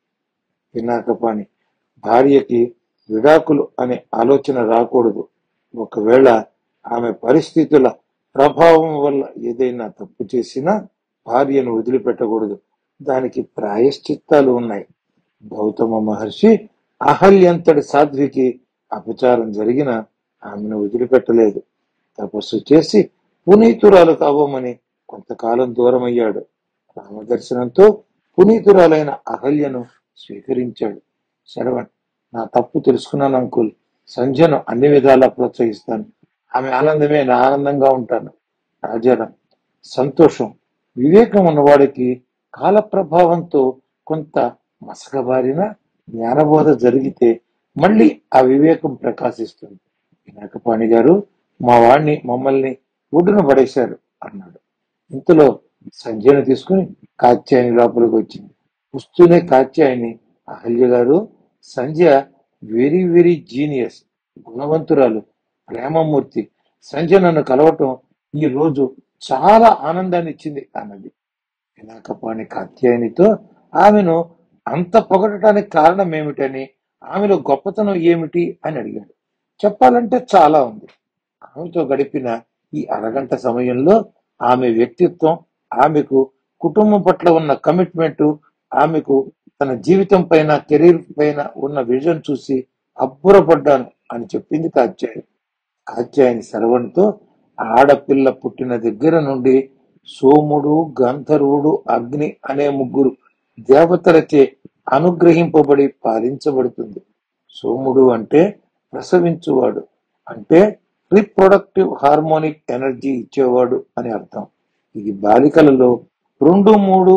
పినాకపాణి భార్యకి విడాకులు అనే ఆలోచన రాకూడదు ఒకవేళ ఆమె పరిస్థితుల ప్రభావం వల్ల ఏదైనా తప్పు చేసినా భార్యను వదిలిపెట్టకూడదు దానికి ప్రాయశ్చిత్తాలు ఉన్నాయి గౌతమ మహర్షి అహల్యంతటి సాధ్వికి అపచారం జరిగిన ఆమెను వదిలిపెట్టలేదు తపస్సు చేసి పునీతురాలు కావమని కొంతకాలం దూరమయ్యాడు రామదర్శనంతో పునీతురాలైన అహల్యను స్వీకరించాడు శరవణ్ నా తప్పు తెలుసుకున్నాను అంకుల్ సంధ్యను అన్ని విధాలా ప్రోత్సహిస్తాను ఆమె ఆనందమే నా ఆనందంగా ఉంటాను రాజారాం సంతోషం వివేకం ఉన్నవాడికి కాల ప్రభావంతో కొంత మసకబారిన జ్ఞానబోధ జరిగితే మళ్ళీ ఆ వివేకం ప్రకాశిస్తుంది వినాకపాణి గారు మా వాడిని మమ్మల్ని ఒడ్డున పడేశారు అన్నాడు ఇంతలో సంధ్యను తీసుకుని కాత్యాయని లోపలికి వచ్చింది వస్తూనే Katyayani Ahalya garu Sandhya very very genius గుణవంతురాలు ప్రేమమూర్తి సంధ్య నన్ను కలవటం ఈ రోజు చాలా ఆనందాన్ని ఇచ్చింది అన్నది వినాకపాణి కాత్యాయనితో ఆమెను అంత పొగడటానికి కారణం ఏమిటని ఆమెలో గొప్పతనం ఏమిటి అని అడిగాడు చెప్పాలంటే చాలా ఉంది ఆమెతో గడిపిన ఈ అరగంట సమయంలో ఆమె వ్యక్తిత్వం ఆమెకు కుటుంబం పట్ల ఉన్న కమిట్మెంట్ ఆమెకు తన జీవితం పైన కెరీర్ పైన ఉన్న విజన్ చూసి అబ్బురపడ్డాను అని చెప్పింది కాత్యాయని కాత్యాయని శరవణితో ఆడపిల్ల పుట్టిన దగ్గర నుండి సోముడు గంధర్వుడు అగ్ని అనే ముగ్గురు దేవతలచే అనుగ్రహింపబడి పాలించబడుతుంది సోముడు అంటే ప్రసవించువాడు అంటే రీప్రొడక్టివ్ హార్మోనిక్ ఎనర్జీ ఇచ్చేవాడు అని అర్థం ఇది బాలికలలో రెండు మూడు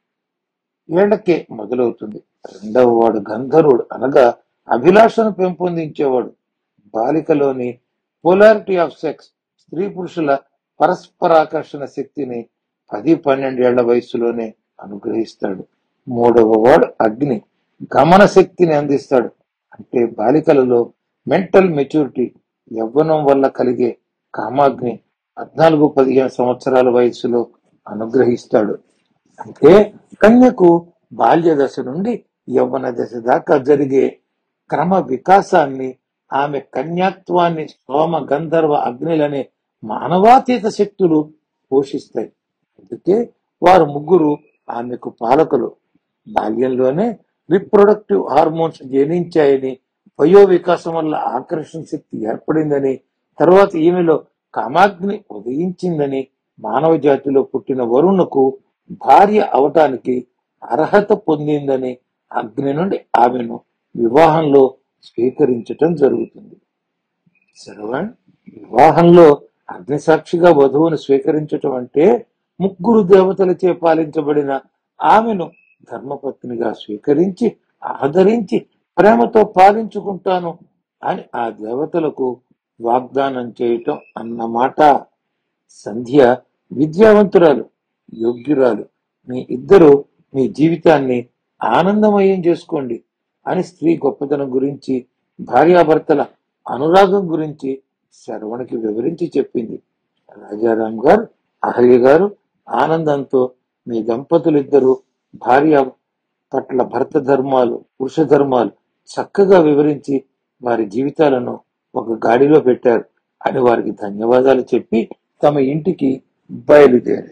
ఏళ్లకే మొదలవుతుంది రెండవ వాడు గంధర్వుడు అనగా అభిలాషను పెంపొందించేవాడు బాలికలోని పోలారిటీ ఆఫ్ సెక్స్ స్త్రీ పురుషుల పరస్పరాకర్షణ శక్తిని పది పన్నెండేళ్ల వయసులోనే అనుగ్రహిస్తాడు మూడవ వాడు అగ్ని గమన శక్తిని అందిస్తాడు అంటే బాలికలలో మెంటల్ మెచ్యూరిటీ యవ్వనం వల్ల కలిగే కామాగ్ని పద్నాలుగు పదిహేను సంవత్సరాల వయసులో అనుగ్రహిస్తాడు అంటే కన్యకు బాల్య దశ నుండి యవ్వన దశ దాకా జరిగే క్రమ వికాసాన్ని ఆమె కన్యాత్వాన్ని సోమ గంధర్వ అగ్నిలనే మానవాతీత శక్తులు పోషిస్తాయి అందుకే వారు ముగ్గురు ఆమెకు పాలకులు బాల్యంలోనే రిప్రొడక్టివ్ హార్మోన్స్ జనించాయని వయో వికాసం వల్ల ఆకర్షణ శక్తి ఏర్పడిందని తర్వాత ఈమెలో కామాగ్ని ఉదయించిందని మానవ జాతిలో పుట్టిన వరుణకు భార్య అవటానికి అర్హత పొందిందని అగ్ని నుండి ఆమెను వివాహంలో స్వీకరించటం జరుగుతుంది శ్రవణ్ వివాహంలో అగ్నిసాక్షిగా వధువును స్వీకరించటం అంటే ముగ్గురు దేవతలచే పాలించబడిన ఆమెను ధర్మపత్నిగా స్వీకరించి ఆదరించి ప్రేమతో పాలించుకుంటాను అని ఆ దేవతలకు వాగ్దానం చేయటం అన్నమాట సంధ్య విద్యావంతురాలు యోగ్యురాలు మీ ఇద్దరు మీ జీవితాన్ని ఆనందమయం చేసుకోండి అని స్త్రీ గొప్పతనం గురించి భార్యాభర్తల అనురాగం గురించి శరవణకి వివరించి చెప్పింది రాజారాం గారు అహల్య గారు ఆనందంతో మీ దంపతులిద్దరూ భార్య పట్ల భర్త ధర్మాలు పురుష ధర్మాలు చక్కగా వివరించి వారి జీవితాలను ఒక గాడిలో పెట్టారు అని వారికి ధన్యవాదాలు చెప్పి తమ ఇంటికి బయలుదేరారు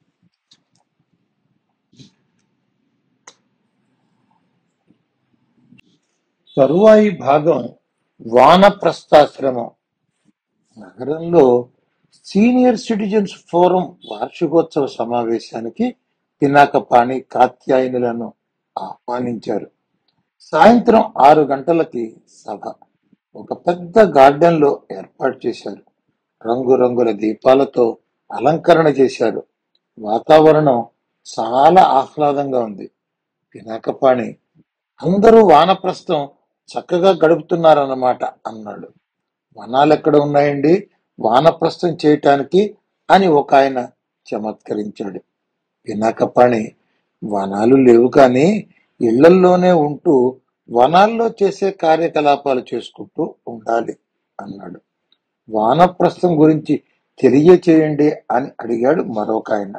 తరువాయి భాగం వానప్రస్థాశ్రమం నగరంలో సీనియర్ సిటిజన్స్ ఫోరం వార్షికోత్సవ సమావేశానికి పినాకపాణి కాత్యాయనులను ఆహ్వానించారు సాయంత్రం ఆరు గంటలకి సభ ఒక పెద్ద గార్డెన్ లో ఏర్పాటు చేశారు రంగురంగుల దీపాలతో అలంకరణ చేశారు వాతావరణం చాలా ఆహ్లాదంగా ఉంది పినాకపాణి అందరూ వానప్రస్థం చక్కగా గడుపుతున్నారన్నమాట అన్నాడు వనాలు ఎక్కడ ఉన్నాయండి వానప్రస్థం చేయటానికి అని ఒక ఆయన చమత్కరించాడు పినాకపాణి వనాలు లేవు కానీ ఇళ్లల్లోనే ఉంటూ వనాల్లో చేసే కార్యకలాపాలు చేసుకుంటూ ఉండాలి అన్నాడు వానప్రస్థం గురించి తెలియచేయండి అని అడిగాడు మరొక ఆయన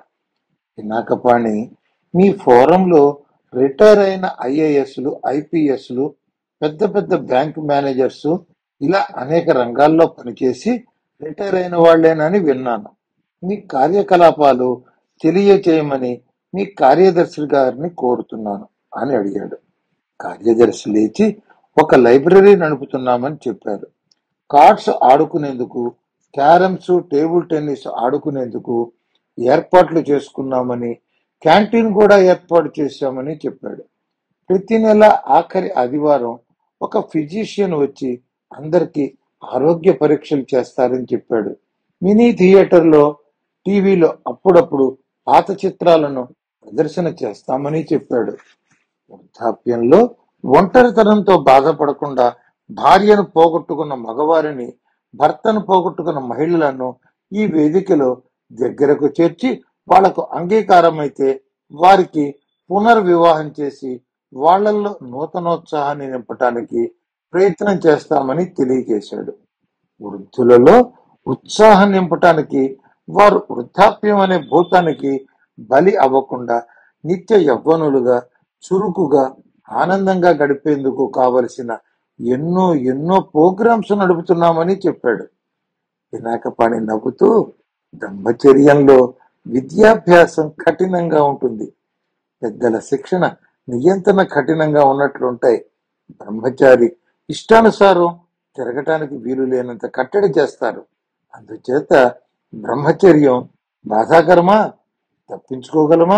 పినాకపాణి మీ ఫోరంలో రిటైర్ అయిన ఐఏఎస్లు ఐపీఎస్లు పెద్ద పెద్ద బ్యాంక్ మేనేజర్స్ ఇలా అనేక రంగాల్లో పనిచేసి రిటైర్ అయిన వాళ్ళేనని విన్నాను మీ కార్యకలాపాలు తెలియచేయమని మీ కార్యదర్శి గారిని కోరుతున్నాను అని అడిగాడు కార్యదర్శి లేచి ఒక లైబ్రరీ నడుపుతున్నామని చెప్పారు కార్డ్స్ ఆడుకునేందుకు క్యారమ్స్ టేబుల్ టెన్నిస్ ఆడుకునేందుకు ఏర్పాట్లు చేసుకున్నామని క్యాంటీన్ కూడా ఏర్పాటు చేశామని చెప్పాడు ప్రతి నెల ఆఖరి ఆదివారం ఒక ఫిజిషియన్ వచ్చి అందరికీ ఆరోగ్య పరీక్షలు చేస్తారని చెప్పాడు మినీ థియేటర్లో టీవీలో అప్పుడప్పుడు పాత చిత్రాలను ప్రదర్శన చేస్తామని చెప్పాడు వృద్ధాప్యంలో ఒంటరితనంతో బాధపడకుండా భార్యను పోగొట్టుకున్న మగవారిని భర్తను పోగొట్టుకున్న మహిళలను ఈ వేదికలో దగ్గరకు చేర్చి వాళ్లకు అంగీకారం అయితే వారికి పునర్వివాహం చేసి వాళ్ళల్లో నూతనోత్సాహాన్ని నింపటానికి ప్రయత్నం చేస్తామని తెలియజేశాడు వృద్ధులలో ఉత్సాహం నింపటానికి వారు వృద్ధాప్యం అనే భూతానికి బలి అవ్వకుండా నిత్య యవ్వనులుగా చురుకుగా ఆనందంగా గడిపేందుకు కావలసిన ఎన్నో ఎన్నో ప్రోగ్రామ్స్ నడుపుతున్నామని చెప్పాడు పినాకపాణి నవ్వుతూ బ్రహ్మచర్యంలో విద్యాభ్యాసం కఠినంగా ఉంటుంది పెద్దల శిక్షణ నియంత్రణ కఠినంగా ఉన్నట్లుంటాయి బ్రహ్మచారి ఇష్టానుసారం తిరగటానికి వీలు లేనంత కట్టడి చేస్తారు అందుచేత బ్రహ్మచర్యం బాధాకరమా తప్పించుకోగలమా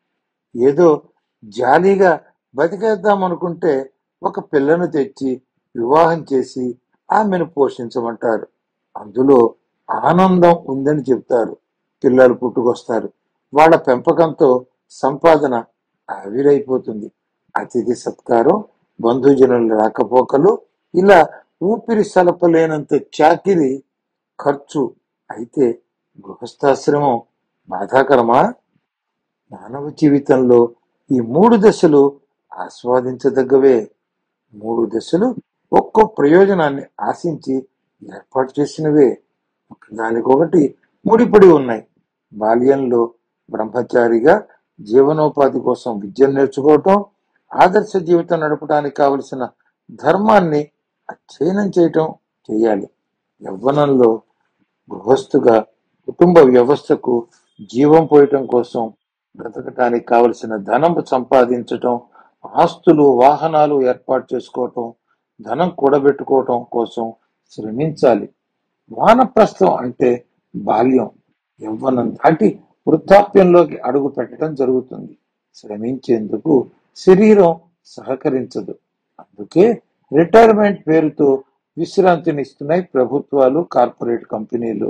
ఏదో జాలీగా బతికేద్దాం అనుకుంటే ఒక పిల్లను తెచ్చి వివాహం చేసి ఆమెను పోషించమంటారు అందులో ఆనందం ఉందని చెప్తారు పిల్లలు పుట్టుకొస్తారు వాళ్ళ పెంపకంతో సంపాదన ఆవిరైపోతుంది అతిథి సత్కారం బంధుజనుల రాకపోకలు ఇలా ఊపిరి సలపలేనంత చాకిరి ఖర్చు అయితే గృహస్థాశ్రమం బాధాకరమా మానవ జీవితంలో ఈ మూడు దశలు ఆస్వాదించదగ్గవే మూడు దశలు ఒక్కో ప్రయోజనాన్ని ఆశించి ఏర్పాటు చేసినవే దానికొకటి ముడిపడి ఉన్నాయి బాల్యంలో బ్రహ్మచారిగా జీవనోపాధి కోసం విద్యను నేర్చుకోవటం ఆదర్శ జీవితం నడపడానికి కావలసిన ధర్మాన్ని అధ్యయనం చేయటం చేయాలి యవ్వనంలో గృహస్థుగా కుటుంబ వ్యవస్థకు జీవం పోయటం కోసం బ్రతకటానికి కావలసిన ధనం సంపాదించటం ఆస్తులు వాహనాలు ఏర్పాటు చేసుకోవటం ధనం కూడబెట్టుకోవటం కోసం శ్రమించాలి వానప్రస్థం అంటే బాల్యం యవ్వనం దాటి వృద్ధాప్యంలోకి అడుగు పెట్టడం జరుగుతుంది శ్రమించేందుకు శరీరం సహకరించదు అందుకే రిటైర్మెంట్ పేరుతో విశ్రాంతినిస్తున్నాయి ప్రభుత్వాలు కార్పొరేట్ కంపెనీలు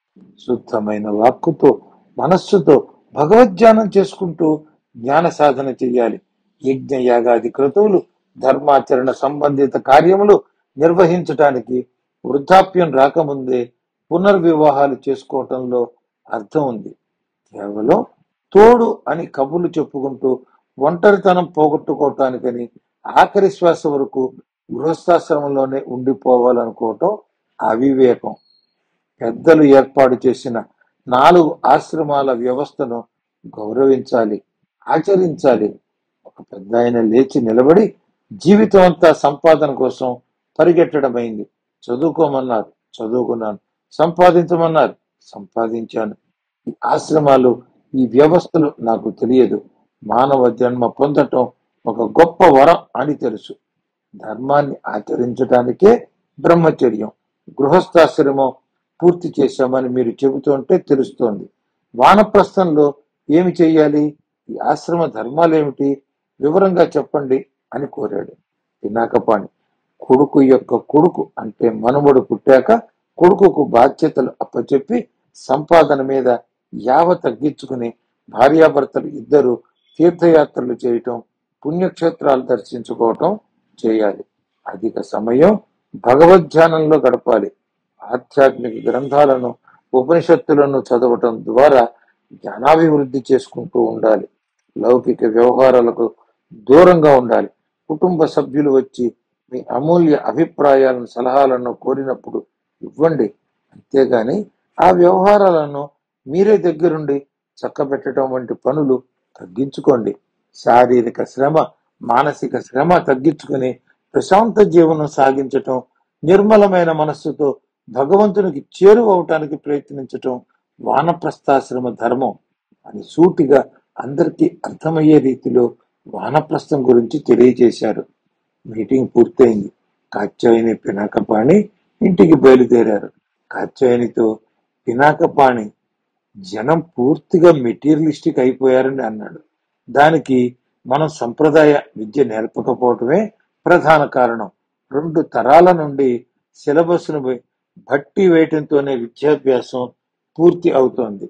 శుద్ధమైన వాక్కుతో మనస్సుతో భగవద్ధ్యానం చేసుకుంటూ జ్ఞాన సాధన చెయ్యాలి యజ్ఞ యాగాది క్రతువులు ధర్మాచరణ సంబంధిత కార్యములు నిర్వహించటానికి వృద్ధాప్యం రాకముందే పునర్వివాహాలు చేసుకోవటంలో అర్థం ఉంది కేవలం తోడు అని కబుర్లు చెప్పుకుంటూ ఒంటరితనం పోగొట్టుకోవటానికని ఆఖరి శ్వాస వరకు గృహస్థాశ్రమంలోనే ఉండిపోవాలనుకోవటం అవివేకం పెద్దలు ఏర్పాటు చేసిన నాలుగు ఆశ్రమాల వ్యవస్థను గౌరవించాలి ఆచరించాలి ఒక పెద్ద ఆయన లేచి నిలబడి జీవితం అంతా సంపాదన కోసం పరిగెట్టడమైంది చదువుకోమన్నారు చదువుకున్నాను సంపాదించమన్నారు సంపాదించాను ఈ ఆశ్రమాలు ఈ వ్యవస్థలు నాకు తెలియదు మానవ జన్మ పొందటం ఒక గొప్ప వరం అని తెలుసు ధర్మాన్ని ఆచరించడానికే బ్రహ్మచర్యం గృహస్థాశ్రమం పూర్తి చేశామని మీరు చెబుతుంటే తెలుస్తోంది వానప్రస్థంలో ఏమి చెయ్యాలి ఈ ఆశ్రమ ధర్మాలేమిటి వివరంగా చెప్పండి అని కోరాడు పినాకపాణి కొడుకు యొక్క కొడుకు అంటే మనుమడు పుట్టాక కొడుకుకు బాధ్యతలు అప్పచెప్పి సంపాదన మీద యావ తగ్గించుకుని భార్యాభర్తలు ఇద్దరు తీర్థయాత్రలు చేయటం పుణ్యక్షేత్రాలు దర్శించుకోవటం చేయాలి అధిక సమయం భగవద్ధ్యానంలో గడపాలి ఆధ్యాత్మిక గ్రంథాలను ఉపనిషత్తులను చదవటం ద్వారా జ్ఞానాభివృద్ధి చేసుకుంటూ ఉండాలి లౌకిక వ్యవహారాలకు దూరంగా ఉండాలి కుటుంబ సభ్యులు వచ్చి మీ అమూల్య అభిప్రాయాలను సలహాలను కోరినప్పుడు ఇవ్వండి అంతేగాని ఆ వ్యవహారాలను మీరే దగ్గరుండి చక్కబెట్టడం వంటి పనులు తగ్గించుకోండి శారీరక శ్రమ మానసిక శ్రమ తగ్గించుకుని ప్రశాంత జీవనం సాగించటం నిర్మలమైన మనస్సుతో భగవంతునికి చేరువవటానికి ప్రయత్నించటం వానప్రస్థాశ్రమ ధర్మం అని సూటిగా అందరికీ అర్థమయ్యే రీతిలో వానప్రస్థం గురించి తెలియజేశారు మీటింగ్ పూర్తయింది కాత్యాయని పినాకపాణి ఇంటికి బయలుదేరారు కాత్యాయనితో పినాకపాణి జనం పూర్తిగా మెటీరియలిస్టిక్ అయిపోయారని అన్నాడు దానికి మనం సంప్రదాయ విద్య నేర్పకపోవటమే ప్రధాన కారణం రెండు తరాల నుండి సిలబస్ను బట్టి వేయటంతోనే విద్యాభ్యాసం పూర్తి అవుతోంది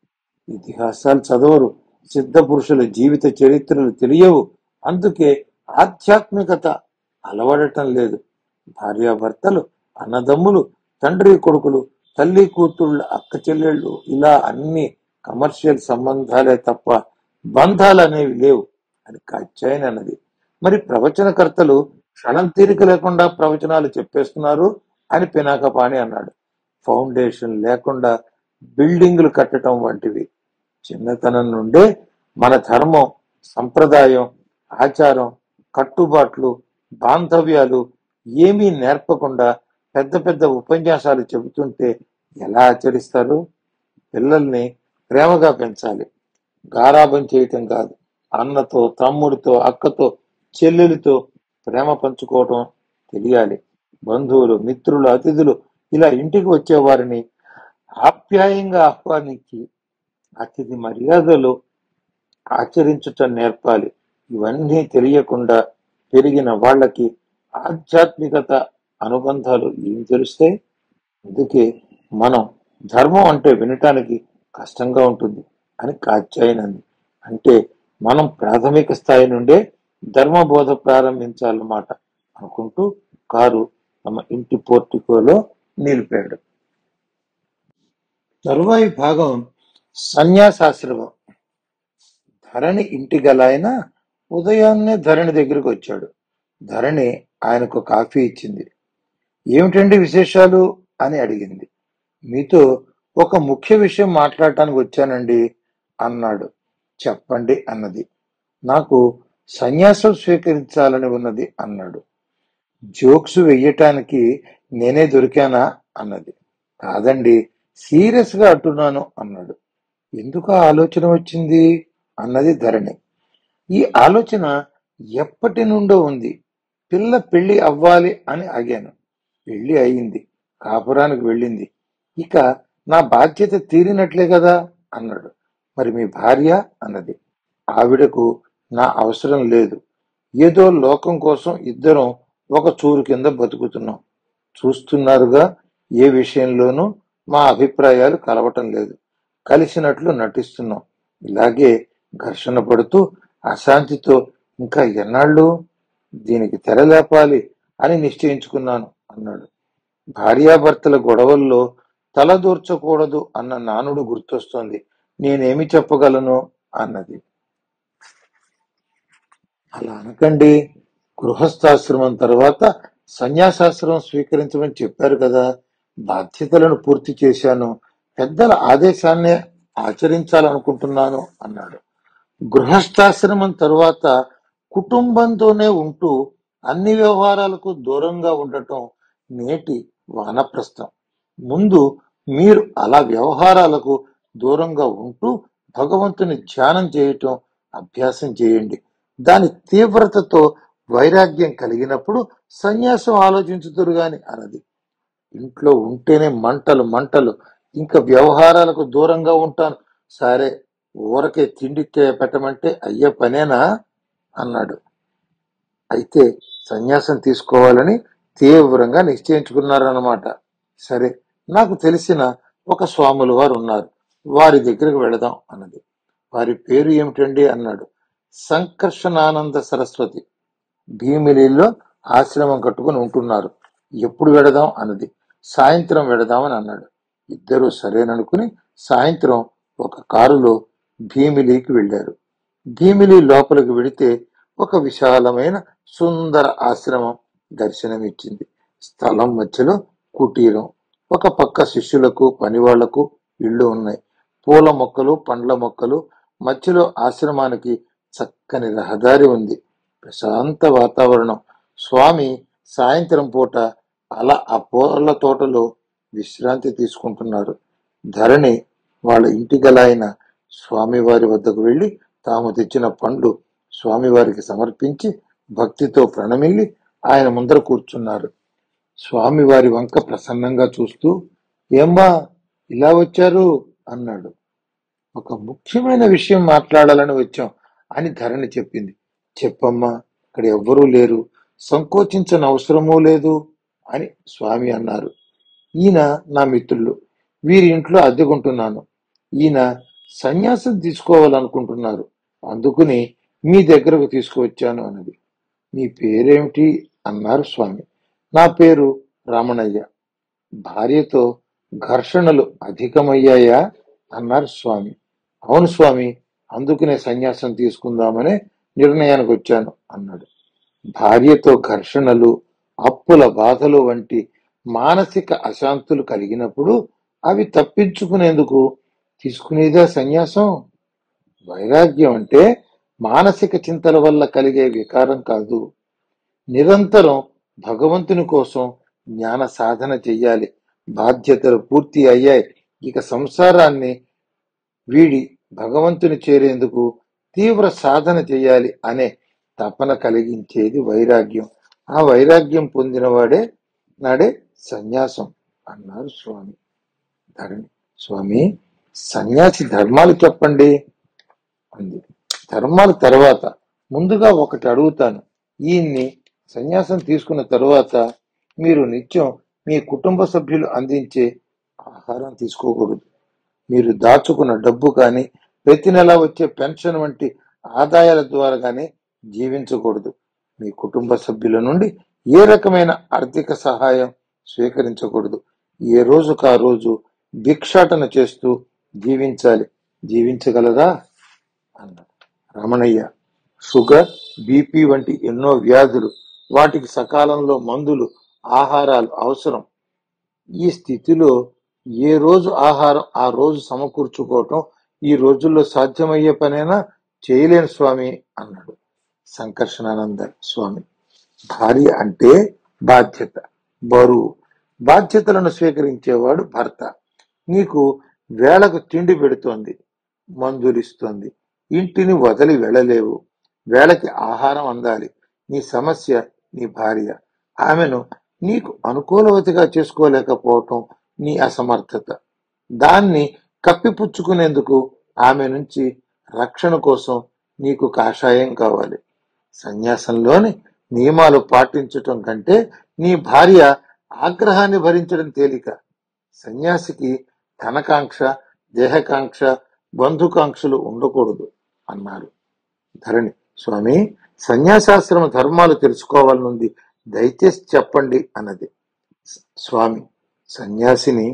ఇతిహాసాలు చదవరు సిద్ధ పురుషుల జీవిత చరిత్రలు తెలియవు అందుకే ఆధ్యాత్మికత అలవడటం లేదు భార్యాభర్తలు అన్నదమ్ములు తండ్రి కొడుకులు తల్లి కూతుళ్ళ అక్క చెల్లెళ్ళు ఇలా అన్ని కమర్షియల్ సంబంధాలే తప్ప బంధాలు అనేవి లేవు అని కాచ్యాయని అన్నది మరి ప్రవచనకర్తలు క్షణం తీరిక లేకుండా ప్రవచనాలు చెప్పేస్తున్నారు అని పినాకపాణి అన్నాడు ఫౌండేషన్ లేకుండా బిల్డింగులు కట్టడం వంటివి చిన్నతనం నుండే మన ధర్మం సంప్రదాయం ఆచారం కట్టుబాట్లు బాంధవ్యాలు ఏమీ నేర్పకుండా పెద్ద పెద్ద ఉపన్యాసాలు చెబుతుంటే ఎలా ఆచరిస్తారు పిల్లల్ని ప్రేమగా పెంచాలి గారాబం చేయటం కాదు అన్నతో తమ్ముడితో అక్కతో చెల్లెలితో ప్రేమ పంచుకోవటం తెలియాలి బంధువులు మిత్రులు అతిథులు ఇలా ఇంటికి వచ్చేవారిని ఆప్యాయంగా ఆహ్వానించి అతిథి మర్యాదలు ఆచరించటం నేర్పాలి ఇవన్నీ తెలియకుండా పెరిగిన వాళ్ళకి ఆధ్యాత్మికత అనుబంధాలు ఏం తెలుస్తాయి అందుకే మనం ధర్మం అంటే వినటానికి కష్టంగా ఉంటుంది అని కాత్యాయనంది అంటే మనం ప్రాథమిక స్థాయి నుండే ధర్మబోధ ప్రారంభించాలన్నమాట అనుకుంటూ కారు తమ ఇంటి పోర్టికోలో నిలిపాడు తరువాయి భాగం సన్యాసాశ్రమం ధరణి ఇంటి గల ఆయన ఉదయాన్నే ధరణి దగ్గరికి వచ్చాడు ధరణి ఆయనకు కాఫీ ఇచ్చింది ఏమిటండి విశేషాలు అని అడిగింది మీతో ఒక ముఖ్య విషయం మాట్లాడటానికి వచ్చానండి అన్నాడు చెప్పండి అన్నది నాకు సన్యాసం స్వీకరించాలని ఉన్నది అన్నాడు జోక్స్ వెయ్యటానికి నేనే దొరికానా అన్నది కాదండి సీరియస్ గా అంటున్నాను అన్నాడు ఎందుకు ఆ ఆలోచన వచ్చింది అన్నది ధరణి ఈ ఆలోచన ఎప్పటి నుండో ఉంది పిల్ల పెళ్లి అవ్వాలి అని ఆగాను పెళ్లి అయింది కాపురానికి వెళ్ళింది ఇక నా బాధ్యత తీరినట్లే కదా అన్నాడు మరి మీ భార్య అన్నది ఆవిడకు నా అవసరం లేదు ఏదో లోకం కోసం ఇద్దరం ఒక చూరు కింద బతుకుతున్నాం చూస్తున్నారుగా ఏ విషయంలోనూ మా అభిప్రాయాలు కలవటం లేదు కలిసినట్లు నటిస్తున్నాం ఇలాగే ఘర్షణ పడుతూ అశాంతితో ఇంకా ఎన్నాళ్ళు దీనికి తెరలేపాలి అని నిశ్చయించుకున్నాను అన్నాడు భార్యాభర్తల గొడవల్లో తలదూర్చకూడదు అన్న నానుడు గుర్తొస్తోంది నేనేమి చెప్పగలను అన్నది అలా అనకండి గృహస్థాశ్రమం తర్వాత సన్యాసాశ్రమం స్వీకరించమని చెప్పారు కదా బాధ్యతలను పూర్తి చేశాను పెద్దల ఆదేశాన్నే ఆచరించాలనుకుంటున్నాను అన్నాడు గృహస్థాశ్రమం తరువాత కుటుంబంతోనే ఉంటూ అన్ని వ్యవహారాలకు దూరంగా ఉండటం నేటి వానప్రస్థం ముందు మీరు అలా వ్యవహారాలకు దూరంగా ఉంటూ భగవంతుని ధ్యానం చేయటం అభ్యాసం చేయండి దాని తీవ్రతతో వైరాగ్యం కలిగినప్పుడు సన్యాసం ఆలోచించుతురు గాని అన్నది ఇంట్లో ఉంటేనే మంటలు మంటలు ఇంకా వ్యవహారాలకు దూరంగా ఉంటాను సరే ఊరకే తిండి తే- పెట్టమంటే అయ్యే పనేనా అన్నాడు అయితే సన్యాసం తీసుకోవాలని తీవ్రంగా నిశ్చయించుకున్నారన్నమాట సరే నాకు తెలిసిన ఒక స్వాములు వారు ఉన్నారు వారి దగ్గరికి వెళదాం అన్నది వారి పేరు ఏమిటండి అన్నాడు సంకర్షణానంద సరస్వతి భీమిలిలో ఆశ్రమం కట్టుకుని ఉంటున్నారు ఎప్పుడు వెడదాం అన్నది సాయంత్రం వెడదామని అన్నాడు ఇద్దరు సరేననుకుని సాయంత్రం ఒక కారులో భీమిలికి వెళ్ళారు భీమిలి లోపలికి వెడితే ఒక విశాలమైన సుందర ఆశ్రమం దర్శనమిచ్చింది స్థలం మధ్యలో కుటీరం ఒక పక్క శిష్యులకు పనివాళ్లకు ఇళ్ళు ఉన్నాయి పూల మొక్కలు పండ్ల మొక్కలు మధ్యలో ఆశ్రమానికి చక్కని రహదారి ఉంది ప్రశాంత వాతావరణం స్వామి సాయంత్రం పూట అలా ఆ పూల తోటలో విశ్రాంతి తీసుకుంటున్నారు ధరణి వాళ్ళ ఇంటి గల ఆయన స్వామివారి వద్దకు వెళ్లి తాము తెచ్చిన పండ్లు స్వామివారికి సమర్పించి భక్తితో ప్రణమిల్లి ఆయన ముందర కూర్చున్నారు స్వామివారి వంక ప్రసన్నంగా చూస్తూ ఏమ్మా ఇలా వచ్చారు అన్నాడు ఒక ముఖ్యమైన విషయం మాట్లాడాలని వచ్చాం అని ధరణి చెప్పింది చెప్పమ్మా ఇక్కడ ఎవ్వరూ లేరు సంకోచించని అవసరమూ లేదు అని స్వామి అన్నారు ఈయన నా మిత్రులు వీరి ఇంట్లో అద్దెకుంటున్నాను ఈయన సన్యాసం తీసుకోవాలనుకుంటున్నారు అందుకుని మీ దగ్గరకు తీసుకువచ్చాను అన్నది మీ పేరేమిటి అన్నారు స్వామి నా పేరు రామణయ్య భార్యతో ఘర్షణలు అధికమయ్యాయా అన్నారు స్వామి అవును స్వామి అందుకనే సన్యాసం తీసుకుందామనే నిర్ణయానికి వచ్చాను అన్నాడు భార్యతో ఘర్షణలు అప్పుల బాధలు వంటి మానసిక అశాంతులు కలిగినప్పుడు అవి తప్పించుకునేందుకు తీసుకునేదా సన్యాసం వైరాగ్యం అంటే మానసిక చింతల వల్ల కలిగే వికారం కాదు నిరంతరం భగవంతుని కోసం జ్ఞాన సాధన చెయ్యాలి బాధ్యతలు పూర్తి అయ్యాయి ఇక సంసారాన్ని వీడి భగవంతుని చేరేందుకు తీవ్ర సాధన చేయాలి అనే తపన కలిగించేది వైరాగ్యం ఆ వైరాగ్యం పొందినవాడే నాడే సన్యాసం అన్నారు స్వామి ధరణి స్వామి సన్యాసి ధర్మాలు చెప్పండి అంది ధర్మాల తర్వాత ముందుగా ఒకటి అడుగుతాను ఈయన్ని సన్యాసం తీసుకున్న తరువాత మీరు నిత్యం మీ కుటుంబ సభ్యులు అందించే ఆహారం తీసుకోకూడదు మీరు దాచుకున్న డబ్బు కానీ ప్రతి నెల వచ్చే పెన్షన్ వంటి ఆదాయాల ద్వారా కానీ జీవించకూడదు మీ కుటుంబ సభ్యుల నుండి ఏ రకమైన ఆర్థిక సహాయం స్వీకరించకూడదు ఏ రోజుకు ఆ రోజు భిక్షాటన చేస్తూ జీవించాలి జీవించగలరా అన్నాడు రమణయ్య షుగర్ బీపీ వంటి ఎన్నో వ్యాధులు వాటికి సకాలంలో మందులు ఆహారాలు అవసరం ఈ స్థితిలో ఏ రోజు ఆహారం ఆ రోజు సమకూర్చుకోవటం ఈ రోజుల్లో సాధ్యమయ్యే పనేనా చేయలేను స్వామి అన్నాడు సంకర్షణానంద స్వామి భార్య అంటే బాధ్యత బరువు బాధ్యతలను స్వీకరించేవాడు భర్త నీకు వేళకు తిండి పెడుతోంది మందులిస్తోంది ఇంటిని వదిలి వెళ్ళలేవు వేళకి ఆహారం అందాలి నీ సమస్య నీ భార్య ఆమెను నీకు అనుకూలవతిగా చేసుకోలేకపోవటం నీ అసమర్థత దాన్ని కప్పిపుచ్చుకునేందుకు ఆమె నుంచి రక్షణ కోసం నీకు కాషాయం కావాలి సన్యాసంలోని నియమాలు పాటించటం కంటే నీ భార్య ఆగ్రహాన్ని భరించడం తేలిక సన్యాసికి ధనకాంక్ష దేహకాంక్ష బంధుకాంక్షలు ఉండకూడదు అన్నారు ధరణి స్వామి సన్యాసాశ్రమ ధర్మాలు తెలుసుకోవాలనుంది దయచేసి చెప్పండి అన్నది స్వామి సన్యాసిని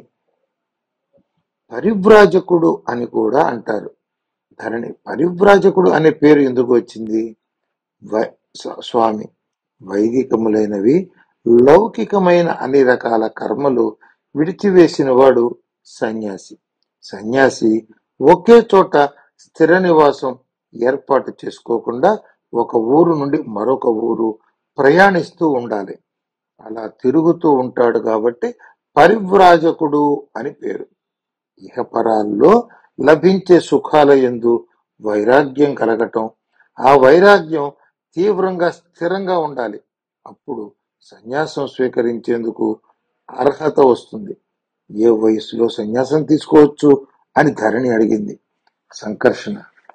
పరివ్రాజకుడు అని కూడా అంటారు ధరణి పరివ్రాజకుడు అనే పేరు ఎందుకు వచ్చింది వై- స్వ- స్వామి వైదికములైనవి లౌకికమైన అన్ని రకాల కర్మలు విడిచివేసిన వాడు సన్యాసి సన్యాసి ఒకే చోట స్థిర నివాసం ఏర్పాటు చేసుకోకుండా ఒక ఊరు నుండి మరొక ఊరు ప్రయాణిస్తూ ఉండాలి అలా తిరుగుతూ ఉంటాడు కాబట్టి పరివ్రాజకుడు అని పేరు ఇహపరాల్లో లభించే సుఖాల యందు వైరాగ్యం కలగటం ఆ వైరాగ్యం తీవ్రంగా స్థిరంగా ఉండాలి అప్పుడు సన్యాసం స్వీకరించేందుకు అర్హత వస్తుంది ఏ వయసులో సన్యాసం తీసుకోవచ్చు అని ధరణి అడిగింది సంకర్షణ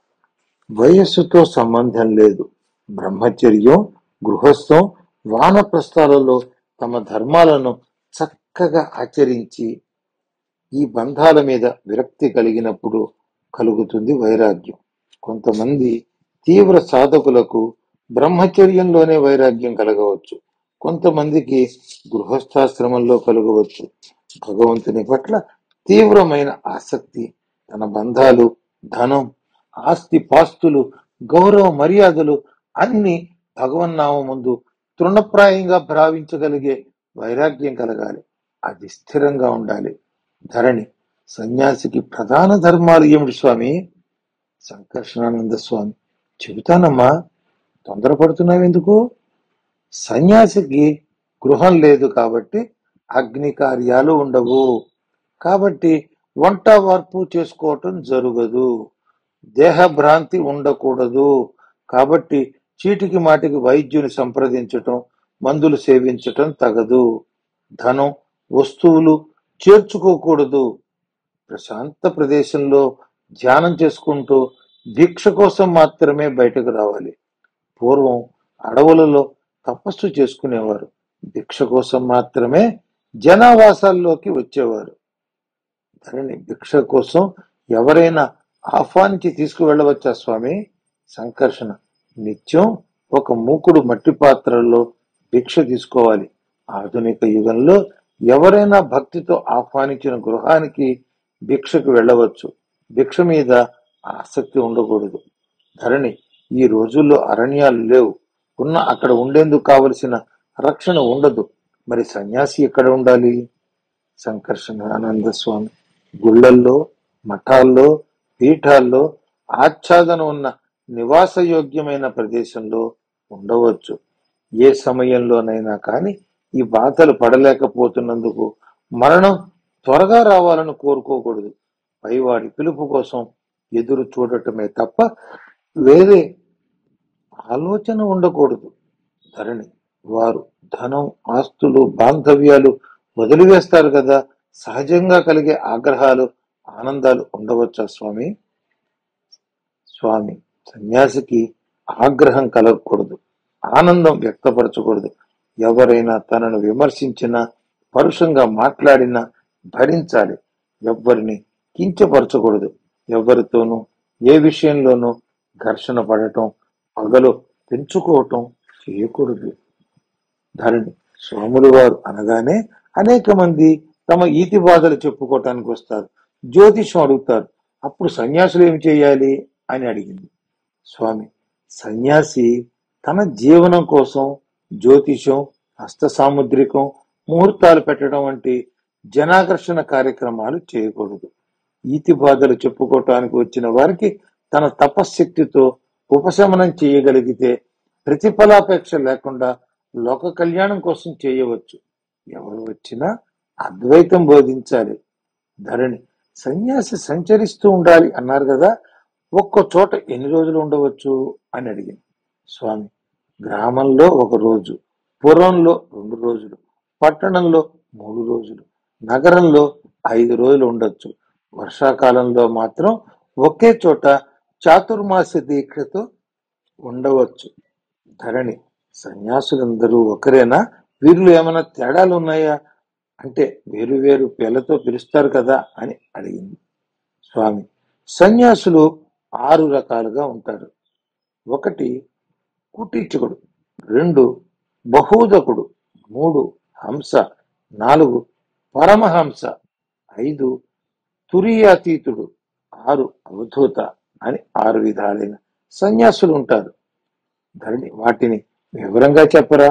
వయస్సుతో సంబంధం లేదు బ్రహ్మచర్యం గృహస్థం వానప్రస్థాలలో తమ ధర్మాలను చక్కగా ఆచరించి ఈ బంధాల మీద విరక్తి కలిగినప్పుడు కలుగుతుంది వైరాగ్యం కొంతమంది తీవ్ర సాధకులకు బ్రహ్మచర్యంలోనే వైరాగ్యం కలగవచ్చు కొంతమందికి గృహస్థాశ్రమంలో కలగవచ్చు భగవంతుని పట్ల తీవ్రమైన ఆసక్తి తన బంధాలు ధనం ఆస్తి పాస్తులు గౌరవ మర్యాదలు అన్ని భగవన్నామ ముందు తృణప్రాయంగా భావించగలిగే వైరాగ్యం కలగాలి అది స్థిరంగా ఉండాలి ధరణి సన్యాసికి ప్రధాన ధర్మాలు ఏమిటి స్వామి సంకర్షణానంద స్వామి చెబుతానమ్మా తొందరపడుతున్నావెందుకు సన్యాసికి గృహం లేదు కాబట్టి అగ్ని కార్యాలు ఉండవు కాబట్టి వంట వార్పు చేసుకోవటం జరగదు దేహభ్రాంతి ఉండకూడదు కాబట్టి చీటికి మాటికి వైద్యుని సంప్రదించటం మందులు సేవించటం తగదు ధనం వస్తువులు చేర్చుకోకూడదు ప్రశాంత ప్రదేశంలో ధ్యానం చేసుకుంటూ దీక్ష కోసం మాత్రమే బయటకు రావాలి పూర్వం అడవులలో తపస్సు చేసుకునేవారు భిక్ష కోసం మాత్రమే జనావాసాల్లోకి వచ్చేవారు ధరణి భిక్ష కోసం ఎవరైనా ఆహ్వానించి తీసుకువెళ్ళవచ్చా స్వామి సంకర్షణ నిత్యం ఒక మూకుడు మట్టి పాత్రల్లో భిక్ష తీసుకోవాలి ఆధునిక యుగంలో ఎవరైనా భక్తితో ఆహ్వానించిన గృహానికి భిక్షకు వెళ్ళవచ్చు భిక్ష మీద ఆసక్తి ఉండకూడదు ధరణి ఈ రోజుల్లో అరణ్యాలు లేవు ఉన్న అక్కడ ఉండేందుకు కావలసిన రక్షణ ఉండదు మరి సన్యాసి ఎక్కడ ఉండాలి సంకర్షణ ఆనంద స్వామి గుళ్ళల్లో మఠాల్లో పీఠాల్లో ఆచ్ఛాదన ఉన్న నివాసయోగ్యమైన ప్రదేశంలో ఉండవచ్చు ఏ సమయంలోనైనా కానీ ఈ బాధలు పడలేకపోతున్నందుకు మరణం త్వరగా రావాలని కోరుకోకూడదు పైవాడి పిలుపు కోసం ఎదురు చూడటమే తప్ప వేరే ఆలోచన ఉండకూడదు ధరణి వారు ధనం ఆస్తులు బాంధవ్యాలు వదిలివేస్తారు కదా సహజంగా కలిగే ఆగ్రహాలు ఆనందాలు ఉండవచ్చా స్వామి స్వామి సన్యాసికి ఆగ్రహం కలగకూడదు ఆనందం వ్యక్తపరచకూడదు ఎవరైనా తనను విమర్శించినా పరుషంగా మాట్లాడినా భరించాలి ఎవ్వరిని కించపరచకూడదు ఎవరితోనూ ఏ విషయంలోనూ ఘర్షణ పడటం పగలు పెంచుకోవటం చేయకూడదు ధరణి స్వాములు వారు అనగానే అనేక మంది తమ ఈతి బాధలు చెప్పుకోవటానికి వస్తారు జ్యోతిషం అడుగుతారు అప్పుడు సన్యాసులు ఏం చేయాలి అని అడిగింది స్వామి సన్యాసి తన జీవనం కోసం జ్యోతిషం హస్త సాముద్రికం ముహూర్తాలు పెట్టడం వంటి జనాకర్షణ కార్యక్రమాలు చేయకూడదు ఈతి బాధలు చెప్పుకోవటానికి వచ్చిన వారికి తన తపశ్శక్తితో ఉపశమనం చేయగలిగితే ప్రతిఫలాపేక్ష లేకుండా లోక కళ్యాణం కోసం చేయవచ్చు ఎవరు వచ్చినా అద్వైతం బోధించాలి ధరణి సన్యాసి సంచరిస్తూ ఉండాలి అన్నారు కదా ఒక్క చోట ఎన్ని రోజులు ఉండవచ్చు అని అడిగింది స్వామి గ్రామంలో ఒక రోజు పురంలో రెండు రోజులు పట్టణంలో మూడు రోజులు నగరంలో ఐదు రోజులు ఉండొచ్చు వర్షాకాలంలో మాత్రం ఒకే చోట చాతుర్మాస దీక్షతో ఉండవచ్చు ధరణి సన్యాసులందరూ ఒకరేనా వీరిలో ఏమైనా తేడాలు ఉన్నాయా అంటే వేరు వేరు పేర్లతో పిలుస్తారు కదా అని అడిగింది స్వామి సన్యాసులు ఆరు రకాలుగా ఉంటారు ఒకటి కుటీచకుడు రెండు బహూదకుడు మూడు హంస నాలుగు పరమహంస ఐదు తురియాతీతుడు ఆరు అవధూత అని ఆరు విధాలైన సన్యాసులు ఉంటారు ధరణి వాటిని వివరంగా చెప్పరా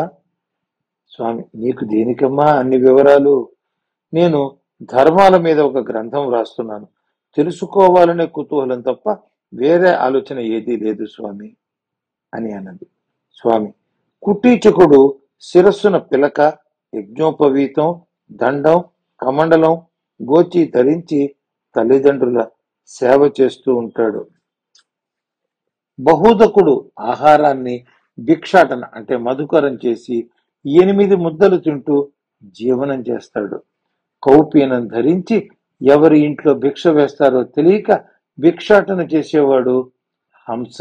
స్వామి నీకు దేనికమ్మా అన్ని వివరాలు నేను ధర్మాల మీద ఒక గ్రంథం రాస్తున్నాను తెలుసుకోవాలనే కుతూహలం తప్ప వేరే ఆలోచన ఏదీ లేదు స్వామి అని అన్నది స్వామి కుటీచకుడు శిరస్సున పిలక యజ్ఞోపవీతం దండం కమండలం గోచి ధరించి తల్లిదండ్రుల సేవ చేస్తూ ఉంటాడు బహుదకుడు ఆహారాన్ని భిక్షాటన అంటే మధుకరం చేసి ఎనిమిది ముద్దలు తింటూ జీవనం చేస్తాడు కౌపీనం ధరించి ఎవరి ఇంట్లో భిక్ష వేస్తారో తెలియక భిక్షాటన చేసేవాడు హంస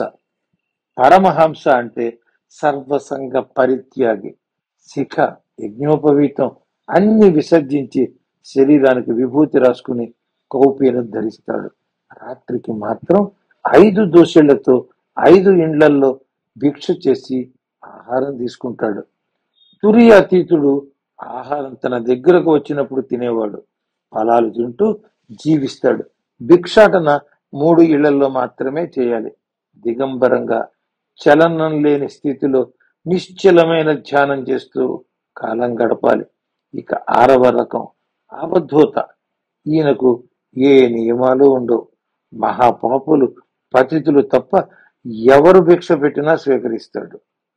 పరమహంస అంటే సర్వసంగ పరిత్యాగి శిఖ యజ్ఞోపవీతం అన్ని విసర్జించి శరీరానికి విభూతి రాసుకుని కౌపీనం ధరిస్తాడు రాత్రికి మాత్రం ఐదు దోశలతో ఐదు ఇండ్లల్లో భిక్ష చేసి ఆహారం తీసుకుంటాడు తురి అతీతుడు ఆహారం తన దగ్గరకు వచ్చినప్పుడు తినేవాడు ఫలాలు తింటూ జీవిస్తాడు భిక్షాటన మూడు ఇళ్లలో మాత్రమే చేయాలి దిగంబరంగా చలనం లేని స్థితిలో నిశ్చలమైన ధ్యానం చేస్తూ కాలం గడపాలి ఇక ఆరవ రకం అవధూత ఈయనకు ఏ నియమాలు ఉండవు మహాపాపులు పతితులు తప్ప ఎవరు భిక్ష పెట్టినా స్వీకరిస్తాడు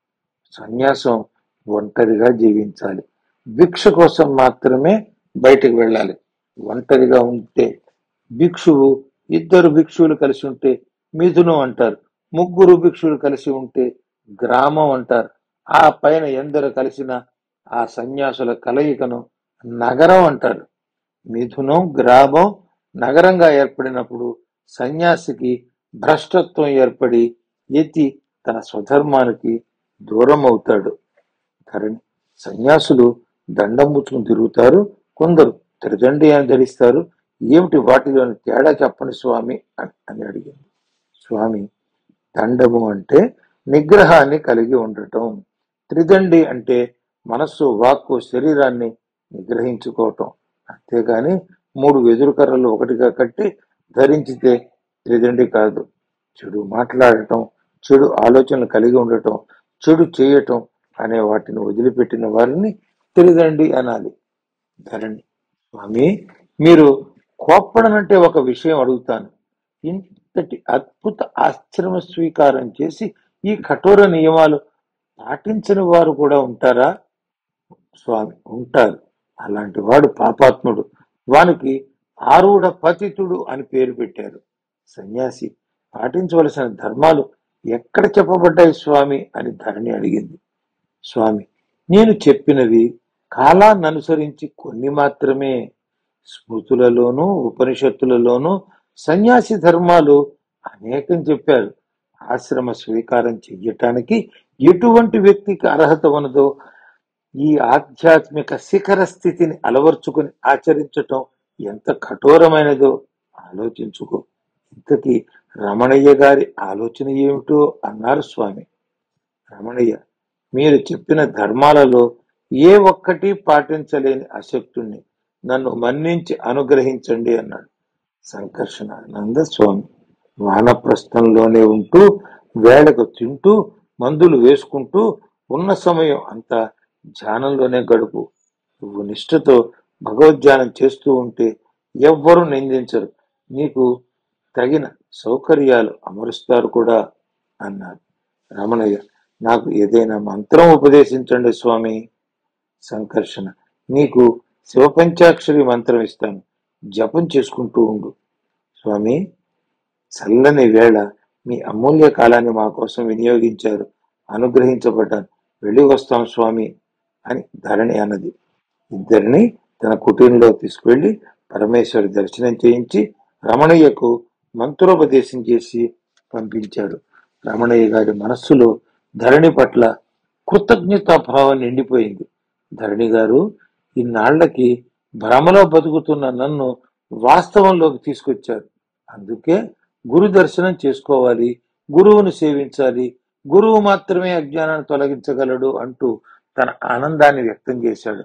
సన్యాసం ఒంటరిగా జీవించాలి భిక్ష కోసం మాత్రమే బయటకు వెళ్ళాలి ఒంటరిగా ఉంటే భిక్షువు ఇద్దరు భిక్షువులు కలిసి ఉంటే మిథునం అంటారు ముగ్గురు భిక్షువులు కలిసి ఉంటే గ్రామం అంటారు ఆ పైన ఎందరు కలిసిన ఆ సన్యాసుల కలయికను నగరం అంటారు మిథునం గ్రామం నగరంగా ఏర్పడినప్పుడు సన్యాసికి భ్రష్టత్వం ఏర్పడి ఎత్తి తన స్వధర్మానికి దూరం అవుతాడు ధరణి సన్యాసులు దండం ముచ్చుకుని తిరుగుతారు కొందరు త్రిదండి అని ధరిస్తారు ఏమిటి వాటిలోని తేడా చెప్పండి స్వామి అని అని అడిగింది స్వామి దండము అంటే నిగ్రహాన్ని కలిగి ఉండటం త్రిదండి అంటే మనస్సు వాక్కు శరీరాన్ని నిగ్రహించుకోవటం అంతేగాని మూడు వెదురు కర్రలు ఒకటిగా కట్టి ధరించితే త్రిదండి కాదు చెడు మాట్లాడటం చెడు ఆలోచనలు కలిగి ఉండటం చెడు చేయటం అనే వాటిని వదిలిపెట్టిన వారిని త్రిదండి అనాలి ధరణి స్వామి మీరు కోప్పడనంటే ఒక విషయం అడుగుతాను ఇంతటి అద్భుత ఆశ్రమ స్వీకారం చేసి ఈ కఠోర నియమాలు పాటించని వారు కూడా ఉంటారా స్వామి ఉంటారు అలాంటి వాడు పాపాత్ముడు వానికి ఆరూఢ పతితుడు అని పేరు పెట్టారు సన్యాసి పాటించవలసిన ధర్మాలు ఎక్కడ చెప్పబడ్డాయి స్వామి అని ధరణి అడిగింది స్వామి నేను చెప్పినవి కాలాన్ని అనుసరించి కొన్ని మాత్రమే స్మృతులలోనూ ఉపనిషత్తులలోనూ సన్యాసి ధర్మాలు అనేకం చెప్పారు ఆశ్రమ స్వీకారం చెయ్యటానికి ఎటువంటి వ్యక్తికి అర్హత ఉన్నదో ఈ ఆధ్యాత్మిక శిఖర స్థితిని అలవర్చుకుని ఆచరించటం ఎంత కఠోరమైనదో ఆలోచించుకో ఇంతకీ రమణయ్య గారి ఆలోచన ఏమిటో అన్నారు స్వామి రమణయ్య మీరు చెప్పిన ధర్మాలలో ఏ ఒక్కటి పాటించలేని అశక్తుణ్ణి నన్ను మన్నించి అనుగ్రహించండి అన్నాడు సంకర్షణానంద స్వామి వానప్రస్థంలోనే ఉంటూ వేళకు తింటూ మందులు వేసుకుంటూ ఉన్న సమయం అంతా ధ్యానంలోనే గడుపు నువ్వు నిష్ఠతో భగవద్ధ్యానం చేస్తూ ఉంటే ఎవ్వరూ నిందించరు నీకు తగిన సౌకర్యాలు అమరుస్తారు కూడా అన్నారు రమణయ్య నాకు ఏదైనా మంత్రం ఉపదేశించండి స్వామి సంకర్షణ నీకు శివపంచాక్షరి మంత్రం ఇస్తాను జపం చేసుకుంటూ ఉండు స్వామి చల్లని వేళ మీ అమూల్య కాలాన్ని మా కోసం వినియోగించారు అనుగ్రహించబడ్డాను వెళ్ళి వస్తాం స్వామి అని ధరణి అన్నది ఇద్దరిని తన కుటీరంలో తీసుకువెళ్లి పరమేశ్వరి దర్శనం చేయించి రమణయ్యకు మంత్రోపదేశం చేసి పంపించాడు రమణయ్య గారి మనస్సులో ధరణి పట్ల కృతజ్ఞతాభావం నిండిపోయింది ధరణి గారు ఇన్నాళ్లకి భ్రమలో బతుకుతున్న నన్ను వాస్తవంలోకి తీసుకొచ్చారు అందుకే గురు దర్శనం చేసుకోవాలి గురువును సేవించాలి గురువు మాత్రమే అజ్ఞానాన్ని తొలగించగలడు అంటూ తన ఆనందాన్ని వ్యక్తం చేశాడు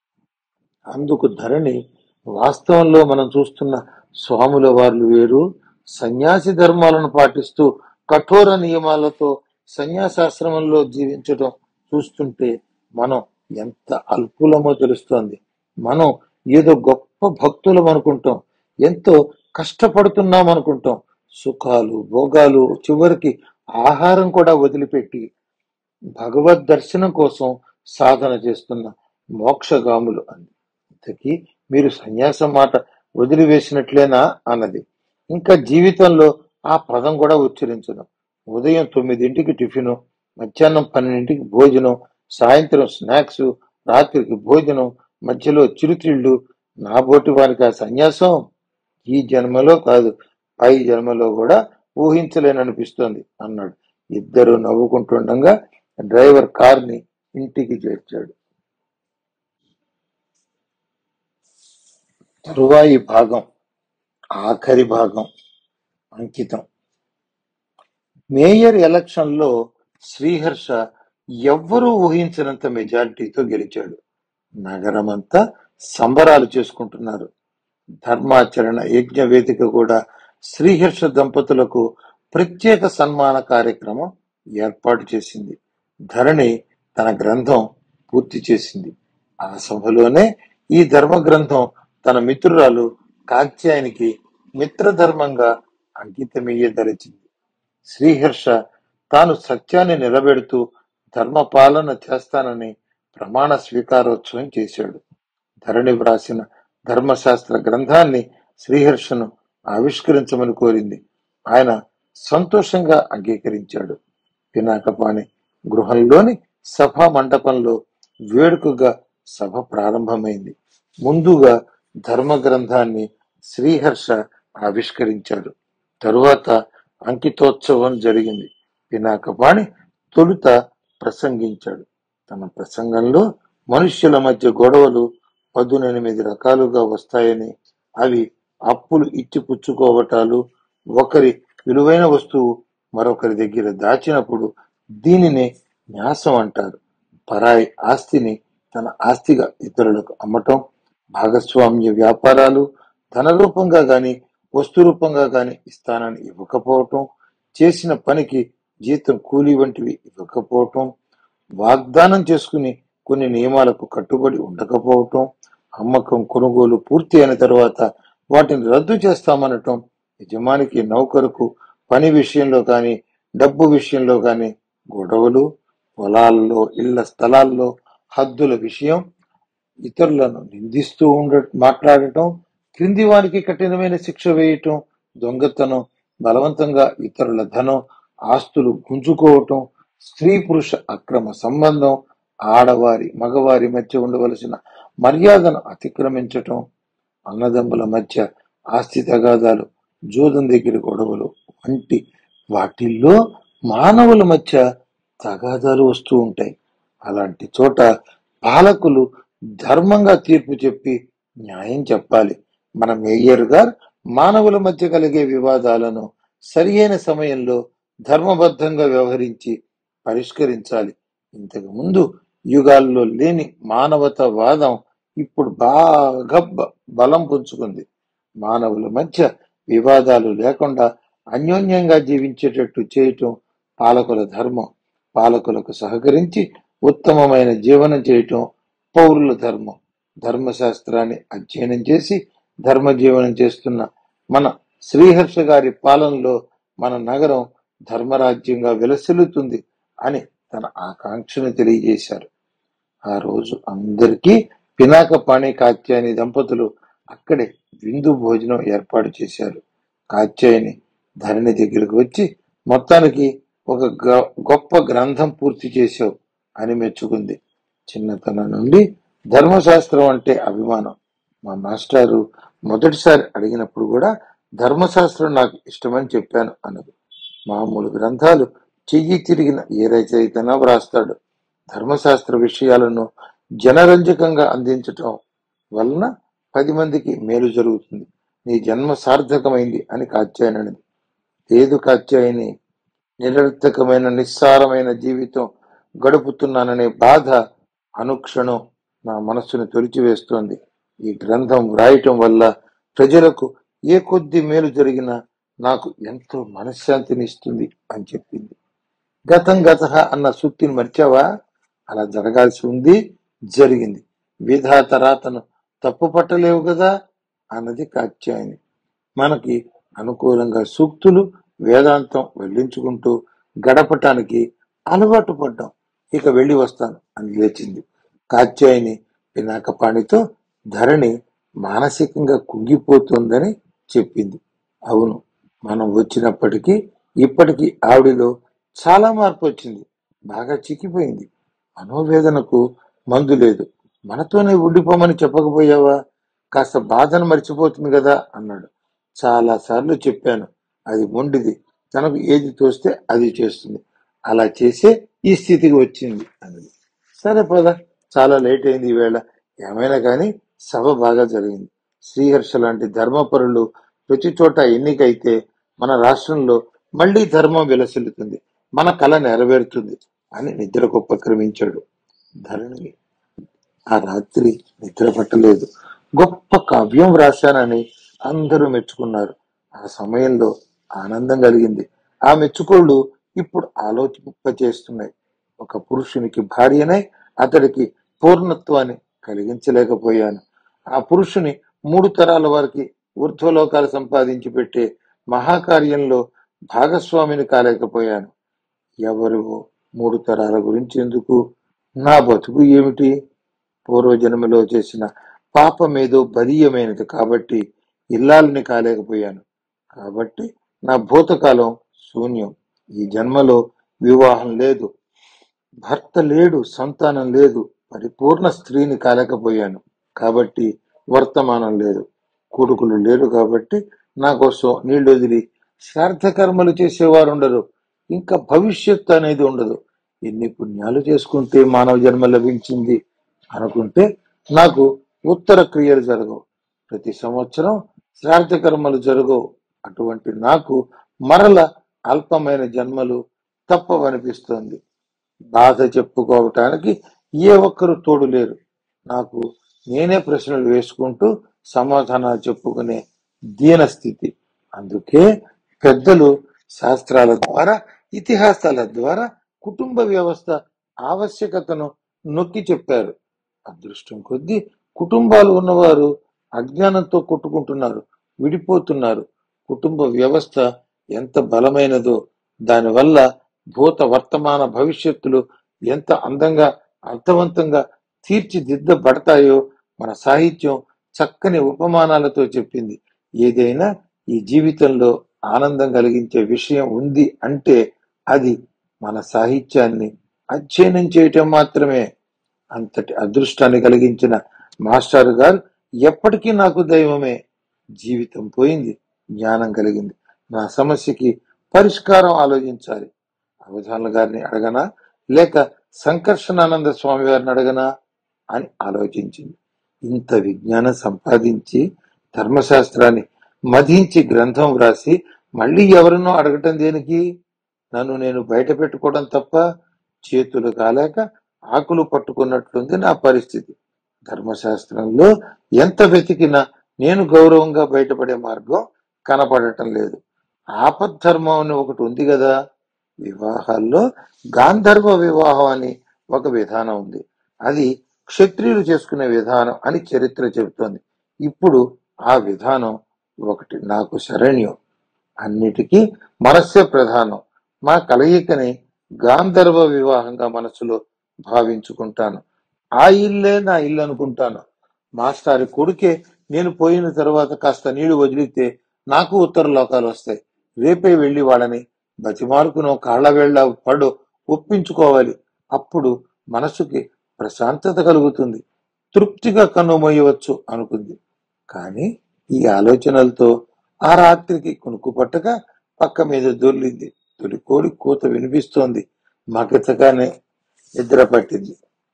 అందుకు ధరణి వాస్తవంలో మనం చూస్తున్న స్వాముల వార్లు వేరు సన్యాసి ధర్మాలను పాటిస్తూ కఠోర నియమాలతో సన్యాసాశ్రమంలో జీవించడం చూస్తుంటే మనం ఎంత అల్పులమో తెలుస్తోంది మనం ఏదో గొప్ప భక్తులం అనుకుంటాం ఎంతో కష్టపడుతున్నాం అనుకుంటాం సుఖాలు భోగాలు చివరికి ఆహారం కూడా వదిలిపెట్టి భగవద్ దర్శనం కోసం సాధన చేస్తున్న మోక్షగాములు అంది ఇంతకీ మీరు సన్యాసం మాట వదిలివేసినట్లేనా అన్నది ఇంకా జీవితంలో ఆ పదం కూడా ఉచ్చరించను ఉదయం తొమ్మిదింటికి టిఫిను మధ్యాహ్నం పన్నెండింటికి భోజనం సాయంత్రం స్నాక్స్ రాత్రికి భోజనం మధ్యలో చిరుతిళ్ళు నా బోటి వారికి ఆ సన్యాసం ఈ జన్మలో కాదు పై జన్మలో కూడా ఊహించలేననిపిస్తోంది అన్నాడు ఇద్దరు నవ్వుకుంటుండగా డ్రైవర్ కార్ని ఇంటికి చేర్చాడు తరువాయి భాగం ఆఖరి భాగం అంకితం మేయర్ ఎలక్షన్లో శ్రీహర్ష ఎవ్వరూ ఊహించినంత మెజారిటీతో గెలిచాడు నగరమంతా సంబరాలు చేసుకుంటున్నారు ధర్మాచరణ యజ్ఞ వేదిక కూడా శ్రీహర్ష దంపతులకు ప్రత్యేక సన్మాన కార్యక్రమం ఏర్పాటు చేసింది ధరణి తన గ్రంథం పూర్తి చేసింది ఆ సభలోనే ఈ ధర్మ గ్రంథం తన మిత్రురాలు కాత్యాయనికి మిత్రధర్మంగా అంకితమయ్యదలిచింది శ్రీహర్ష తాను సత్యాన్ని నిలబెడుతూ ధర్మపాలన చేస్తానని ప్రమాణ స్వీకారోత్సవం చేశాడు ధరణి వ్రాసిన ధర్మశాస్త్ర గ్రంథాన్ని శ్రీహర్షను ఆవిష్కరించమని కోరింది ఆయన సంతోషంగా అంగీకరించాడు పినాకపాణి గృహంలోని సభా మండపంలో వేడుకగా సభ ప్రారంభమైంది ముందుగా ధర్మ గ్రంథాన్ని శ్రీహర్ష ఆవిష్కరించాడు తరువాత అంకితోత్సవం జరిగింది పినాకపాణి తొలుత ప్రసంగించాడు తన ప్రసంగంలో మనుష్యుల మధ్య గొడవలు పదునెనిమిది రకాలుగా వస్తాయని అవి అప్పులు ఇచ్చి పుచ్చుకోవటాలు ఒకరి విలువైన వస్తువు మరొకరి దగ్గర దాచినప్పుడు దీనిని న్యాసం అంటారు పరాయి ఆస్తిని తన ఆస్తిగా ఇతరులకు అమ్మటం భాగస్వామ్య వ్యాపారాలు ధన రూపంగా గాని వస్తు రూపంగా గాని ఇస్తానని ఇవ్వకపోవటం చేసిన పనికి జీతం కూలీ వంటివి ఇవ్వకపోవటం వాగ్దానం చేసుకుని కొన్ని నియమాలకు కట్టుబడి ఉండకపోవటం అమ్మకం కొనుగోలు పూర్తి అయిన తర్వాత వాటిని రద్దు చేస్తామనటం యజమానికి నౌకరుకు పని విషయంలో కానీ డబ్బు విషయంలో కానీ గొడవలు పొలాల్లో ఇళ్ల స్థలాల్లో హద్దుల విషయం ఇతరులను నిందిస్తూ ఉండ మాట్లాడటం క్రింది వారికి కఠినమైన శిక్ష వేయటం దొంగతనం బలవంతంగా ఇతరుల ధనం ఆస్తులు గుంజుకోవటం స్త్రీ పురుష అక్రమ సంబంధం ఆడవారి మగవారి మధ్య ఉండవలసిన మర్యాదను అతిక్రమించటం అన్నదమ్ముల మధ్య ఆస్తి తగాదాలు జూదం దగ్గర గొడవలు వంటి వాటిల్లో మానవుల మధ్య తగాదాలు వస్తూ ఉంటాయి అలాంటి చోట పాలకులు ధర్మంగా తీర్పు చెప్పి న్యాయం చెప్పాలి మన మేయర్ గారు మానవుల మధ్య కలిగే వివాదాలను సరియైన సమయంలో ధర్మబద్ధంగా వ్యవహరించి పరిష్కరించాలి ఇంతకు ముందు యుగాల్లో లేని మానవతావాదం ఇప్పుడు బాగా బ- బలం పుంజుకుంది మానవుల మధ్య వివాదాలు లేకుండా అన్యోన్యంగా జీవించేటట్టు చేయటం పాలకుల ధర్మం పాలకులకు సహకరించి ఉత్తమమైన జీవనం చేయటం పౌరుల ధర్మం ధర్మశాస్త్రాన్ని అధ్యయనం చేసి ధర్మ జీవనం చేస్తున్న మన శ్రీహర్ష గారి పాలనలో మన నగరం ధర్మరాజ్యంగా విలసిల్లుతుంది అని తన ఆకాంక్షను తెలియజేశారు ఆ రోజు అందరికీ పినాకపాణి కాత్యాయని దంపతులు అక్కడే విందు భోజనం ఏర్పాటు చేశారు కాత్యాయని ధరణి దగ్గరకు వచ్చి మొత్తానికి ఒక గ- గొప్ప గ్రంథం పూర్తి చేశావు అని మెచ్చుకుంది చిన్నతనం నుండి ధర్మశాస్త్రం అంటే అభిమానం మా మాస్టారు మొదటిసారి అడిగినప్పుడు కూడా ధర్మశాస్త్రం నాకు ఇష్టమని చెప్పాను అన్నది మామూలు గ్రంథాలు చెయ్యి తిరిగిన ఏ రచయితనా వ్రాస్తాడు ధర్మశాస్త్ర విషయాలను జనరంజకంగా అందించటం వలన పది మందికి మేలు జరుగుతుంది నీ జన్మ సార్థకమైంది అని కాత్యాయనది లేదు కాత్యాయని నిరర్థకమైన నిస్సారమైన జీవితం గడుపుతున్నాననే బాధ అనుక్షణం నా మనస్సును తొలిచివేస్తోంది ఈ గ్రంథం వ్రాయటం వల్ల ప్రజలకు ఏ కొద్ది మేలు జరిగినా నాకు ఎంతో మనశ్శాంతిని ఇస్తుంది అని చెప్పింది గతం గత అన్న సూక్తిని మర్చావా అలా జరగాల్సి ఉంది జరిగింది విధాత రాతను తప్పు పట్టలేవు కదా అన్నది కాత్యాయని మనకి అనుకూలంగా సూక్తులు వేదాంతం వెళ్ళించుకుంటూ గడపటానికి అలవాటు పడ్డాం ఇక వెళ్ళి వస్తాను అని లేచింది కాత్యాయని పినాకపాణితో ధరణి మానసికంగా కుంగిపోతుందని చెప్పింది అవును మనం వచ్చినప్పటికీ ఇప్పటికీ ఆవిడిలో చాలా మార్పు వచ్చింది బాగా చిక్కిపోయింది మనోవేదనకు మందు లేదు మనతోనే ఉండిపోమని చెప్పకపోయావా కాస్త బాధను మర్చిపోతుంది కదా అన్నాడు చాలా సార్లు చెప్పాను అది మొండిది తనకు ఏది తోస్తే అది చేస్తుంది అలా చేసే ఈ స్థితికి వచ్చింది అన్నది సరే పద చాలా లేట్ అయింది ఈవేళ ఏమైనా కానీ సభ బాగా జరిగింది శ్రీహర్ష లాంటి ధర్మపరులు ప్రతి చోట ఎన్నికైతే మన రాష్ట్రంలో మళ్ళీ ధర్మం విలసిల్లుతుంది మన కళ నెరవేరుతుంది అని నిద్రకు ఉపక్రమించాడు ధరణి ఆ రాత్రి నిద్ర పట్టలేదు గొప్ప కావ్యం వ్రాశానని అందరూ మెచ్చుకున్నారు ఆ సమయంలో ఆనందం కలిగింది ఆ మెచ్చుకోళ్లు ఇప్పుడు ఆలోచింపచేస్తున్నాయి ఒక పురుషునికి భార్యనై అతడికి పూర్ణత్వాన్ని కలిగించలేకపోయాను ఆ పురుషుని మూడు తరాల వారికి ఊర్ధ్వలోకాలు సంపాదించి పెట్టే మహాకార్యంలో భాగస్వామిని కాలేకపోయాను ఎవరు మూడు తరాల గురించి ఎందుకు నా బతుకు ఏమిటి పూర్వజన్మలో చేసిన పాపమేదో బలీయమైనది కాబట్టి ఇల్లాలని కాలేకపోయాను కాబట్టి నా భూతకాలం శూన్యం ఈ జన్మలో వివాహం లేదు భర్త లేడు సంతానం లేదు పరిపూర్ణ స్త్రీని కాలేకపోయాను కాబట్టి వర్తమానం లేదు కొడుకులు లేరు కాబట్టి నా కోసం నీళ్లు వదిలి శ్రాద్ధ కర్మలు చేసేవారు ఉండరు ఇంకా భవిష్యత్తు అనేది ఉండదు ఎన్ని పుణ్యాలు చేసుకుంటే మానవ జన్మ లభించింది అనుకుంటే నాకు ఉత్తర క్రియలు జరగవు ప్రతి సంవత్సరం శ్రాద్ధ కర్మలు జరగవు అటువంటి నాకు మరల అల్పమైన జన్మలు తప్పవనిపిస్తోంది బాధ చెప్పుకోవటానికి ఏ ఒక్కరు తోడు లేరు నాకు నేనే ప్రశ్నలు వేసుకుంటూ సమాధానాలు చెప్పుకునే దీన స్థితి అందుకే పెద్దలు శాస్త్రాల ద్వారా ఇతిహాసాల ద్వారా కుటుంబ వ్యవస్థ ఆవశ్యకతను నొక్కి చెప్పారు అదృష్టం కొద్దీ కుటుంబాలు ఉన్నవారు అజ్ఞానంతో కొట్టుకుంటున్నారు విడిపోతున్నారు కుటుంబ వ్యవస్థ ఎంత బలమైనదో దానివల్ల భూత వర్తమాన భవిష్యత్తులు ఎంత అందంగా అర్థవంతంగా తీర్చిదిద్దబడతాయో మన సాహిత్యం చక్కని ఉపమానాలతో చెప్పింది ఏదైనా ఈ జీవితంలో ఆనందం కలిగించే విషయం ఉంది అంటే అది మన సాహిత్యాన్ని అధ్యయనం చేయటం మాత్రమే అంతటి అదృష్టాన్ని కలిగించిన మాస్టర్ గారు ఎప్పటికీ నాకు దైవమే జీవితం పోయింది జ్ఞానం కలిగింది నా సమస్యకి పరిష్కారం ఆలోచించాలి అవధానుల గారిని అడగనా లేక సంకర్షణానంద స్వామి వారిని అడగనా అని ఆలోచించింది ఇంత విజ్ఞానం సంపాదించి ధర్మశాస్త్రాన్ని మధించి గ్రంథం వ్రాసి మళ్ళీ ఎవరినో అడగటం దేనికి నన్ను నేను బయట పెట్టుకోవడం తప్ప చేతులు కాలేక ఆకులు పట్టుకున్నట్లుంది నా పరిస్థితి ధర్మశాస్త్రంలో ఎంత వెతికినా నేను గౌరవంగా బయటపడే మార్గం కనపడటం లేదు ఆపద్ధర్మం అని ఒకటి ఉంది కదా వివాహాల్లో గాంధర్వ వివాహం అని ఒక విధానం ఉంది అది క్షత్రియులు చేసుకునే విధానం అని చరిత్ర చెబుతోంది ఇప్పుడు ఆ విధానం ఒకటి నాకు శరణ్యం అన్నిటికీ మనస్సే ప్రధానం మా కలయికని గాంధర్వ వివాహంగా మనసులో భావించుకుంటాను ఆ ఇల్లే నా ఇల్లు అనుకుంటాను మాస్టారి కొడుకే నేను పోయిన తర్వాత కాస్త నీళ్లు వదిలితే నాకు ఉత్తర లోకాలు వస్తాయి రేపే వెళ్లి వాళ్ళని బతిమార్కునో కాళ్ల వేళ్ల పడు ఒప్పించుకోవాలి అప్పుడు మనసుకి ప్రశాంతత కలుగుతుంది తృప్తిగా కన్నుమోయవచ్చు అనుకుంది కానీ ఈ ఆలోచనలతో ఆ రాత్రికి కునుకు పట్టక పక్క మీద దొర్లింది తొలి కోడి కూత వినిపిస్తోంది మగతగానే నిద్ర పట్టింది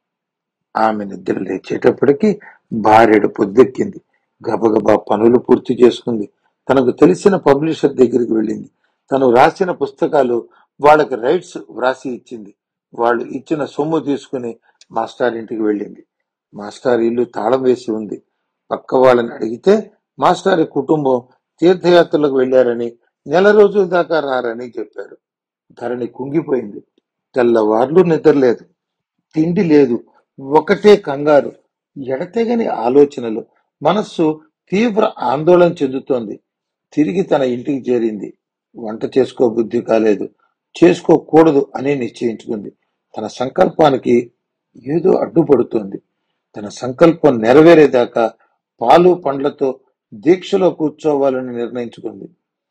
ఆమె నిద్ర లేచేటప్పటికి భార్యడు పొద్దెక్కింది గబగబా పనులు పూర్తి చేసుకుంది తనకు తెలిసిన పబ్లిషర్ దగ్గరికి వెళ్ళింది తను రాసిన పుస్తకాలు వాళ్ళకి రైట్స్ వ్రాసి ఇచ్చింది వాళ్ళు ఇచ్చిన సొమ్ము తీసుకుని మాస్టర్ ఇంటికి వెళ్ళింది మాస్టర్ ఇల్లు తాళం వేసి ఉంది పక్క వాళ్ళని అడిగితే మాస్టర్ కుటుంబం తీర్థయాత్రలకు వెళ్లారని నెల రోజుల దాకా రారని చెప్పారు ధరణి కుంగిపోయింది తెల్లవార్లు నిద్రలేదు తిండి లేదు ఒకటే కంగారు ఎడతెగని ఆలోచనలు మనస్సు తీవ్ర ఆందోళన చెందుతోంది తిరిగి తన ఇంటికి చేరింది వంట చేసుకో బుద్ధి కాలేదు చేసుకోకూడదు అని నిశ్చయించుకుంది తన సంకల్పానికి ఏదో అడ్డుపడుతోంది తన సంకల్పం నెరవేరేదాకా పాలు పండ్లతో దీక్షలో కూర్చోవాలని నిర్ణయించుకుంది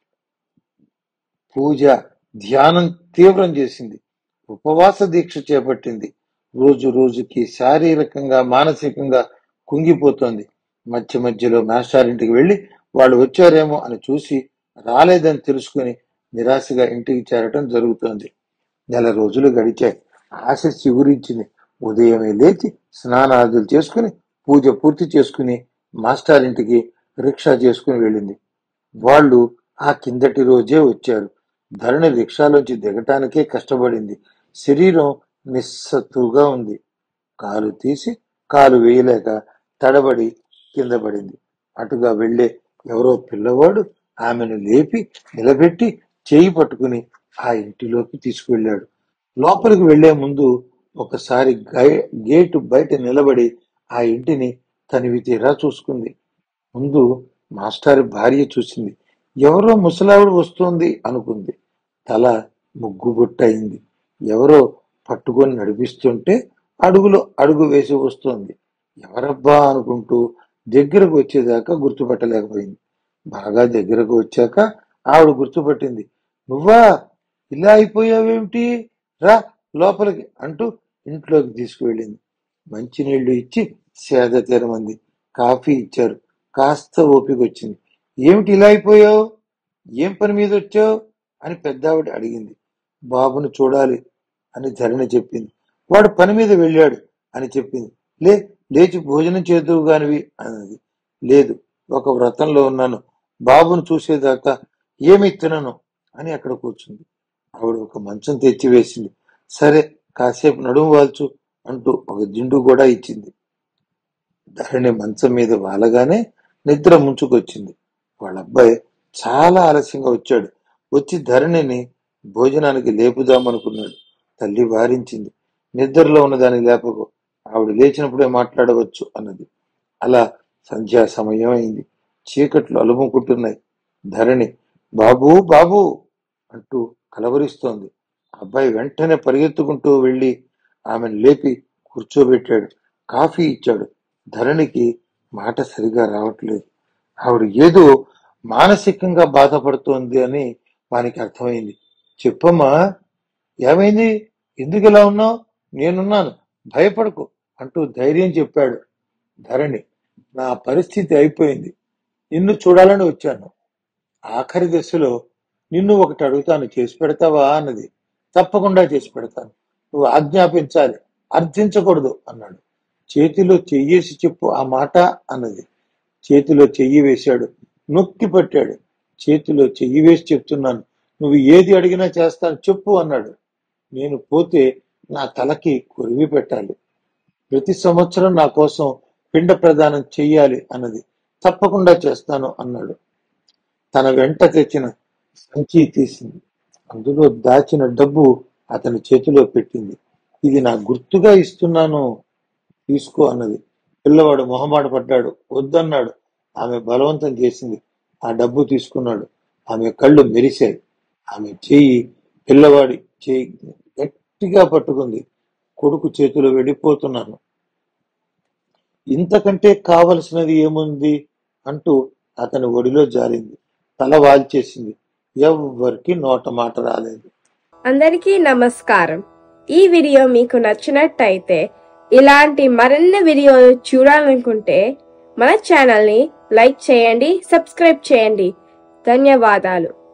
పూజ ధ్యానం తీవ్రం చేసింది ఉపవాస దీక్ష చేపట్టింది రోజు రోజుకి శారీరకంగా మానసికంగా కుంగిపోతోంది మధ్య మధ్యలో మాస్టర్ ఇంటికి వెళ్లి వాళ్ళు వచ్చారేమో అని చూసి రాలేదని తెలుసుకుని నిరాశగా ఇంటికి చేరటం జరుగుతోంది నెల రోజులు గడిచాయి ఆశ చిగురించింది ఉదయమే లేచి స్నానాదులు చేసుకుని పూజ పూర్తి చేసుకుని మాస్టర్ ఇంటికి రిక్షా చేసుకుని వెళ్ళింది వాళ్ళు ఆ కిందటి రోజే వచ్చారు ధరణి రిక్షాలోంచి దిగటానికే కష్టపడింది శరీరం నిస్సత్తుగా ఉంది కాలు తీసి కాలు వేయలేక తడబడి కింద పడింది అటుగా వెళ్లే ఎవరో పిల్లవాడు ఆమెను లేపి నిలబెట్టి చేయి పట్టుకుని ఆ ఇంటిలోకి తీసుకువెళ్ళాడు లోపలికి వెళ్లే ముందు ఒకసారి గై- గేటు బయట నిలబడి ఆ ఇంటిని తనివి తీరా చూసుకుంది ముందు మాస్టర్ భార్య చూసింది ఎవరో ముసలావిడ వస్తోంది అనుకుంది తల ముగ్గుబుట్టయింది ఎవరో పట్టుకొని నడిపిస్తుంటే అడుగులో అడుగు వేసి వస్తోంది ఎవరబ్బా అనుకుంటూ దగ్గరకు వచ్చేదాకా గుర్తుపట్టలేకపోయింది బాగా దగ్గరకు వచ్చాక ఆవిడ గుర్తుపట్టింది నువ్వా ఇలా అయిపోయావేమిటి రా లోపలికి అంటూ ఇంట్లోకి తీసుకువెళ్ళింది మంచినీళ్లు ఇచ్చి సేద తీరమంది కాఫీ ఇచ్చారు కాస్త ఓపిక వచ్చింది ఏమిటి ఇలా అయిపోయావు ఏం పని మీద వచ్చావు అని పెద్దావిడ అడిగింది బాబును చూడాలి అని ధరణి చెప్పింది వాడు పని మీద వెళ్ళాడు అని చెప్పింది లే లేచి భోజనం చేద్దువు గానివి అన్నది లేదు ఒక వ్రతంలో ఉన్నాను బాబును చూసేదాకా ఏమి తినను అని అక్కడ కూర్చుంది ఆవిడ ఒక మంచం తెచ్చి వేసింది సరే కాసేపు నడుము వాల్చు అంటూ ఒక దిండు కూడా ఇచ్చింది ధరణి మంచం మీద వాలగానే నిద్ర ముంచుకొచ్చింది వాళ్ళ అబ్బాయి చాలా ఆలస్యంగా వచ్చాడు వచ్చి ధరణిని భోజనానికి లేపుదామనుకున్నాడు తల్లి వారించింది నిద్రలో ఉన్న దాన్ని లేపకు ఆవిడ లేచినప్పుడే మాట్లాడవచ్చు అన్నది అలా సంధ్యా సమయం అయింది చీకట్లు అలుముకుంటున్నాయి ధరణి బాబూ బాబూ అంటూ కలవరిస్తోంది అబ్బాయి వెంటనే పరిగెత్తుకుంటూ వెళ్లి ఆమెను లేపి కూర్చోబెట్టాడు కాఫీ ఇచ్చాడు ధరణికి మాట సరిగా రావట్లేదు ఆవిడ ఏదో మానసికంగా బాధపడుతోంది అని వానికి అర్థమైంది చెప్పమ్మా ఏమైంది ఎందుకు ఇలా ఉన్నావు నేనున్నాను భయపడకు అంటూ ధైర్యం చెప్పాడు ధరణి నా పరిస్థితి అయిపోయింది నిన్ను చూడాలని వచ్చాను ఆఖరి దశలో నిన్ను ఒకటి అడుగుతాను చేసి పెడతావా అన్నది తప్పకుండా చేసి పెడతాను నువ్వు ఆజ్ఞాపించాలి అర్థించకూడదు అన్నాడు చేతిలో చెయ్యేసి చెప్పు ఆ మాట అన్నది చేతిలో చెయ్యి వేశాడు నొక్కి పట్టాడు చేతిలో చెయ్యి వేసి చెప్తున్నాను నువ్వు ఏది అడిగినా చేస్తాను చెప్పు అన్నాడు నేను పోతే నా తలకి కొరివి పెట్టాలి ప్రతి సంవత్సరం నా కోసం పిండ ప్రదానం చెయ్యాలి అన్నది తప్పకుండా చేస్తాను అన్నాడు తన వెంట తెచ్చిన సంచి తీసింది అందులో దాచిన డబ్బు అతని చేతిలో పెట్టింది ఇది నా గుర్తుగా ఇస్తున్నాను తీసుకో అన్నది పిల్లవాడు మొహమాట పడ్డాడు వద్దన్నాడు ఆమె బలవంతం చేసింది ఆ డబ్బు తీసుకున్నాడు ఆమె కళ్ళు మెరిశాయి ఆమె చేయి పిల్లవాడి చేయి గట్టిగా పట్టుకుంది కొడుకు చేతిలో వెళ్ళిపోతున్నాను ఇంతకంటే కావలసినది ఏముంది అంటూ అతని ఒడిలో జారింది తల వాల్చేసింది ఎవ్వరికి నోట మాట రాలేదు అందరికీ నమస్కారం ఈ వీడియో మీకు నచ్చినట్టయితే ఇలాంటి మరిన్ని వీడియోలు చూడాలనుకుంటే మన ఛానల్ని లైక్ చేయండి సబ్స్క్రైబ్ చేయండి ధన్యవాదాలు